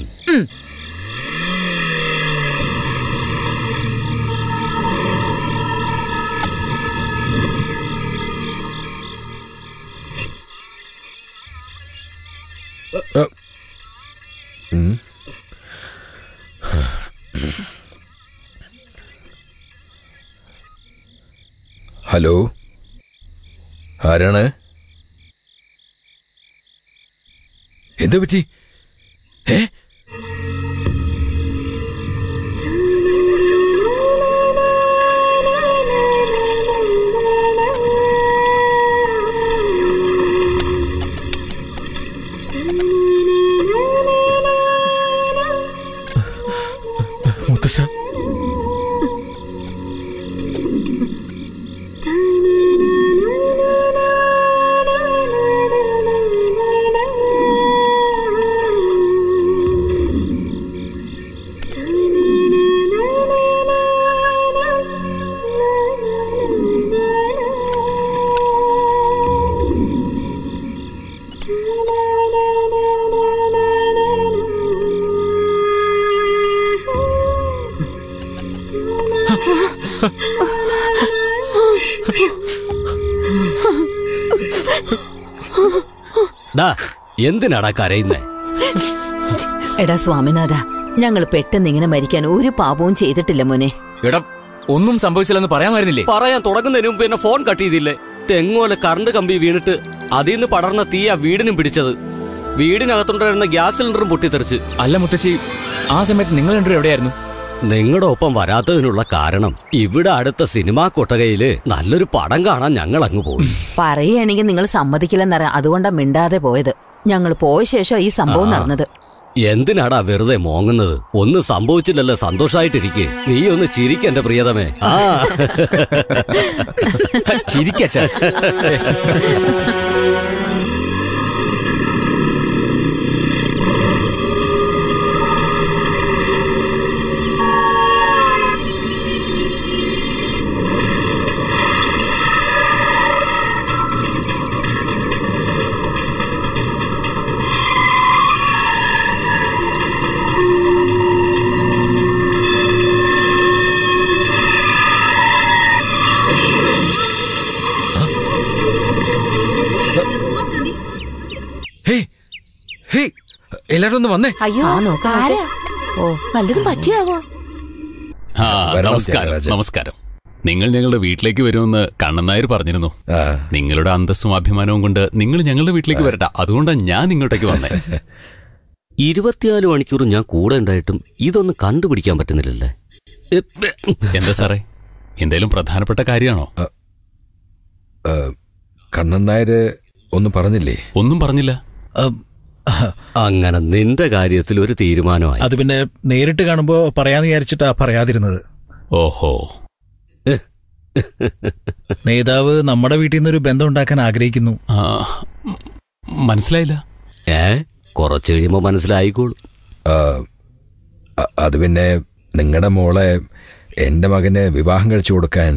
ഉം. ഹലോ ആരാണ് എന്താ പറ്റി ഏ മുത്തശ്ശ ഡാ എന്തിനാടാ കരയുന്നേ എടാ സ്വാമിനാഥ ഞങ്ങൾ പെട്ടെന്ന് ഇങ്ങനെ മരിക്കാൻ ഒരു പാപവും ചെയ്തിട്ടില്ല മോനെ എടാ ഒന്നും സംഭവിച്ചില്ലെന്ന് പറയാമായിരുന്നില്ലേ പറയാൻ തുടങ്ങുന്നതിന് മുമ്പ് എന്നെ ഫോൺ കട്ട് ചെയ്തില്ലേ തെങ്ങോലെ കറണ്ട് കമ്പി വീണിട്ട് അതിൽ നിന്ന് പടർന്ന തീയാ വീടിനും പിടിച്ചത് വീടിനകത്തുണ്ടായിരുന്ന ഗ്യാസ് സിലിണ്ടറും പൊട്ടിത്തെറിച്ച് അല്ല മുത്തശ്ശി ആ സമയത്ത് നിങ്ങൾ രണ്ടുപേരും എവിടെയായിരുന്നു നിങ്ങളുടെ ഒപ്പം വരാത്തതിനുള്ള കാരണം ഇവിടെ അടുത്ത സിനിമാ കൊട്ടകയില് നല്ലൊരു പടം കാണാൻ ഞങ്ങൾ അങ്ങ് പോയി പറയുകയാണെങ്കിൽ നിങ്ങൾ സമ്മതിക്കില്ലെന്നറിയാം അതുകൊണ്ടാ മിണ്ടാതെ പോയത് ഞങ്ങൾ പോയ ശേഷം ഈ സംഭവം ആ. നടന്നത് എന്തിനാടാ വെറുതെ മോങ്ങുന്നത് ഒന്നും സംഭവിച്ചില്ലല്ലോ സന്തോഷായിട്ടിരിക്കെ നീ ഒന്ന് ചിരിക്കെന്റെ പ്രിയതമേ ആ ചിരിക്കച്ച ഹേയ് എല്ലാരും ഒന്ന് വന്നേ അയ്യോ ആരാ ഓ വല്ലതും പറ്റിയാവോ ആ വരണം, നമസ്കാരം ത്യാഗരാജൻ. നമസ്കാരം നിങ്ങൾ ഞങ്ങളുടെ വീട്ടിലേക്ക് വരുമെന്ന് കണ്ണൻ നായർ പറഞ്ഞിരുന്നു നിങ്ങളുടെ അന്തസ്സും അഭിമാനവും കൊണ്ട് നിങ്ങൾ ഞങ്ങളുടെ വീട്ടിലേക്ക് വരട്ടെ അതുകൊണ്ടാണ് ഞാൻ ഇങ്ങോട്ടേക്ക് വന്നേ ഇരുപത്തിനാല് മണിക്കൂർ ഞാൻ കൂടെ ഉണ്ടായിട്ടും ഇതൊന്നും കണ്ടുപിടിക്കാൻ പറ്റുന്നില്ലല്ലേ എന്താ സാറേ എന്തേലും പ്രധാനപ്പെട്ട കാര്യമാണോ കണ്ണൻ നായര് ഒന്നും പറഞ്ഞില്ലേ ഒന്നും പറഞ്ഞില്ല അങ്ങനെ നിന്റെ കാര്യത്തിൽ ഒരു തീരുമാനമായി അത് പിന്നെ നേരിട്ട് കാണുമ്പോ പറയാന്ന് വിചാരിച്ചിട്ടാ പറയാതിരുന്നത് ഓഹോ നേതാവ് നമ്മുടെ വീട്ടിൽ നിന്ന് ഒരു ബന്ധം ഉണ്ടാക്കാൻ ആഗ്രഹിക്കുന്നു മനസ്സിലായില്ല ഏ കുറച്ച് കഴിയുമ്പോ മനസ്സിലായിക്കോളൂ ആ, അ- അത് പിന്നെ നിങ്ങളുടെ മോളെ എന്റെ മകന് വിവാഹം കഴിച്ചു കൊടുക്കാൻ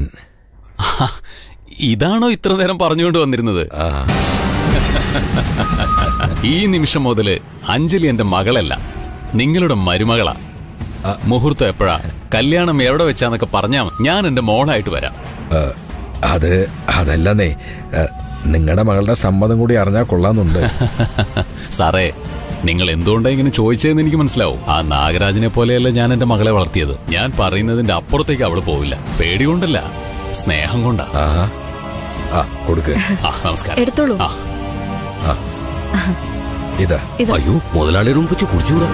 ഇതാണോ ഇത്ര നേരം പറഞ്ഞുകൊണ്ട് വന്നിരുന്നത് ഈ നിമിഷം മുതല് അഞ്ജലി എന്റെ മകളല്ല നിങ്ങളുടെ മരുമകളാ മുഹൂർത്തം എപ്പോഴാ കല്യാണം എവിടെ വെച്ചാന്നൊക്കെ പറഞ്ഞാ മതി. ഞാൻ എന്റെ മോളായിട്ട് വരാം ആ, അത് അതല്ലെന്നേ നിങ്ങളുടെ മകളുടെ സമ്മതം കൂടി അറിഞ്ഞാൽ കൊള്ളാന്നുണ്ട് സാറേ നിങ്ങൾ എന്തുകൊണ്ടാ ഇങ്ങനെ ചോദിച്ചതെന്ന് എനിക്ക് മനസ്സിലാവും ആ നാഗരാജനെ പോലെയല്ല ഞാൻ എന്റെ മകളെ വളർത്തിയത് ഞാൻ പറയുന്നതിന്റെ അപ്പുറത്തേക്ക് അവള് പോവില്ല പേടികൊണ്ടല്ല സ്നേഹം കൊണ്ടാ ആ കൊടുക്ക് ആ നമസ്കാരം എടുത്തോളൂ ആ ഇതാ അയ്യോ മുതലാളിയുടെ മുമ്പ് വെച്ച് കുടിച്ചുകൂടാ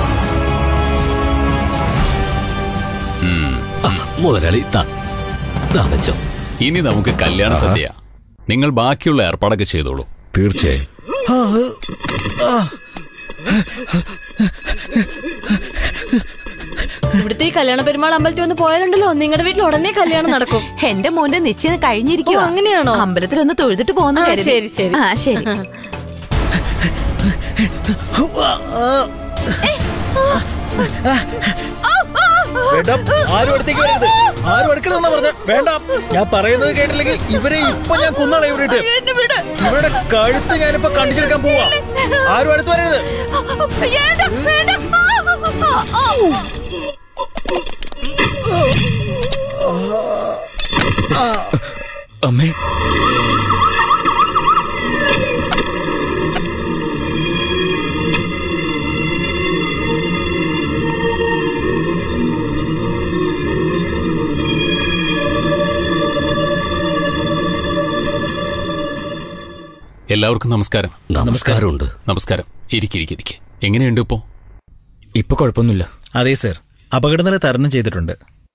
ആ, മുതലാളി താ ദാ വെച്ചോ ഇനി നമുക്ക് കല്യാണ സദ്യ നിങ്ങൾ ബാക്കിയുള്ള ഏർപ്പാടൊക്കെ ചെയ്തോളൂ തീർച്ചയായും ഇവിടുത്തെ ഈ കല്യാണ പെരുമാൾ അമ്പലത്തിൽ ഒന്ന് പോയാലുണ്ടല്ലോ നിങ്ങളുടെ വീട്ടിൽ ഉടനെ കല്യാണം നടക്കും എന്റെ മോന്റെ നിശ്ചയം കഴിഞ്ഞിരിക്കുവാ ഓ, അങ്ങനെയാണോ? അമ്പലത്തിൽ ഒന്ന് തൊഴുതിട്ട് പോകുന്ന ആ, കരുതി. ശരി, ശരി. ആ ശരി വേണ്ട ആരും അടുത്തേക്ക് വരരുത് ആരും അടുക്കരുതെന്നാ പറഞ്ഞ വേണ്ട ഞാൻ പറയുന്നത് കേട്ടില്ലെങ്കിൽ ഇവരെ ഇപ്പൊ ഞാൻ കുന്നാളെ ഇവിടെ ഇവരുടെ കഴുത്ത് ഞാനിപ്പോ കണ്ടിച്ചെടുക്കാൻ പോവാ ആരും അടുത്ത് വരരുത് അമ്മേ എല്ലാവർക്കും നമസ്കാരം നമസ്കാരമുണ്ട് നമസ്കാരം ഇരിക്കിരിക്കിരിക്കെ എങ്ങനെയുണ്ട് ഇപ്പോ ഇപ്പൊ കുഴപ്പമൊന്നുമില്ല അതെ സർ അപകടനില തരണം ചെയ്തിട്ടുണ്ട്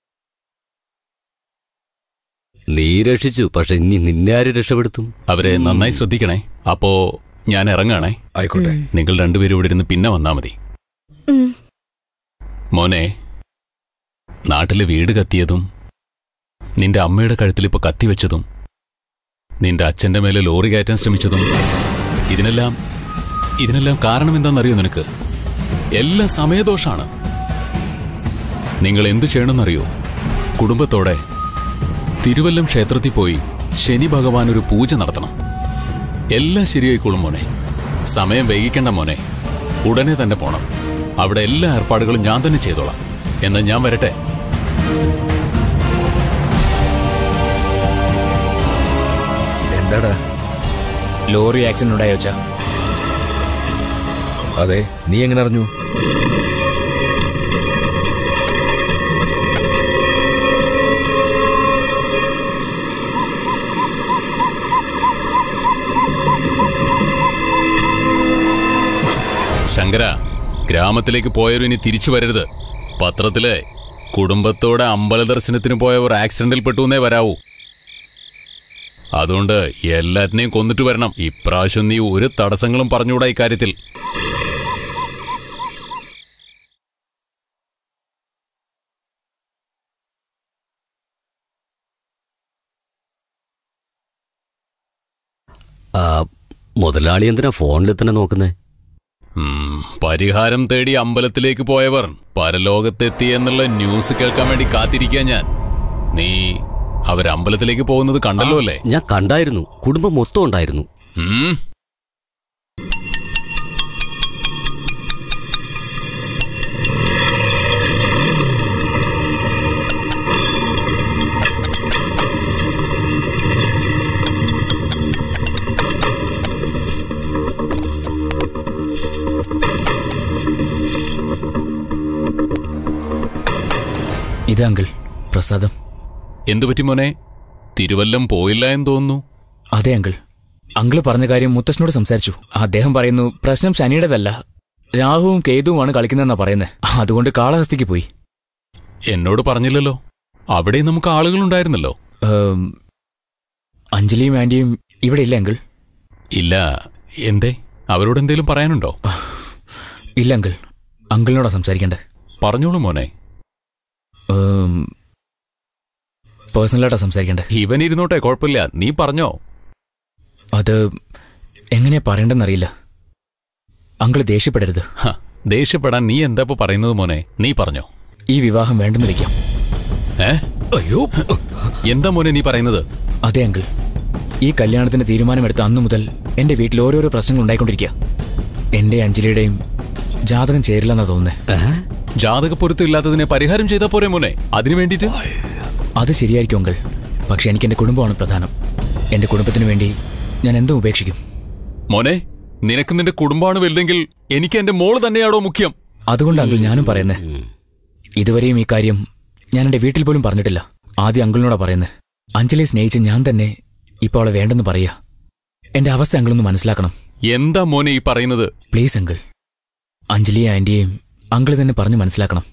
നീ രക്ഷിച്ചു പക്ഷെ ഇനി നിന്നെ ആര് രക്ഷപ്പെടുത്തും അവരെ നന്നായി ശ്രദ്ധിക്കണേ അപ്പോ ഞാൻ ഇറങ്ങാണേ ആയിക്കോട്ടെ നിങ്ങൾ രണ്ടുപേരും ഇവിടെ ഇരുന്ന് പിന്നെ വന്നാ മതി മോനെ നാട്ടിലെ വീട് കത്തിയതും നിന്റെ അമ്മയുടെ കഴുത്തിൽ ഇപ്പൊ കത്തിവെച്ചതും നിന്റെ അച്ഛന്റെ മേലെ ലോറി കയറ്റാൻ ശ്രമിച്ചതും ഇതിനെല്ലാം ഇതിനെല്ലാം കാരണം എന്താണെന്നറിയോ നിനക്ക് എല്ലാം സമയദോഷാണ് നിങ്ങൾ എന്തു ചെയ്യണമെന്നറിയോ കുടുംബത്തോടെ തിരുവല്ലം ക്ഷേത്രത്തിൽ പോയി ശനി ഭഗവാൻ ഒരു പൂജ നടത്തണം എല്ലാം ശരിയായിക്കോളും മോനെ സമയം വൈകിക്കണ്ട മോനെ ഉടനെ തന്നെ പോണം അവിടെ എല്ലാ ഏർപ്പാടുകളും ഞാൻ തന്നെ ചെയ്തോളാം എന്നാൽ ഞാൻ വരട്ടെ എന്താടാ ലോറി ആക്സിഡന്റ് ഉണ്ടായോ അച്ഛാ അതെ നീ എങ്ങനെ അറിഞ്ഞു ശങ്കര ഗ്രാമത്തിലേക്ക് പോയവർ ഇനി തിരിച്ചു വരരുത് പത്രത്തില് കുടുംബത്തോടെ അമ്പല ദർശനത്തിന് പോയവർ ആക്സിഡന്റിൽ പെട്ടുവെന്നേ വരാവൂ അതുകൊണ്ട് എല്ലാറ്റിനെയും കൊന്നിട്ട് വരണം ഇപ്രാവശ്യം നീ ഒരു തടസ്സങ്ങളും പറഞ്ഞുകൂടാ ഇക്കാര്യത്തിൽ ആ, മുതലാളി എന്തിനാ ഫോണിൽ തന്നെ നോക്കുന്നേ ഉം, പരിഹാരം തേടി അമ്പലത്തിലേക്ക് പോയവർ പരലോകത്തെത്തി എന്നുള്ള ന്യൂസ് കേൾക്കാൻ വേണ്ടി കാത്തിരിക്കാൻ ഞാൻ നീ അവരമ്പലത്തിലേക്ക് പോകുന്നത് കണ്ടല്ലോ അല്ലേ ഞാൻ കണ്ടായിരുന്നു കുടുംബം മൊത്തം ഉണ്ടായിരുന്നു ഉം. അതെ അങ്കിൾ പ്രസാദം എന്തു പറ്റി മോനെ തിരുവല്ലം പോയില്ല എന്ന് തോന്നുന്നു അതെ അങ്കിൾ അങ്കിള് പറഞ്ഞ കാര്യം മുത്തശ്ശനോട് സംസാരിച്ചു അദ്ദേഹം പറയുന്നു പ്രശ്നം ശനിയുടേതല്ല രാഹുവും കേതുവുമാണ് കളിക്കുന്നതെന്നാ പറയുന്നത് അതുകൊണ്ട് കാളഹസ്തിക്ക് പോയി എന്നോട് പറഞ്ഞില്ലല്ലോ അവിടെ നമുക്ക് ആളുകളുണ്ടായിരുന്നല്ലോ ഏം, അഞ്ജലിയും ആന്റിയും ഇവിടെ ഇല്ല അങ്കിൾ ഇല്ല എന്തേ അവരോട് എന്തേലും പറയാനുണ്ടോ ഇല്ല അങ്കിൾ അങ്കിളിനോടാ സംസാരിക്കണ്ടേ പറഞ്ഞോളൂ മോനെ പേഴ്സണലായിട്ടാ സംസാരിക്കണ്ടേ ഇവൻ ഇരുന്നോട്ടെ കുഴപ്പമില്ല നീ പറഞ്ഞോ അത് എങ്ങനെയാ പറയണ്ടെന്നറിയില്ല അങ്കിള് ദേഷ്യപ്പെടരുത് ഹ, ദേഷ്യപ്പെടാൻ നീ എന്താ ഇപ്പൊ പറയുന്നത് മോനെ നീ പറഞ്ഞോ ഈ വിവാഹം വേണ്ടെന്ന് വെക്കാം ഏ അയ്യോ എന്താ മോനെ നീ പറയുന്നത് അതെ അങ്കിൾ ഈ കല്യാണത്തിന്റെ തീരുമാനമെടുത്ത അന്നു മുതൽ എന്റെ വീട്ടിൽ ഓരോരോ പ്രശ്നങ്ങൾ ഉണ്ടായിക്കൊണ്ടിരിക്കുക എന്റെ അഞ്ജലിയുടെയും ജാതകം ചേരില്ലെന്നാ തോന്നുന്നത് ജാതകപ്പൊരുത്തം ഇല്ലാത്തതിനെ പരിഹാരം ചെയ്താ പോരെ മോനെ അതിനു വേണ്ടിയിട്ട് അത് ശരിയായിരിക്കും അങ്കിൾ പക്ഷെ എനിക്ക് എന്റെ കുടുംബമാണ് പ്രധാനം എന്റെ കുടുംബത്തിന് വേണ്ടി ഞാൻ എന്തും ഉപേക്ഷിക്കും മോനെ നിനക്ക് നിന്റെ കുടുംബമാണ് വലുതെങ്കിൽ എനിക്ക് എന്റെ മോള് തന്നെയാണോ മുഖ്യം അതുകൊണ്ട് അങ്കിൾ ഞാനും പറയുന്നേ ഇതുവരെയും ഈ കാര്യം ഞാൻ എന്റെ വീട്ടിൽ പോലും പറഞ്ഞിട്ടില്ല ആദ്യം അങ്കിളിനോടാ പറയുന്നത് അഞ്ജലിയെ സ്നേഹിച്ച് ഞാൻ തന്നെ ഇപ്പോൾ അവളെ വേണ്ടെന്ന് പറയാ എന്റെ അവസ്ഥ അങ്കിളൊന്ന് മനസ്സിലാക്കണം എന്താ മോനെ ഈ പറയുന്നത് പ്ലീസ് അങ്കിൾ അഞ്ജലിയെ ആന്റിയെയും അങ്കിൾ തന്നെ പറഞ്ഞു മനസ്സിലാക്കണം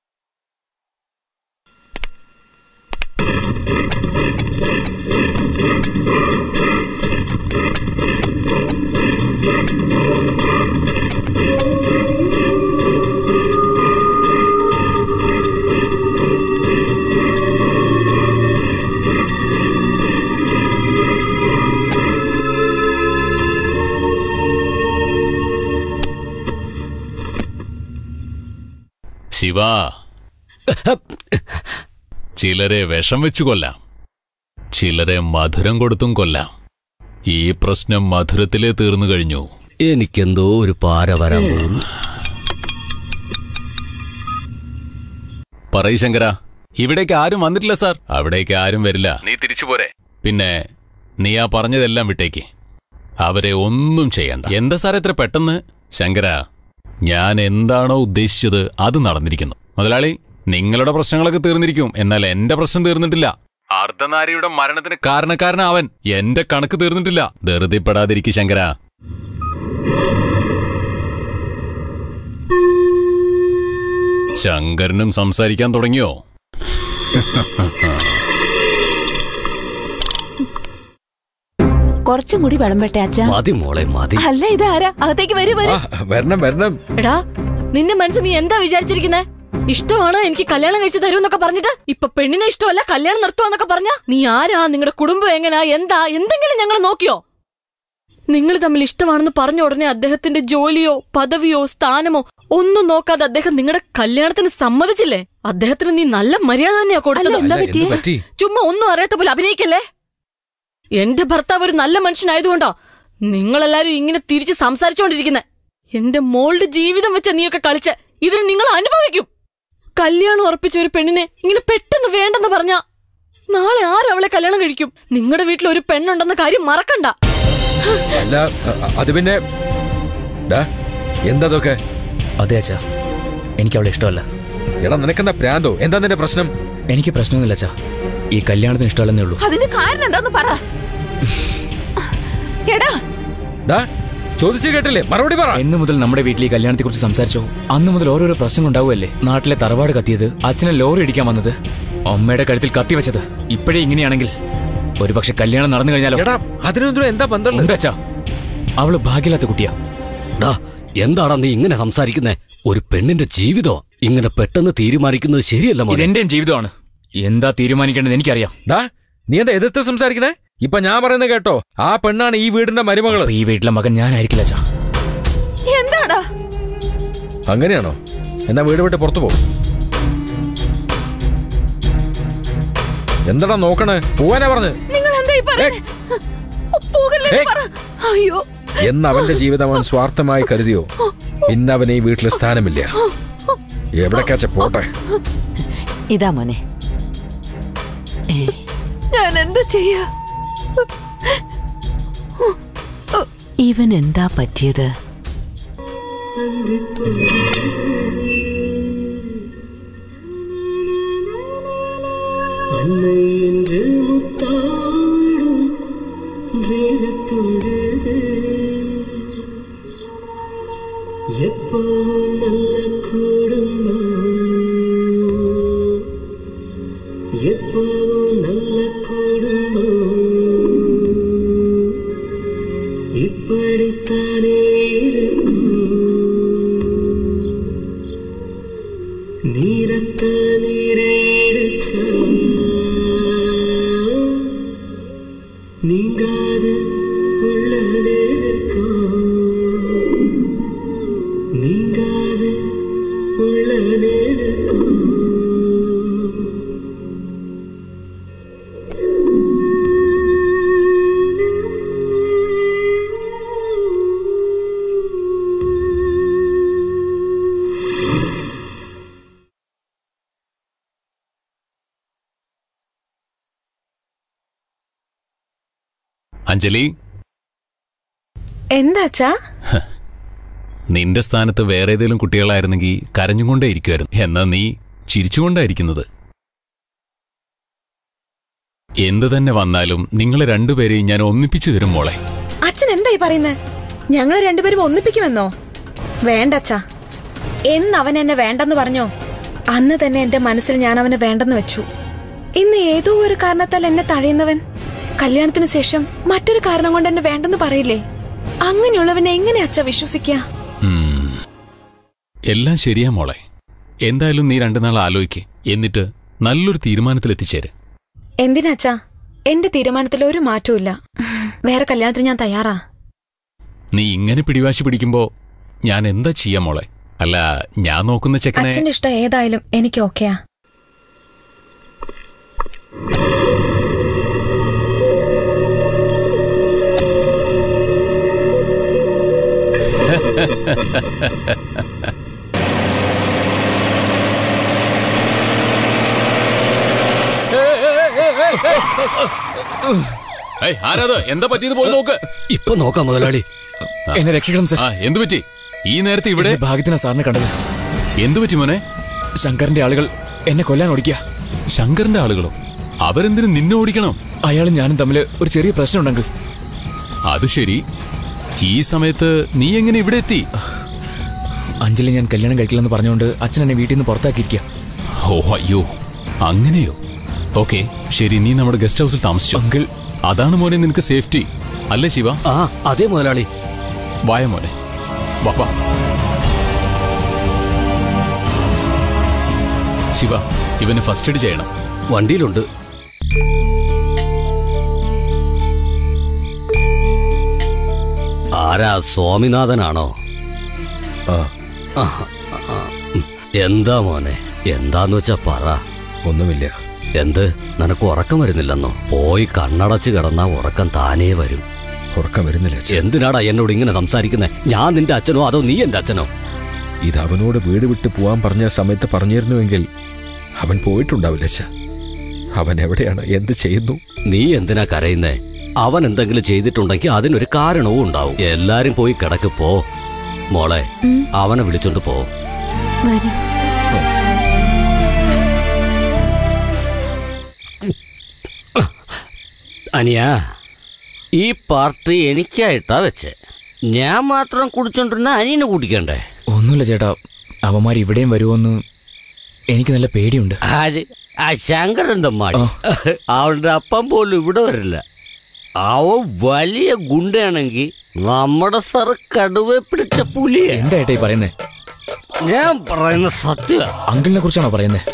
ശിവ ചിലരെ വിഷം വെച്ചു കൊല്ലാം ചിലരെ മധുരം കൊടുത്തും കൊല്ലാം ഈ പ്രശ്നം മധുരത്തിലേ തീർന്നു കഴിഞ്ഞു എനിക്കെന്തോ ഒരു പാര വരാൻ പോകുന്നു പറയ് ശങ്കര ഇവിടേക്ക് ആരും വന്നിട്ടില്ല സാർ അവിടേക്ക് ആരും വരില്ല നീ തിരിച്ചു പോരെ പിന്നെ നീ ആ പറഞ്ഞതെല്ലാം വിട്ടേക്ക് അവരെ ഒന്നും ചെയ്യണ്ട എന്താ സാർ ഇത്ര പെട്ടെന്ന് ശങ്കര ഞാൻ എന്താണോ ഉദ്ദേശിച്ചത് അത് നടന്നിരിക്കുന്നു മുതലാളി നിങ്ങളുടെ പ്രശ്നങ്ങളൊക്കെ തീർന്നിരിക്കും എന്നാൽ എന്റെ പ്രശ്നം തീർന്നിട്ടില്ല അർദ്ധനാരിയുടെ മരണത്തിന് കാരണക്കാരനാവൻ എന്റെ കണക്ക് തീർന്നിട്ടില്ല ധൃതിപ്പെടാതിരിക്കും ശങ്കര ശങ്കരനും സംസാരിക്കാൻ തുടങ്ങിയോ കുറച്ചും കൂടി വിളമ്പട്ടെ അച്ഛാ മതി മോളെ മതി അല്ല ഇതാരാ അകത്തേക്ക് വരൂ വരൂ വരണം വരണം എടാ നിന്റെ മനസ്സ് നീ എന്താ വിചാരിച്ചിരിക്കുന്നേ ഇഷ്ടമാണ് എനിക്ക് കല്യാണം കഴിച്ചു തരൂന്നൊക്കെ പറഞ്ഞിട്ട് ഇപ്പൊ പെണ്ണിനെ ഇഷ്ടമല്ല കല്യാണം നിർത്തുവാന്നൊക്കെ പറഞ്ഞ നീ ആരാ നിങ്ങളുടെ കുടുംബം എങ്ങനാ എന്താ എന്തെങ്കിലും ഞങ്ങൾ നോക്കിയോ നിങ്ങൾ തമ്മിൽ ഇഷ്ടമാണെന്ന് പറഞ്ഞ ഉടനെ അദ്ദേഹത്തിന്റെ ജോലിയോ പദവിയോ സ്ഥാനമോ ഒന്നും നോക്കാതെ അദ്ദേഹം നിങ്ങളുടെ കല്യാണത്തിന് സമ്മതിച്ചില്ലേ അദ്ദേഹത്തിന് നീ നല്ല മര്യാദ തന്നെയാ കൊടുത്തത് എന്താ അല്ല, എന്ത് പറ്റിയേ? പറ്റി? ചുമ്മാ ഒന്നും അറിയാത്ത പോലെ അഭിനയിക്കല്ലേ എന്റെ ഭർത്താവ് ഒരു നല്ല മനുഷ്യനായതുകൊണ്ടോ നിങ്ങളെല്ലാരും ഇങ്ങനെ തിരിച്ച് സംസാരിച്ചുകൊണ്ടിരിക്കുന്നെ എന്റെ മോളുടെ ജീവിതം വെച്ച നീയൊക്കെ കളിച്ച് ഇതിന് നിങ്ങൾ അനുഭവിക്കും കല്യാണം ഉറപ്പിച്ച ഒരു പെണ്ണിനെ ഇങ്ങനെ പെട്ടെന്ന് വേണ്ടെന്ന് പറഞ്ഞ നാളെ ആരവളെ കല്യാണം കഴിക്കും നിങ്ങളുടെ വീട്ടിൽ ഒരു പെണ്ണുണ്ടെന്ന കാര്യം മറക്കണ്ട അല്ല അ- അ- അത് പിന്നെ ഡാ, എന്താ അതൊക്കെ അതെ അച്ഛാ എനിക്ക് അവളെ ഇഷ്ടമല്ല എടാ നിനക്കെന്താ പ്രാന്തോ എന്താ നിന്റെ പ്രശ്നം എനിക്ക് പ്രശ്നമൊന്നുമില്ല അച്ഛാ ഈ കല്യാണത്തിന് ഇഷ്ടമല്ലെന്നേ ഉള്ളൂ അതിന് കാരണം എന്താന്ന് പറ എടാ ഡാ ചോദിച്ചു കേട്ടില്ലേ മറുപടി പറ എന്ന് മുതൽ നമ്മുടെ വീട്ടിൽ ഈ കല്യാണത്തെ കുറിച്ച് സംസാരിച്ചോ അന്ന് മുതൽ ഓരോരോ പ്രശ്നം ഉണ്ടാവുമല്ലേ നാട്ടിലെ തറവാട് കത്തിയത് അച്ഛനെ ലോറി ഇടിക്കാൻ വന്നത് അമ്മയുടെ കഴുത്തിൽ കത്തി വെച്ചത് ഇപ്പോഴേ ഇങ്ങനെയാണെങ്കിൽ ഒരുപക്ഷെ കല്യാണം നടന്നു കഴിഞ്ഞാലോ എടാ അതിനൊന്നും എന്താ ബന്ധം ഉണ്ട് അച്ഛാ അവള് ഭാഗ്യമില്ലാത്ത കുട്ടിയാ ഡാ എന്താടാ നീ ഇങ്ങനെ സംസാരിക്കുന്നേ ഒരു പെണ്ണിന്റെ ജീവിതം ഇങ്ങനെ പെട്ടെന്ന് തീരുമാനിക്കുന്നത് ശരിയല്ല മോനെ ഇതെന്റെയും ജീവിതമാണ് എന്താ തീരുമാനിക്കേണ്ടത് എനിക്കറിയാം ഡാ നീ എന്താ എതിർത്ത് സംസാരിക്കുന്നേ ഇപ്പൊ ഞാൻ പറയുന്നത് കേട്ടോ ആ പെണ്ണാണ് ഈ വീടിന്റെ മരുമകള് ഈ വീട്ടിലെ മകൻ ഞാനായിരിക്കില്ല അച്ഛാ എന്താടാ അങ്ങനെയാണോ എന്നാ വീട് വിട്ട് പുറത്തു പോകും എന്താടാ നോക്കണേ പോവാനാ പറഞ്ഞ് നിങ്ങൾ എന്താ ഈ പറയുന്നേ പോകല്ലേ ഏയ്. പറ അയ്യോ എന്ന് അവന്റെ ജീവിതം അവൻ സ്വാർത്ഥമായി കരുതിയോ പിന്നെ അവന് ഈ വീട്ടിൽ സ്ഥാനമില്ല എവിടേക്കാച്ച പോട്ടെ ഇതാ മോനെ ഞാൻ എന്താ ചെയ്യാ ഇവൻ എന്താ പറ്റിയത് அன்னை என்று முத்தாடும் வீரத்தோடுது எப்பவும் நல்ல குடும்பம் எப்பவும் நல்ல குடும்பம் இப்படித்தானே இருக்கும் நீரத்த நீரேடிச்சா நீங்காது உள்ள நேர்க்கும் நீங்காது உள்ள நேர்க்கும் അഞ്ജലി എന്താച്ചാ നിന്റെ സ്ഥാനത്ത് വേറെ ഏതെങ്കിലും കുട്ടികളായിരുന്നെങ്കിൽ കരഞ്ഞുകൊണ്ടേ ഇരിക്കുമായിരുന്നു എന്നാ നീ ചിരിച്ചുകൊണ്ടായിരിക്കുന്നത് എന്ത് തന്നെ വന്നാലും നിങ്ങളെ രണ്ടുപേരെയും ഞാൻ ഒന്നിപ്പിച്ചു തരും മോളെ അച്ഛൻ എന്തായി പറയുന്നത് ഞങ്ങൾ രണ്ടുപേരും ഒന്നിപ്പിക്കുമെന്നോ വേണ്ട അച്ഛാ എന്ന് അവൻ എന്നെ വേണ്ടെന്ന് പറഞ്ഞോ അന്ന് തന്നെ എന്റെ മനസ്സിൽ ഞാൻ അവനെ വേണ്ടെന്ന് വെച്ചു ഇന്ന് ഏതോ ഒരു കാരണത്താൽ എന്നെ തഴയുന്നവൻ കല്യാണത്തിന് ശേഷം മറ്റൊരു കാരണം കൊണ്ട് എന്നെ വേണ്ടെന്ന് പറയില്ലേ അങ്ങനെയുള്ളവനെ എങ്ങനെ അച്ഛ വിശ്വസിക്കുക ഉം. എല്ലാം ശരിയാ മോളെ എന്തായാലും നീ രണ്ടു നാൾ ആലോചിക്ക് എന്നിട്ട് നല്ലൊരു തീരുമാനത്തിൽ എത്തിച്ചേര് എന്തിനാച്ചാ എന്റെ തീരുമാനത്തിൽ ഒരു മാറ്റവും ഇല്ല വേറെ കല്യാണത്തിന് ഞാൻ തയ്യാറാ നീ ഇങ്ങനെ പിടിവാശി പിടിക്കുമ്പോ ഞാൻ എന്താ ചെയ്യാ മോളെ അല്ല ഞാൻ നോക്കുന്ന ചെക്കനെ അച്ഛന്റെ ഇഷ്ടം ഏതായാലും എനിക്ക് ഓക്കെയാ ഏയ്, ആരാത് എന്താ പറ്റിയത് പോയി നോക്ക് ഇപ്പൊ നോക്കാം മുതലാളി എന്നെ രക്ഷിക്കണം സർ ആ എന്തു പറ്റി ഈ നേരത്തെ ഇവിടെ എന്റെ ഭാഗ്യത്തിന് സാറിനെ കണ്ടത് എന്തു പറ്റി മോനെ ശങ്കറിന്റെ ആളുകൾ എന്നെ കൊല്ലാൻ ഓടിക്കുക ശങ്കറിന്റെ ആളുകളോ അവരെന്തിനു നിന്നെ ഓടിക്കണം അയാളും ഞാനും തമ്മിൽ ഒരു ചെറിയ പ്രശ്നമുണ്ടെങ്കിൽ അത് ശരി ഈ സമയത്ത് നീ എങ്ങനെ ഇവിടെ എത്തി അഞ്ജലി ഞാൻ കല്യാണം കഴിക്കില്ലെന്ന് പറഞ്ഞുകൊണ്ട് അച്ഛൻ എന്നെ വീട്ടിൽ നിന്ന് പുറത്താക്കിയിരിക്കുക ഓ അയ്യോ അങ്ങനെയോ ഓക്കെ ശരി നീ നമ്മുടെ ഗസ്റ്റ് ഹൗസിൽ താമസിച്ചു അങ്കിൾ അതാണ് മോനെ നിനക്ക് സേഫ്റ്റി അല്ലേ ശിവ ആ അതെ മുതലാളി വായ മോനെ വാപ്പാ ശിവ ഇവന് ഫസ്റ്റ് എയ്ഡ് ചെയ്യണം വണ്ടിയിലുണ്ട് ആരാ സ്വാമിനാഥനാണോ ആ, ആ, ആ, ഉം. എന്താ മോനെ എന്താന്ന് വെച്ചാ പറ ഒന്നുമില്ല എന്ത് നിനക്ക് ഉറക്കം വരുന്നില്ലെന്നോ പോയി കണ്ണടച്ച് കിടന്നാ ഉറക്കം താനേ വരും ഉറക്കം വരുന്നില്ല എന്തിനാടാ എന്നോട് ഇങ്ങനെ സംസാരിക്കുന്നേ ഞാൻ നിന്റെ അച്ഛനോ അതോ നീ എന്റെ അച്ഛനോ ഇത് അവനോട് വീട് വിട്ട് പോവാൻ പറഞ്ഞ സമയത്ത് പറഞ്ഞിരുന്നുവെങ്കിൽ അവൻ പോയിട്ടുണ്ടാവില്ല അച്ഛ അവൻ എവിടെയാണ് എന്ത് ചെയ്യുന്നു നീ എന്തിനാ കരയുന്നേ അവൻ എന്തെങ്കിലും ചെയ്തിട്ടുണ്ടെങ്കിൽ അതിനൊരു കാരണവും ഉണ്ടാവും എല്ലാരും പോയി കിടക്ക് പോ മോളെ അവനെ വിളിച്ചോണ്ട് പോ അനിയാ ഈ പാർട്ടി എനിക്കായിട്ടാ വെച്ചേ ഞാൻ മാത്രം കുടിച്ചോണ്ടിരുന്ന അനിയനെ കുടിക്കണ്ടേ ഒന്നുമില്ല ചേട്ടാ അവന്മാർ ഇവിടെയും വരുമോന്ന് എനിക്ക് നല്ല പേടിയുണ്ട് ആര് ആ ശങ്കരന്റെ മകൻ അവന്റെ അപ്പം പോലും ഇവിടെ വരില്ല അവൻ വലിയ ഗുണ്ടയാണെങ്കിൽ നമ്മുടെ സർ കടുവെ പിടിച്ച പുലിയെ എന്താ ഏട്ടാ ഈ പറയുന്നേ ഞാൻ പറയുന്ന സത്യ അങ്കിളിനെ കുറിച്ചാണോ പറയുന്നേ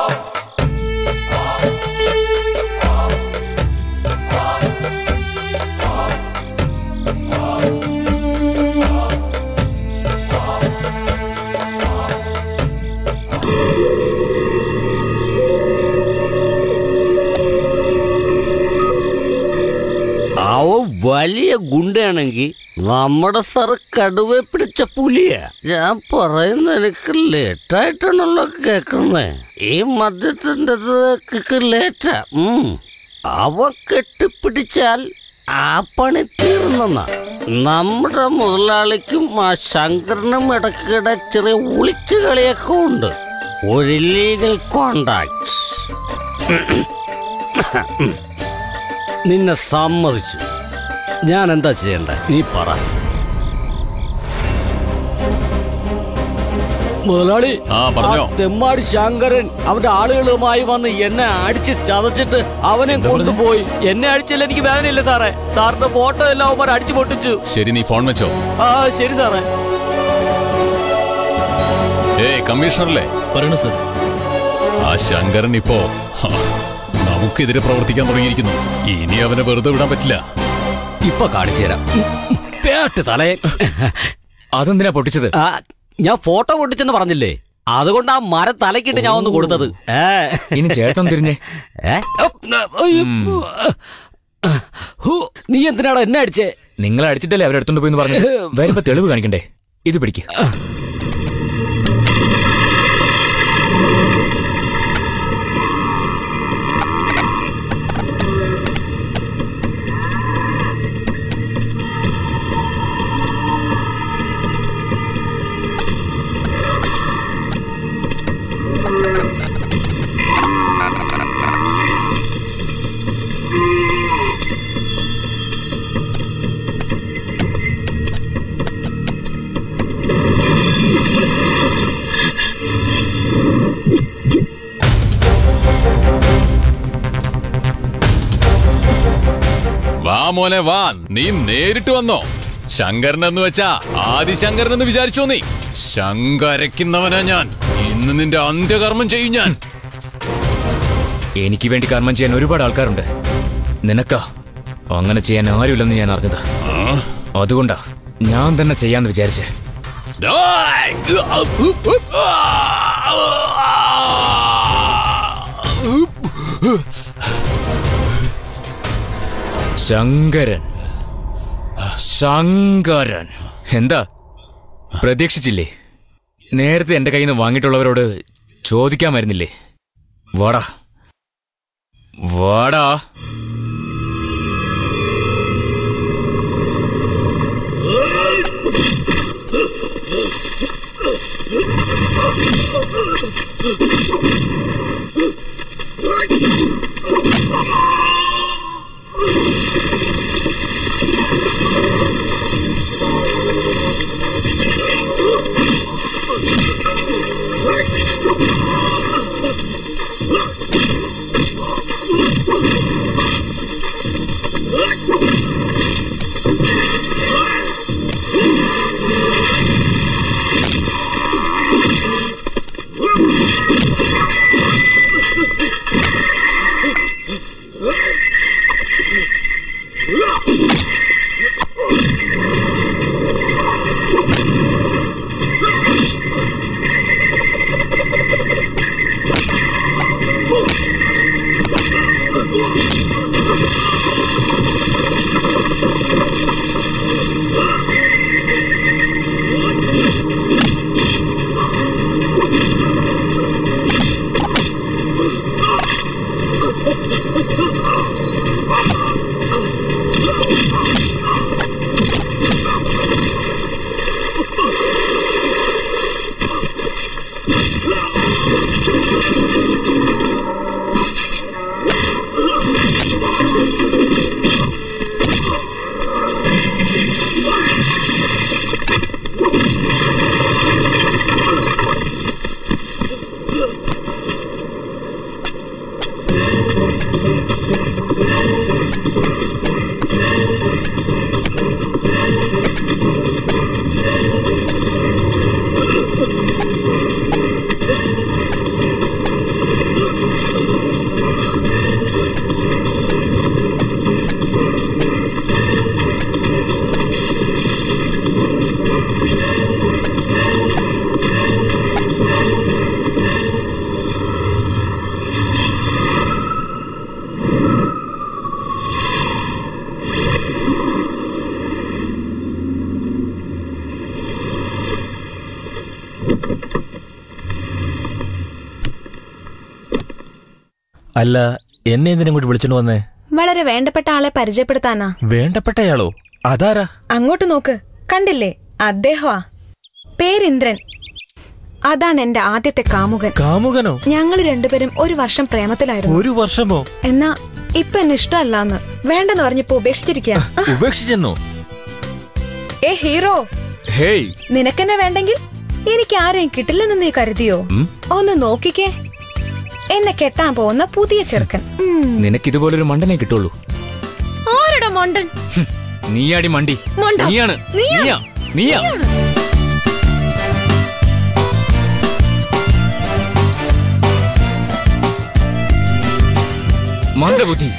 അവൻ വലിയ ഗുണ്ടയാണെങ്കിൽ നമ്മുടെ സർ കടുവെ പിടിച്ച പുലിയാ ഞാൻ പറയുന്ന എനിക്ക് ലേറ്റായിട്ടാണല്ലോ കേക്കുന്നേ ഈ മദ്യത്തിന്റെ ലേറ്റാ ഉം. അവൻ കെട്ടിപ്പിടിച്ചാൽ ആ പണി തീർന്നെന്നാ നമ്മുടെ മുതലാളിക്കും ആ ശങ്കരനും ഇടയ്ക്കിടെ ചെറിയ ഒളിച്ചു കളിയൊക്കെ ഉണ്ട് ഒരു ഇല്ലീഗൽ കോണ്ടാക്ട് നിന്നെ സമ്മതിച്ചു ഞാൻ എന്താ ചെയ്യണ്ടേ നീ പറ മുതലാളി ആ, പറഞ്ഞോ. ആ തെമ്മാടി ശങ്കരൻ അവന്റെ ആളുകളുമായി വന്ന് എന്നെ അടിച്ച് ചതച്ചിട്ട് അവനെ കൊണ്ടുപോയി എന്നെ അടിച്ചില്ല എനിക്ക് വേദനയില്ല സാറേ സാറിന്റെ ഫോട്ടോ എല്ലാം അവന്മാർ അടിച്ചു പൊട്ടിച്ചു ശരി നീ ഫോൺ വെച്ചോ ആ ശരി സാറേ ഏയ് കമ്മീഷണറല്ലേ പറയണു സർ ആ ശങ്കരൻ ഇപ്പോ ഹ, നമുക്കെതിരെ പ്രവർത്തിക്കാൻ തുടങ്ങിയിരിക്കുന്നു ഇനി അവനെ വെറുതെ വിടാൻ പറ്റില്ല ഇപ്പൊ കാണിച്ചു തരാം പേട്ട് തലയെ അതെന്തിനാ പൊട്ടിച്ചത് ആ ഞാൻ ഫോട്ടോ പൊട്ടിച്ചെന്ന് പറഞ്ഞില്ലേ അതുകൊണ്ട് ആ മരം തലക്കിട്ട് ഞാൻ ഒന്ന് കൊടുത്തത് ഏ ഇനി ചേട്ടൻ തിരിഞ്ഞേ ഏ? അയ്യോ. ഹൂ, നീ എന്തിനാണോ എന്നെ അടിച്ചേ നിങ്ങൾ അടിച്ചിട്ടല്ലേ അവരെടുത്തോണ്ട് പോയി പറഞ്ഞു വരുമ്പോ തെളിവ് കാണിക്കണ്ടേ ഇത് പിടിക്ക് വാ മോനെ വാ നീ നേരിട്ട് വന്നോ ശങ്കരൻ എന്ന് വെച്ചാ ആദിശങ്കരൻ എന്ന് വിചാരിച്ചോ നീ ശങ്കരയ്ക്കുന്നവനാ ഞാൻ ഇന്ന് നിന്റെ അന്ത്യകർമ്മം ചെയ്യും ഞാൻ എനിക്ക് വേണ്ടി കർമ്മം ചെയ്യാൻ ഒരുപാട് ആൾക്കാരുണ്ട് നിനക്കാ അങ്ങനെ ചെയ്യാൻ ആരുമില്ലെന്ന് ഞാൻ അറിഞ്ഞത് അതുകൊണ്ടാ ഞാൻ തന്നെ ചെയ്യാന്ന് വിചാരിച്ചേ ശങ്കരൻ ശങ്കരൻ എന്താ പ്രതീക്ഷിച്ചില്ലേ നേരത്തെ എന്റെ കയ്യിൽ നിന്ന് വാങ്ങിയിട്ടുള്ളവരോട് ചോദിക്കാമായിരുന്നില്ലേ വാടാ വാടാ അല്ല എന്നെ എന്തിനും കൂടി വിളിച്ചോണ്ട് വന്നേ വളരെ വേണ്ടപ്പെട്ട ആളെ പരിചയപ്പെടുത്താനാ വേണ്ടപ്പെട്ടയാളോ അതാരാ അങ്ങോട്ട് നോക്ക് കണ്ടില്ലേ അദ്ദേഹമാ പേരിന്ദ്രൻ അതാണ് എന്റെ ആദ്യത്തെ കാമുകൻ കാമുകനോ ഞങ്ങൾ രണ്ടുപേരും ഒരു വർഷം പ്രേമത്തിലായിരുന്നു ഒരു വർഷമോ എന്നാ ഇപ്പൊ എന്നെ ഇഷ്ടമല്ലാന്ന് വേണ്ടെന്ന് പറഞ്ഞപ്പോ ഉപേക്ഷിച്ചിരിക്കുക ഉപേക്ഷിച്ചെന്നോ ഏ ഹീറോ ഹേയ് നിനക്കെന്നെ വേണ്ടെങ്കിൽ എനിക്ക് ആരെയും കിട്ടില്ലെന്ന് നീ കരുതിയോ ഉം? ഒന്ന് നോക്കിക്കേ എന്നെ കെട്ടാൻ പോകുന്ന പുതിയ ചെറുക്കൻ ഉം. നിനക്കിതുപോലൊരു മണ്ടനെ കിട്ടുള്ളൂ ആരുടെ മണ്ടൻ നീയാടി മണ്ടി മണ്ട. നീയാണ് നീയാ? നീയാ നീയാ മന്ദബുദ്ധി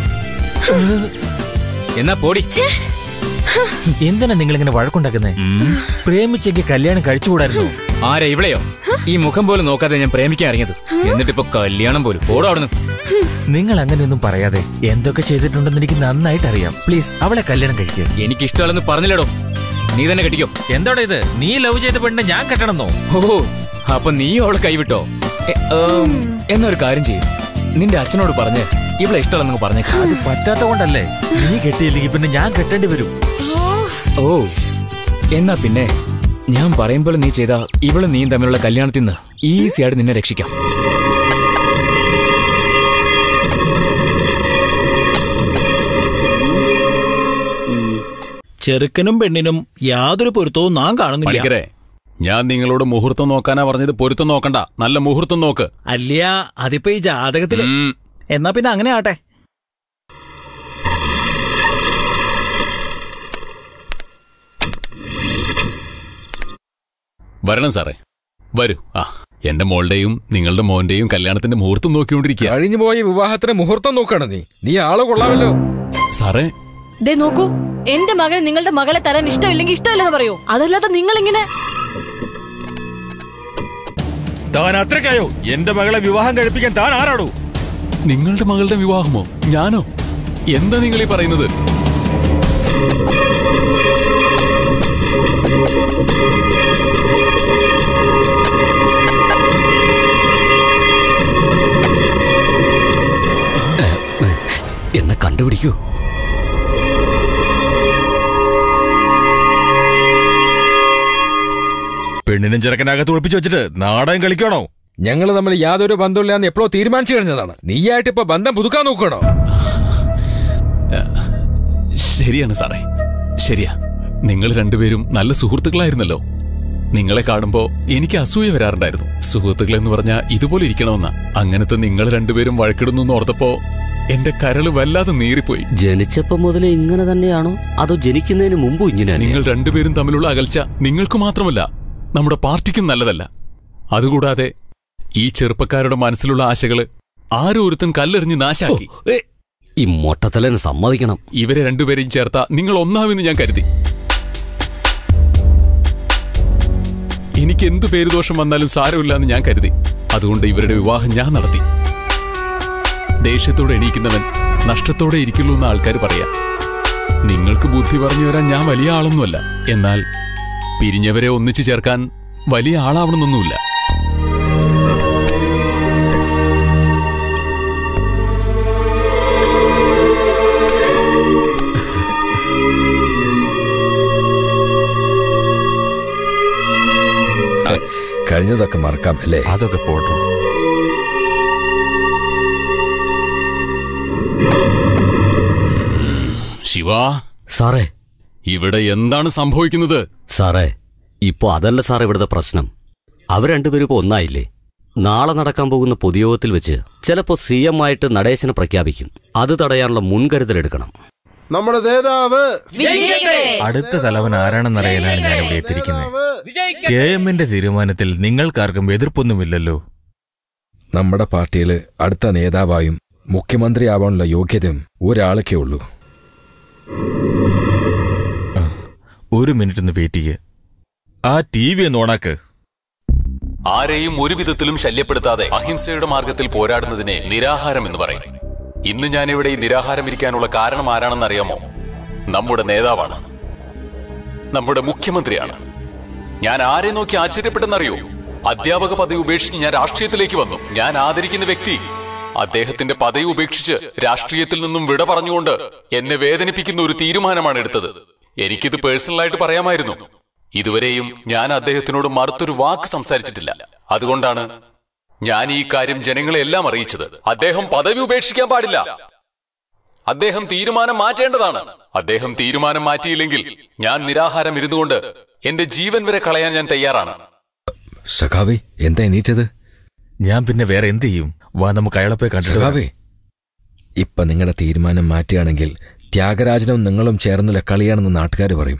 എന്നാ പോടി എന്തിനാ നിങ്ങൾ ഇങ്ങനെ വഴക്കുണ്ടാക്കുന്നേ പ്രേമിച്ചെങ്കിൽ കല്യാണം കഴിച്ചുകൂടായിരുന്നോ ആരാ ഇവളെയോ ഈ മുഖം പോലും നോക്കാതെ ഞാൻ പ്രേമിക്കാൻ ഇറങ്ങിയത് എന്നിട്ടിപ്പോ കല്യാണം പോലും പോടോ അവിടുന്ന് നിങ്ങൾ അങ്ങനെയൊന്നും പറയാതെ എന്തൊക്കെ ചെയ്തിട്ടുണ്ടെന്ന് എനിക്ക് നന്നായിട്ട് അറിയാം പ്ലീസ് അവളെ കല്യാണം കഴിക്കുക എനിക്ക് ഇഷ്ടമല്ലെന്ന് പറഞ്ഞില്ലടോ നീ തന്നെ കെട്ടിക്കോ എന്താടാ ഇത് നീ ലവ് ചെയ്ത പെണ്ണിനെ ഞാൻ കെട്ടണമെന്നോ ഓ അപ്പൊ നീ അവളെ കൈവിട്ടോ എ, ഏം, എന്നാ ഒരു കാര്യം ചെയ്യും നിന്റെ അച്ഛനോട് പറഞ്ഞ് ഇവളെ ഇഷ്ടമല്ലെന്ന് പറഞ്ഞേക്കാം അത് പറ്റാത്ത കൊണ്ടല്ലേ നീ കെട്ടിയില്ലെങ്കിൽ പിന്നെ ഞാൻ കെട്ടേണ്ടി വരും ഓ എന്നാ പിന്നെ ഞാൻ പറയുമ്പോൾ നീ ചെയ്ത ഇവളും നീയും തമ്മിലുള്ള കല്യാണത്തിൽ നിന്ന് ഈസി ആയിട്ട് നിന്നെ രക്ഷിക്കാം ചെറുക്കനും പെണ്ണിനും യാതൊരു പൊരുത്തവും നാം കാണുന്നില്ല പണിക്കരെ ഞാൻ നിങ്ങളോട് മുഹൂർത്തം നോക്കാനാ പറഞ്ഞത് പൊരുത്തം നോക്കണ്ട നല്ല മുഹൂർത്തം നോക്ക് അല്ല അതിപ്പോ ഈ ജാതകത്തില് എന്നാ പിന്നെ അങ്ങനെ ആട്ടെ വരണം സാറേ വരൂ ആ എന്റെ മോളുടെയും നിങ്ങളുടെ മോന്റെയും കല്യാണത്തിന്റെ മുഹൂർത്തം നോക്കിക്കൊണ്ടിരിക്കുക കഴിഞ്ഞു പോയ വിവാഹത്തിന് മുഹൂർത്തം നോക്കണം നീ നീ ആള് കൊള്ളാമല്ലോ സാറേ ദേ നോക്കൂ എന്റെ മകന് നിങ്ങളുടെ മകളെ തരാൻ ഇഷ്ടമില്ലെങ്കിൽ ഇഷ്ടമില്ലെന്ന് പറയൂ അതല്ലാതെ നിങ്ങൾ ഇങ്ങനെ താൻ അത്രക്കായോ എന്റെ മകളെ വിവാഹം കഴിപ്പിക്കാൻ താൻ ആരാടോ നിങ്ങളുടെ മകളുടെ വിവാഹമോ ഞാനോ എന്താ നിങ്ങൾ ഈ പറയുന്നത് എന്നെ കണ്ടുപിടിക്കൂ പെണ്ണിനും ചെറുക്കനകത്ത് ഒളിപ്പിച്ചു വെച്ചിട്ട് നാടകം കളിക്കണോ ഞങ്ങൾ തമ്മിൽ യാതൊരു ബന്ധമില്ലാന്ന് എപ്പോഴോ തീരുമാനിച്ചു കഴിഞ്ഞതാണ് നീയായിട്ട് ഇപ്പൊ ബന്ധം പുതുക്കാൻ നോക്കണോ ശരിയാണ് സാറേ ശരിയാ നിങ്ങൾ രണ്ടുപേരും നല്ല സുഹൃത്തുക്കളായിരുന്നല്ലോ നിങ്ങളെ കാണുമ്പോ എനിക്ക് അസൂയ വരാറുണ്ടായിരുന്നു സുഹൃത്തുക്കൾ എന്ന് പറഞ്ഞാൽ ഇതുപോലെ ഇരിക്കണമെന്നാ അങ്ങനത്തെ നിങ്ങൾ രണ്ടുപേരും വഴക്കിടുന്നു എന്ന് ഓർത്തപ്പോ എന്റെ കരള് വല്ലാതെ നീറിപ്പോയി ജനിച്ചപ്പോ മുതലേ ഇങ്ങനെ തന്നെയാണോ അതോ ജനിക്കുന്നതിന് മുമ്പും ഇങ്ങനെ നിങ്ങൾ രണ്ടുപേരും തമ്മിലുള്ള അകൽച്ച നിങ്ങൾക്ക് മാത്രമല്ല നമ്മുടെ പാർട്ടിക്കും നല്ലതല്ല അതുകൂടാതെ ഈ ചെറുപ്പക്കാരുടെ മനസ്സിലുള്ള ആശകള് ആരോരുത്തൻ കല്ലെറിഞ്ഞ് നാശാക്കി ഈ മൊട്ടത്തലന് സമ്മതിക്കണം ഇവരെ രണ്ടുപേരെയും ചേർത്ത നിങ്ങൾ ഒന്നാമെന്ന് ഞാൻ കരുതി എനിക്ക് എന്തു പേരുദോഷം വന്നാലും സാരമില്ല എന്ന് ഞാൻ കരുതി അതുകൊണ്ട് ഇവരുടെ വിവാഹം ഞാൻ നടത്തി ദേഷ്യത്തോടെ എണീക്കുന്നവൻ നഷ്ടത്തോടെ ഇരിക്കുള്ളൂ എന്ന് ആൾക്കാർ പറയാം നിങ്ങൾക്ക് ബുദ്ധി പറഞ്ഞു വരാൻ ഞാൻ വലിയ ആളൊന്നുമല്ല എന്നാൽ പിരിഞ്ഞവരെ ഒന്നിച്ചു ചേർക്കാൻ വലിയ ആളാവണമെന്നൊന്നുമില്ല കഴിഞ്ഞതൊക്കെ മറക്കാം അല്ലേ അതൊക്കെ പോട്ടോ ശിവ സാറേ ഇവിടെ എന്താണ് സംഭവിക്കുന്നത് സാറേ ഇപ്പോ അതല്ല സാർ ഇവിടുത്തെ പ്രശ്നം അവർ രണ്ടുപേരും ഇപ്പോ ഒന്നായില്ലേ നാളെ നടക്കാൻ പോകുന്ന പൊതുയോഗത്തിൽ വെച്ച് ചിലപ്പോ സി എം ആയിട്ട് നടേശനെ പ്രഖ്യാപിക്കും അത് തടയാനുള്ള മുൻകരുതലെടുക്കണം നമ്മുടെ നേതാവ് അടുത്ത തലവൻ ആരാണെന്നറിയാനാണ് ഞാൻ ഇവിടെ എത്തിയിരിക്കുന്നത് കെ എമ്മിന്റെ തീരുമാനത്തിൽ നിങ്ങൾക്കാർക്കും എതിർപ്പൊന്നുമില്ലല്ലോ നമ്മുടെ പാർട്ടിയില് അടുത്ത നേതാവായും മുഖ്യമന്ത്രിയാവാനുള്ള യോഗ്യതയും ഒരാൾക്കേ ഉള്ളൂ ഒരു മിനിറ്റ് ഒന്ന് വെയിറ്റ് ചെയ്യേ ആ ടി വി ഒന്ന് ഓണാക്ക് ആരെയും ഒരു വിധത്തിലും ശല്യപ്പെടുത്താതെ അഹിംസയുടെ മാർഗത്തിൽ പോരാടുന്നതിനെ നിരാഹാരം എന്ന് പറയും ഇന്ന് ഞാനിവിടെ ഈ നിരാഹാരം ഇരിക്കാനുള്ള കാരണം ആരാണെന്ന് അറിയാമോ നമ്മുടെ നേതാവാണ് നമ്മുടെ മുഖ്യമന്ത്രിയാണ് ഞാൻ ആരെ നോക്കി ആശ്ചര്യപ്പെട്ടെന്നറിയോ അധ്യാപക പദവി ഉപേക്ഷിച്ച് ഞാൻ രാഷ്ട്രീയത്തിലേക്ക് വന്നു ഞാൻ ആദരിക്കുന്ന വ്യക്തി അദ്ദേഹത്തിന്റെ പദവി ഉപേക്ഷിച്ച് രാഷ്ട്രീയത്തിൽ നിന്നും വിട പറഞ്ഞുകൊണ്ട് എന്നെ വേദനിപ്പിക്കുന്ന ഒരു തീരുമാനമാണ് എടുത്തത് എനിക്കിത് പേഴ്സണലായിട്ട് പറയാമായിരുന്നു ഇതുവരെയും ഞാൻ അദ്ദേഹത്തിനോട് മറുത്തൊരു വാക്ക് സംസാരിച്ചിട്ടില്ല അതുകൊണ്ടാണ് ഞാൻ ഈ കാര്യം ജനങ്ങളെ എല്ലാം അറിയിച്ചത് അദ്ദേഹം പദവി ഉപേക്ഷിക്കാൻ പാടില്ല അദ്ദേഹം തീരുമാനം മാറ്റേണ്ടതാണ് അദ്ദേഹം തീരുമാനം മാറ്റിയില്ലെങ്കിൽ ഞാൻ നിരാഹാരം ഇരുന്നുകൊണ്ട് എന്റെ ജീവൻ വരെ കളയാൻ ഞാൻ തയ്യാറാണ് സഖാവേ എന്താ എണീറ്റത് ഞാൻ പിന്നെ വേറെ എന്ത് ചെയ്യും വാ നമുക്ക് അയാളെ പോയി കണ്ടിട്ട് വരാം. സഖാവേ ഇപ്പൊ നിങ്ങളുടെ തീരുമാനം മാറ്റുകയാണെങ്കിൽ ത്യാഗരാജനും നിങ്ങളും ചേർന്നുള്ള കളിയാണെന്ന് നാട്ടുകാർ പറയും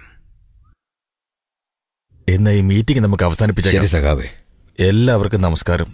എന്നാ ഈ മീറ്റിംഗ് നമുക്ക് അവസാനിപ്പിച്ചേക്കാം ശരി സഖാവേ എല്ലാവർക്കും നമസ്കാരം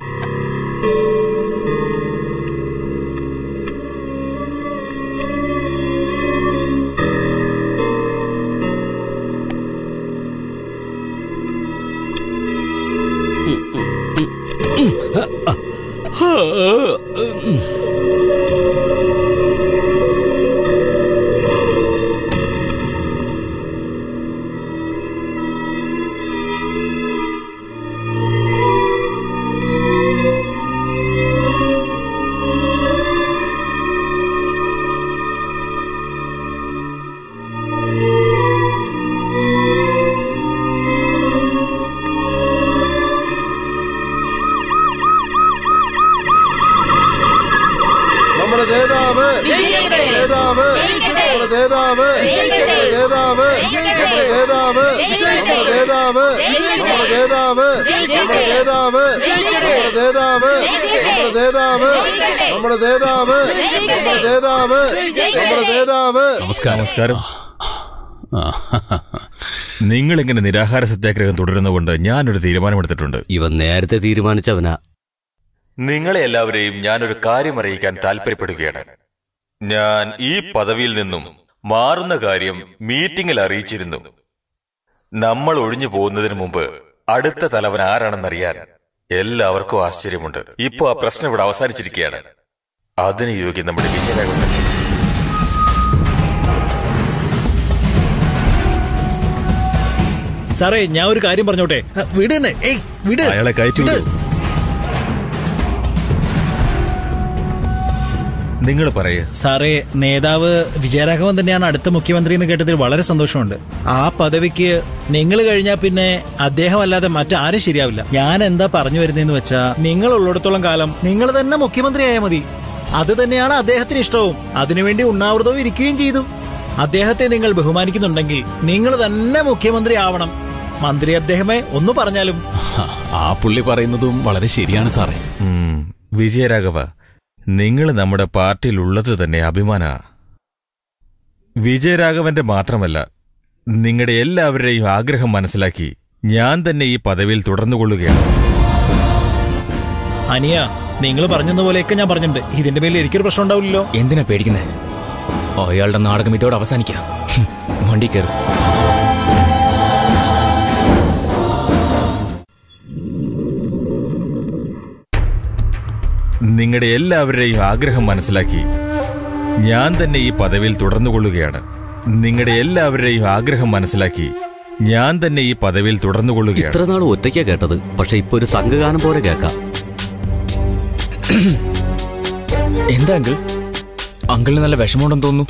നമ്മുടെ നേതാവ് വിജയിക്കട്ടെ. നേതാവ് വിജയിക്കട്ടെ. നമ്മുടെ നേതാവ് വിജയിക്കട്ടെ. നമ്മുടെ നേതാവ് വിജയിക്കട്ടെ. നമ്മുടെ നേതാവ് വിജയിക്കട്ടെ. നമ്മുടെ നേതാവ് വിജയിക്കട്ടെ. നമ്മുടെ നേതാവ് വിജയിക്കട്ടെ. നമ്മുടെ നേതാവ് വിജയിക്കട്ടെ. നമ്മുടെ നേതാവ് വിജയിക്കട്ടെ. നമ്മുടെ നേതാവ് വിജയിക്കട്ടെ. നമ്മുടെ നേതാവ് വിജയിക്കട്ടെ. നമ്മുടെ നേതാവ് വിജയിക്കട്ടെ. നമ്മുടെ നേതാവ് നമസ്കാരം നമസ്കാരം നിങ്ങൾ ഇങ്ങനെ നിരാഹാര സത്യാഗ്രഹം തുടരുന്നതുകൊണ്ട് ഞാനൊരു തീരുമാനമെടുത്തിട്ടുണ്ട് ഇവൻ നേരത്തെ തീരുമാനിച്ചവനാ നിങ്ങളെ എല്ലാവരെയും ഞാനൊരു കാര്യം അറിയിക്കാൻ താല്പര്യപ്പെടുകയാണ് ഞാൻ ഈ പദവിയിൽ നിന്നും മാറുന്ന കാര്യം മീറ്റിംഗിൽ അറിയിച്ചിരുന്നു നമ്മൾ ഒഴിഞ്ഞു പോകുന്നതിന് മുമ്പ് അടുത്ത തലവൻ ആരാണെന്നറിയാൻ എല്ലാവർക്കും ആശ്ചര്യമുണ്ട് ഇപ്പൊ ആ പ്രശ്നം ഇവിടെ അവസാനിച്ചിരിക്കുകയാണ് അതിന് യോഗ്യം നമ്മുടെ വിജയരാഘവൻ തന്നെ സാറേ ഞാൻ ഒരു കാര്യം പറഞ്ഞോട്ടെ ആ, വിട് തന്നെ ഏയ് വിട് അയാളെ കയറ്റി വിട്. വിടൂ നിങ്ങൾ പറയേ സാറേ നേതാവ് വിജയരാഘവൻ തന്നെയാണ് അടുത്ത മുഖ്യമന്ത്രി എന്ന് കേട്ടതിൽ വളരെ സന്തോഷമുണ്ട് ആ പദവിക്ക് നിങ്ങൾ കഴിഞ്ഞാൽ പിന്നെ അദ്ദേഹം അല്ലാതെ മറ്റാരും ശരിയാവില്ല ഞാൻ എന്താ പറഞ്ഞു വരുന്നതെന്ന് വെച്ചാ നിങ്ങൾ ഉള്ളിടത്തോളം കാലം നിങ്ങൾ തന്നെ മുഖ്യമന്ത്രിയായാൽ മതി അത് തന്നെയാണ് അദ്ദേഹത്തിന് ഇഷ്ടവും അതിനുവേണ്ടി ഉണ്ണാവൃതവും ഇരിക്കുകയും ചെയ്തു അദ്ദേഹത്തെ നിങ്ങൾ ബഹുമാനിക്കുന്നുണ്ടെങ്കിൽ നിങ്ങൾ തന്നെ മുഖ്യമന്ത്രി ആവണം മന്ത്രി അദ്ദേഹമേ ഒന്ന് പറഞ്ഞാലും ആ പുള്ളി പറയുന്നതും വളരെ ശരിയാണ് സാറേ ഉം, വിജയരാഘവ നിങ്ങൾ നമ്മുടെ പാർട്ടിയിൽ ഉള്ളത് തന്നെ അഭിമാന വിജയരാഘവന്റെ മാത്രമല്ല നിങ്ങളുടെ എല്ലാവരുടെയും ആഗ്രഹം മനസ്സിലാക്കി ഞാൻ തന്നെ ഈ പദവിയിൽ തുടർന്നുകൊള്ളുകയാണ് അനിയ നിങ്ങൾ പറഞ്ഞതുപോലെയൊക്കെ ഞാൻ പറഞ്ഞിട്ടുണ്ട് ഇതിന്റെ പേരിൽ എനിക്കൊരു പ്രശ്നം ഉണ്ടാവില്ലല്ലോ എന്തിനാ പേടിക്കുന്നേ അയാളുടെ നാടകം ഇതോടെ അവസാനിക്കാം ഹും, വണ്ടി കയറും നിങ്ങളുടെ എല്ലാവരുടെയും ആഗ്രഹം മനസ്സിലാക്കി ഞാൻ തന്നെ ഈ പദവിയിൽ തുടർന്നുകൊള്ളുകയാണ് നിങ്ങളുടെ എല്ലാവരുടെയും ആഗ്രഹം മനസ്സിലാക്കി ഞാൻ തന്നെ ഈ പദവിയിൽ തുടർന്നുകൊള്ളുകയാണ് ഇത്ര നാൾ ഒറ്റയ്ക്കാ കേട്ടത് പക്ഷെ ഇപ്പൊ ഒരു സംഘഗാനം പോലെ കേൾക്കാം എന്താ അങ്കിൾ അങ്കിളിന് നല്ല വിഷമമുണ്ടെന്ന് തോന്നുന്നു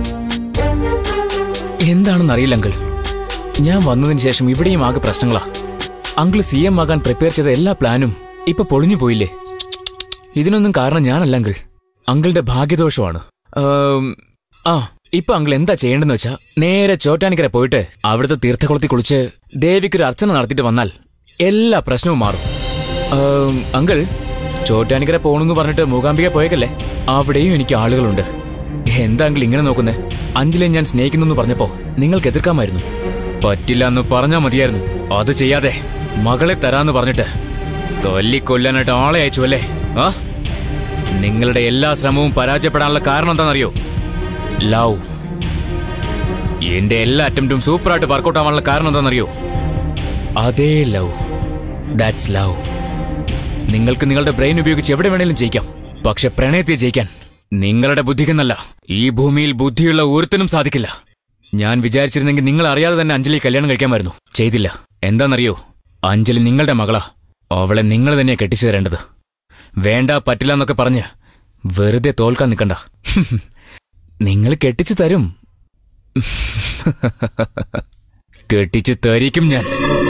എന്താണെന്ന് അറിയില്ല അങ്കിൾ ഞാൻ വന്നതിന് ശേഷം ഇവിടെയും ആകെ പ്രശ്നങ്ങളാ അങ്കിൾ സി എം ആകാൻ പ്രിപ്പയർ ചെയ്ത എല്ലാ പ്ലാനും ഇപ്പൊ പൊളിഞ്ഞു പോയില്ലേ ഇതിനൊന്നും കാരണം ഞാനല്ല അങ്കിൾ അങ്കിളുടെ ഭാഗ്യദോഷമാണ് ആം, ആ ഇപ്പൊ അങ്കിൾ എന്താ ചെയ്യേണ്ടെന്ന് വെച്ചാ നേരെ ചോറ്റാനിക്കര പോയിട്ട് അവിടുത്തെ തീർത്ഥകുളത്തിൽ കുളിച്ച് ദേവിക്കൊരു അർച്ചന നടത്തിയിട്ട് വന്നാൽ എല്ലാ പ്രശ്നവും മാറും ആം, അങ്കിൾ ചോറ്റാനിക്കര പോണെന്ന് പറഞ്ഞിട്ട് മൂകാംബിക പോയേക്കല്ലേ അവിടെയും എനിക്ക് ആളുകളുണ്ട് എന്താ അങ്കിൾ ഇങ്ങനെ നോക്കുന്നേ അഞ്ജലിയെ ഞാൻ സ്നേഹിക്കുന്നു പറഞ്ഞപ്പോ നിങ്ങൾക്ക് എതിർക്കാമായിരുന്നു പറ്റില്ല എന്ന് പറഞ്ഞാ മതിയായിരുന്നു അത് ചെയ്യാതെ മകളെ തരാന്ന് പറഞ്ഞിട്ട് തൊല്ലിക്കൊല്ലാനായിട്ട് ആളെ അയച്ചു അല്ലേ ആ നിങ്ങളുടെ എല്ലാ ശ്രമവും പരാജയപ്പെടാനുള്ള കാരണം എന്താണെന്നറിയോ ലവ് എന്റെ എല്ലാ അറ്റംപ്റ്റും സൂപ്പറായിട്ട് വർക്കൗട്ട് ആവാനുള്ള കാരണം എന്താണെന്നറിയോ അതേ ലവ് ദാറ്റ്സ് ലവ് നിങ്ങൾക്ക് നിങ്ങളുടെ ബ്രെയിൻ ഉപയോഗിച്ച് എവിടെ വേണേലും ജയിക്കാം പക്ഷെ പ്രണയത്തെ ജയിക്കാൻ നിങ്ങളുടെ ബുദ്ധിക്കെന്നല്ല ഈ ഭൂമിയിൽ ബുദ്ധിയുള്ള ഒരുത്തനും സാധിക്കില്ല ഞാൻ വിചാരിച്ചിരുന്നെങ്കിൽ നിങ്ങൾ അറിയാതെ തന്നെ അഞ്ജലി കല്യാണം കഴിക്കാമായിരുന്നു ചെയ്തില്ല എന്താണെന്നറിയോ അഞ്ജലി നിങ്ങളുടെ മകളാ അവളെ നിങ്ങൾ തന്നെയാ കെട്ടിച്ചു തരേണ്ടത് വേണ്ട പറ്റില്ല എന്നൊക്കെ പറഞ്ഞ് വെറുതെ തോൽക്കാൻ നിൽക്കണ്ട നിങ്ങൾ കെട്ടിച്ചു തരും കെട്ടിച്ച് തരിക്കും ഞാൻ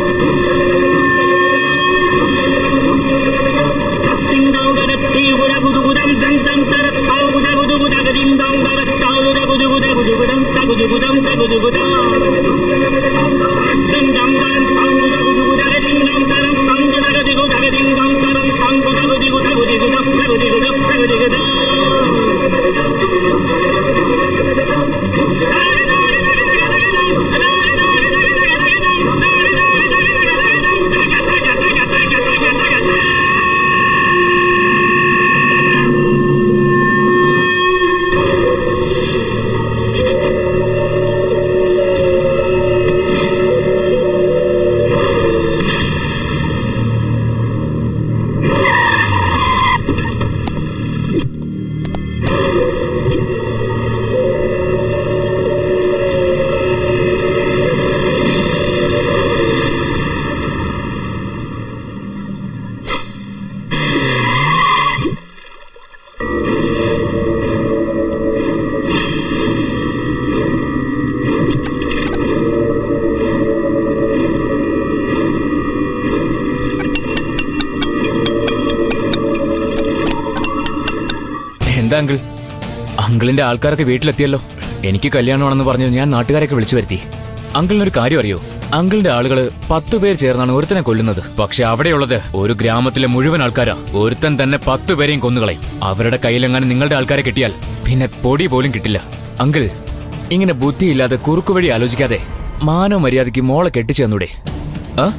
എന്താ അങ്കിൾ അങ്കിളിന്റെ ആൾക്കാരൊക്കെ വീട്ടിലെത്തിയല്ലോ എനിക്ക് കല്യാണമാണെന്ന് പറഞ്ഞ് ഞാൻ നാട്ടുകാരെയൊക്കെ വിളിച്ചു വരുത്തി അങ്കിളിനൊരു കാര്യം അറിയോ അങ്കിളിന്റെ ആളുകള് പത്തു പേർ ചേർന്നാണ് ഒരുത്തനെ കൊല്ലുന്നത് പക്ഷെ അവിടെയുള്ളത് ഒരു ഗ്രാമത്തിലെ മുഴുവൻ ആൾക്കാരാ ഒരുത്തൻ തന്നെ പത്തു പേരെയും കൊന്നുകളയും അവരുടെ കയ്യിലെങ്ങാനും നിങ്ങളുടെ ആൾക്കാരെ കിട്ടിയാൽ പിന്നെ പൊടി പോലും കിട്ടില്ല അങ്കിൾ ഇങ്ങനെ ബുദ്ധിയില്ലാതെ കുറുക്കുവഴി ആലോചിക്കാതെ മാനോ മര്യാദയ്ക്ക് മോളെ കെട്ടിച്ചു തന്നൂടെ ആ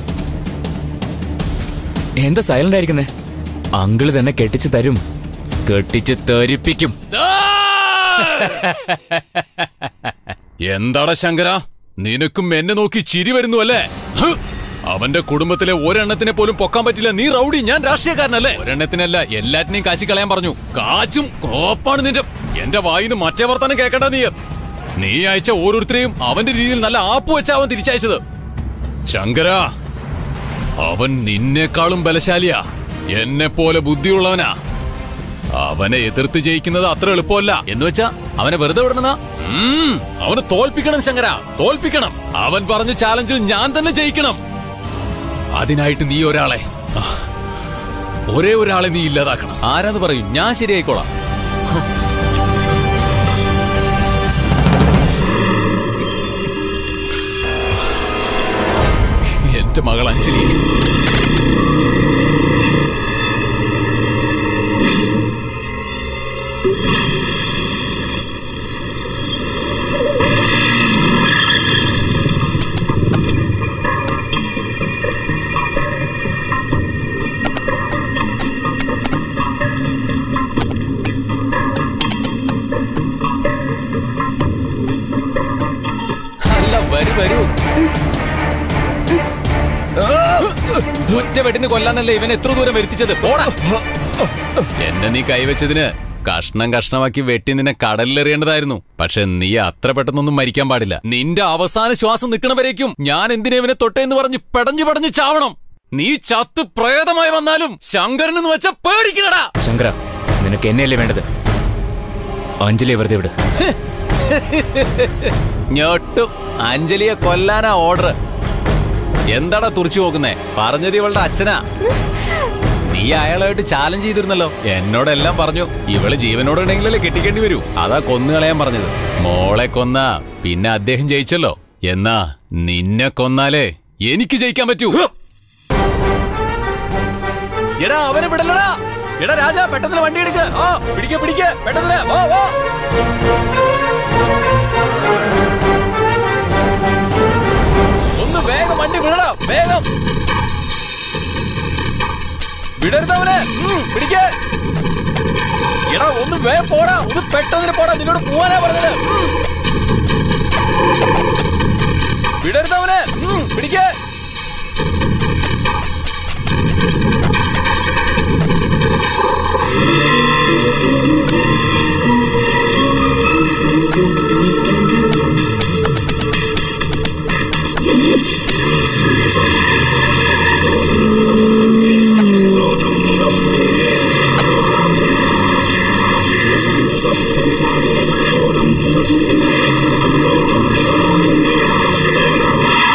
എന്താ സൈലന്റ് ആയിരിക്കുന്നേ അങ്കിള് തന്നെ കെട്ടിച്ചു തരും കെട്ടിച്ച് തരിപ്പിക്കും എന്താടാ ശങ്കര നിനക്കും എന്നെ നോക്കി ചിരി വരുന്നു അല്ലേ ഹ്! അവന്റെ കുടുംബത്തിലെ ഒരെണ്ണത്തിനെ പോലും പൊക്കാൻ പറ്റില്ല നീ റൗഡി ഞാൻ രാഷ്ട്രീയക്കാരനല്ലേ ഒരെണ്ണത്തിനല്ല എല്ലാറ്റിനെയും കാശി കളയാൻ പറഞ്ഞു കാച്ചും കോപ്പാണ് നിന്റെ എന്റെ വായിന്ന് മറ്റേ വർത്താനം കേക്കണ്ട നീ നീ അയച്ച ഓരോരുത്തരെയും അവന്റെ രീതിയിൽ നല്ല ആപ്പ് വെച്ച അവൻ തിരിച്ചയച്ചത് ശങ്കര അവൻ നിന്നേക്കാളും ബലശാലിയാ എന്നെ പോലെ ബുദ്ധിയുള്ളവനാ അവനെ എതിർത്ത് ജയിക്കുന്നത് അത്ര എളുപ്പമല്ല എന്ന് വെച്ചാ അവനെ വെറുതെ വിടണ അവന് തോൽപ്പിക്കണം ശങ്കര തോൽപ്പിക്കണം അവൻ പറഞ്ഞ ചാലഞ്ചിൽ ഞാൻ തന്നെ ജയിക്കണം അതിനായിട്ട് നീ ഒരാളെ ആ, ഒരേ ഒരാളെ നീ ഇല്ലാതാക്കണം ആരാന്ന് പറയും ഞാൻ ശരിയായിക്കോളാം എന്റെ മകൾ അഞ്ജലി അല്ല വരൂ വരൂ ഒറ്റ വെട്ടിന് കൊല്ലാനല്ലേ ഇവൻ എത്ര ദൂരം വരുത്തിച്ചത് പോടാ എന്നെ നീ കൈവച്ചതിന് കഷ്ണം കഷ്ണമാക്കി വെട്ടി നിന്നെ കടലിലെറിയേണ്ടതായിരുന്നു പക്ഷെ നീ അത്ര പെട്ടെന്നൊന്നും മരിക്കാൻ പാടില്ല നിന്റെ അവസാന ശ്വാസം നിൽക്കണവരേക്കും ഞാൻ എന്തിനെ ഇവനെ തൊട്ടേന്ന് പറഞ്ഞ് പെടഞ്ഞു പെടഞ്ഞു ചാവണം നീ ചത്ത് പ്രേതമായി വന്നാലും ശങ്കരനെന്ന് വെച്ച പേടിക്കണടാ ശങ്കര നിനക്ക് എന്നെയല്ലേ വേണ്ടത് അഞ്ജലിയെ വെറുതെ വിട് ഞൊട്ടും അഞ്ജലിയെ കൊല്ലാനാ ഓർഡർ എന്താടാ തുറച്ചു നോക്കുന്നേ പറഞ്ഞത് ഇവളുടെ അച്ഛനാ നീ അയാളായിട്ട് ചാലഞ്ച് ചെയ്തിരുന്നല്ലോ എന്നോടെല്ലാം പറഞ്ഞു ഇവള് ജീവനോടുണ്ടെങ്കിലല്ലേ കെട്ടിക്കേണ്ടി വരൂ അതാ കൊന്നു കളയാൻ പറഞ്ഞത് മോളെ കൊന്ന പിന്നെ അദ്ദേഹം ജയിച്ചല്ലോ എന്നാ നിന്നെ കൊന്നാലേ എനിക്ക് ജയിക്കാൻ പറ്റൂ എടാ അവനെ വിടല്ലടാ എടാ രാജാ പെട്ടെന്ന് വണ്ടി എടുക്ക ആ പിടിക്ക പിടിക്ക പെട്ടെന്ന് വാ വാ ഒന്ന് വേഗം വണ്ടി വിടടാ വേഗം വിടരുതവനെ പിടിക്ക എടാ ഒന്ന് വേഗം പോടാ ഒന്ന് പെട്ടെന്ന് പോടാ നിന്നോട് പോവാനാ പറഞ്ഞത് ഉം. വിടരുതവനെ പിടിക്ക Thank you.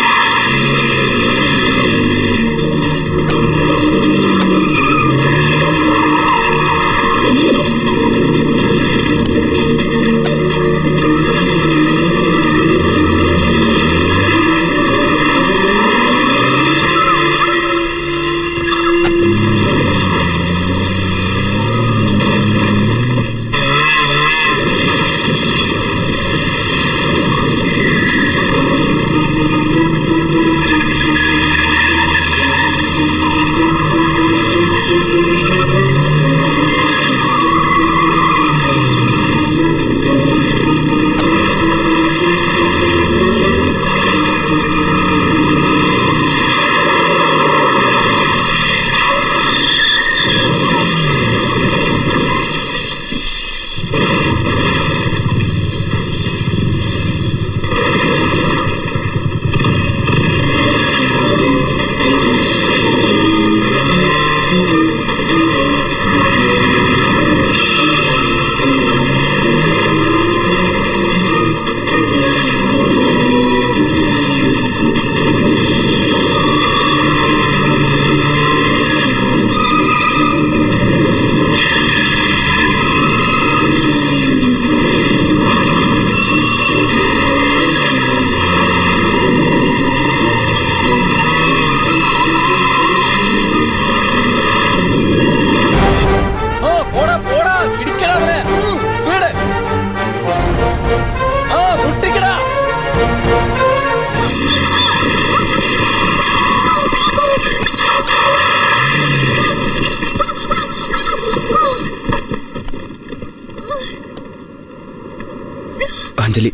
അഞ്ജലി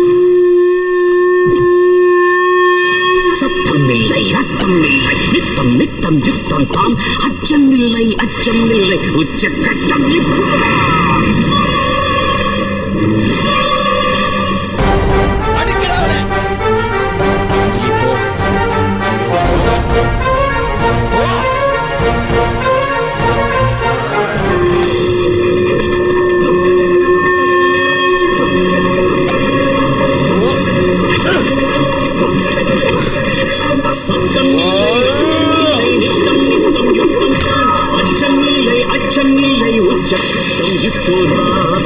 சத்தமில்லை ரத்தமில்லை நித்தம் நித்தம் யுத்தம் தான் அச்சமில்லை அச்சமில்லை உச்சக்கட்டம் இப்போதான் அச்சமில்லை அச்சமில்லை உச்சக்கட்டம் இப்போதான்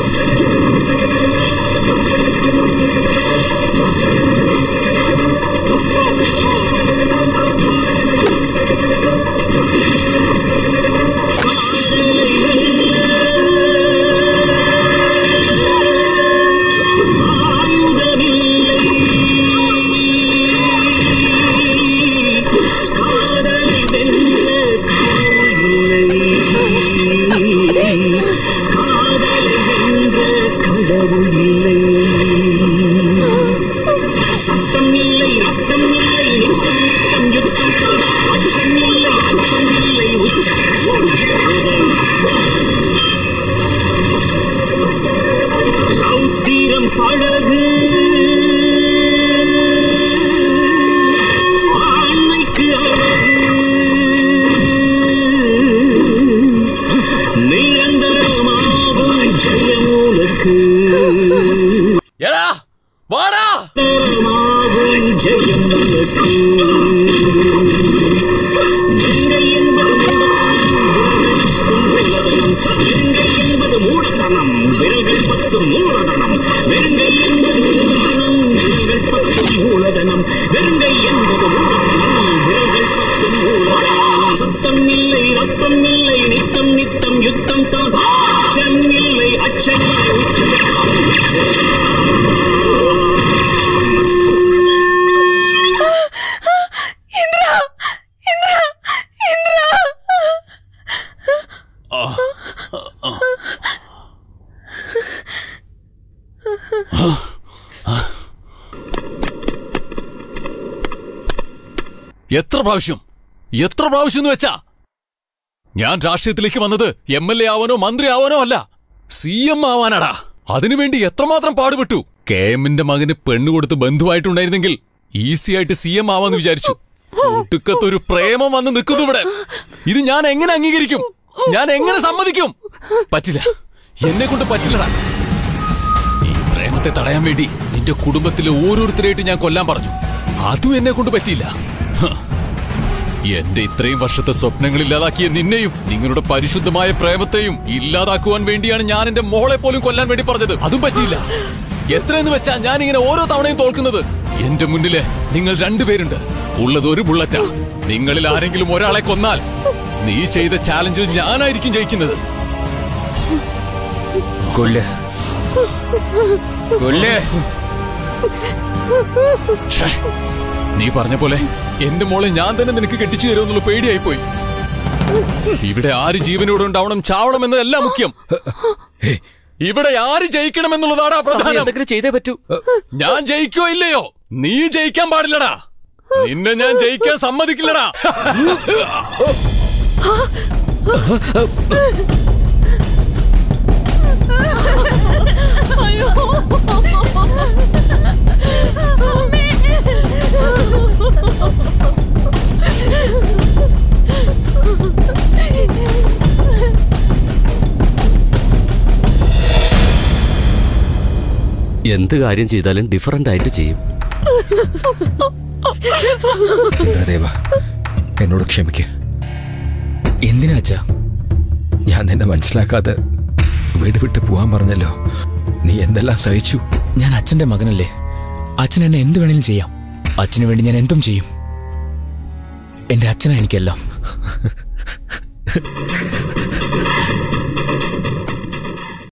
சத்தம் இல்லை ரத்தம் இல்லை நித்தம் நித்தம் யுத்தம் அச்சம் இல்லை அச்சம் இல்லை உச்சக்கட்டம் சௌத்திரம் பழகு ஆண்மைக்கு நிரந்தரமாகும் ஜெயமூலக்கு എടാ വാടാ நிரந்தரமாகும் ஜெயமூலக்கு வெங்கை என்பது மூடத்தனம் விரல்கள் பத்தும் மூலதனம் வெறுங்கை என்பது மூடத்தனம் விரல்கள் பத்தும் மூலதனம் வெறுங்கை என்பது மூடத்தனம் விரல்கள் பத்தும் மூலதனம் சத்தம் இல்லை ரத்தம் இல்லை நித்தம் நித்தம் யுத்தம் தான் அச்சம் இல்லை அச்சம் இல்லை ഇന്ദ്ര ഇന്ദ്ര ഇന്ദ്ര എത്ര പ്രാവശ്യം എത്ര പ്രാവശ്യം എന്ന് വെച്ചാ ഞാൻ രാഷ്ട്രീയത്തിലേക്ക് വന്നത് എം എൽ എ ആവാനോ മന്ത്രി ആവാനോ അല്ല സി എം ആവാനാടാ അതിനുവേണ്ടി എത്രമാത്രം പാടുപെട്ടു കെ എമ്മിന്റെ മകന് പെണ്ണു കൊടുത്ത് ബന്ധുവായിട്ടുണ്ടായിരുന്നെങ്കിൽ ഈസി ആയിട്ട് സി എം ആവാന്ന് വിചാരിച്ചു ഒടുക്കത്തൊരു പ്രേമം വന്ന് നിൽക്കുന്നു ഇവിടെ ഇത് ഞാൻ എങ്ങനെ അംഗീകരിക്കും ഞാൻ എങ്ങനെ സമ്മതിക്കും പറ്റില്ല എന്നെ കൊണ്ട് പറ്റില്ലടാ ഈ പ്രേമത്തെ തടയാൻ വേണ്ടി നിന്റെ കുടുംബത്തിലെ ഓരോരുത്തരെയായിട്ട് ഞാൻ കൊല്ലാൻ പറഞ്ഞു അതും എന്നെ കൊണ്ട് പറ്റിയില്ല ഹ. എന്റെ ഇത്രയും വർഷത്തെ സ്വപ്നങ്ങൾ ഇല്ലാതാക്കിയ നിന്നെയും നിങ്ങളുടെ പരിശുദ്ധമായ പ്രേമത്തെയും ഇല്ലാതാക്കുവാൻ വേണ്ടിയാണ് ഞാൻ എന്റെ മോളെ പോലും കൊല്ലാൻ വേണ്ടി പറഞ്ഞത് അതും പറ്റിയില്ല എത്രയെന്ന് വെച്ചാ ഞാൻ ഇങ്ങനെ ഓരോ തവണയും തോൽക്കുന്നത് എന്റെ മുന്നില് നിങ്ങൾ രണ്ടുപേരുണ്ട് ഉള്ളത് ഒരു ബുള്ളറ്റാ നിങ്ങളിൽ ആരെങ്കിലും ഒരാളെ കൊന്നാൽ നീ ചെയ്ത ചാലഞ്ചിൽ ഞാനായിരിക്കും ജയിക്കുന്നത് കൊല്ല് കൊല്ല് ഛേ, നീ പറഞ്ഞ പോലെ എന്റെ മോളെ ഞാൻ തന്നെ നിനക്ക് കെട്ടിച്ചു തരുമെന്നുള്ള പേടിയായി പോയി ഇവിടെ ആര് ജീവനോടെ ഉണ്ടാവണം ചാവണം എന്നതല്ല മുഖ്യം ഇവിടെ ആര് ജയിക്കണം എന്നുള്ളതാണ് പ്രധാനം എന്തെങ്കിലും ചെയ്തേ പറ്റൂ ഞാൻ ജയിക്കോ ഇല്ലയോ നീ ജയിക്കാൻ പാടില്ലടാ നിന്നെ ഞാൻ ജയിക്കാൻ സമ്മതിക്കില്ലടാ അയ്യോ എന്ത് കാര്യം ചെയ്താലും ഡിഫറൻ്റ് ആയിട്ട് ചെയ്യും ഇന്ദ്രദേവ എന്നോട് ക്ഷമിക്ക എന്തിനാ അച്ഛാ ഞാൻ നിന്നെ മനസ്സിലാക്കാതെ വീട് വിട്ട് പോവാൻ പറഞ്ഞല്ലോ നീ എന്തെല്ലാം സഹിച്ചു ഞാൻ അച്ഛന്റെ മകനല്ലേ അച്ഛൻ എന്നെ എന്ത് വേണേലും ചെയ്യാം അച്ഛന് വേണ്ടി ഞാൻ എന്തും ചെയ്യും എന്റെ അച്ഛനാ എനിക്കെല്ലാം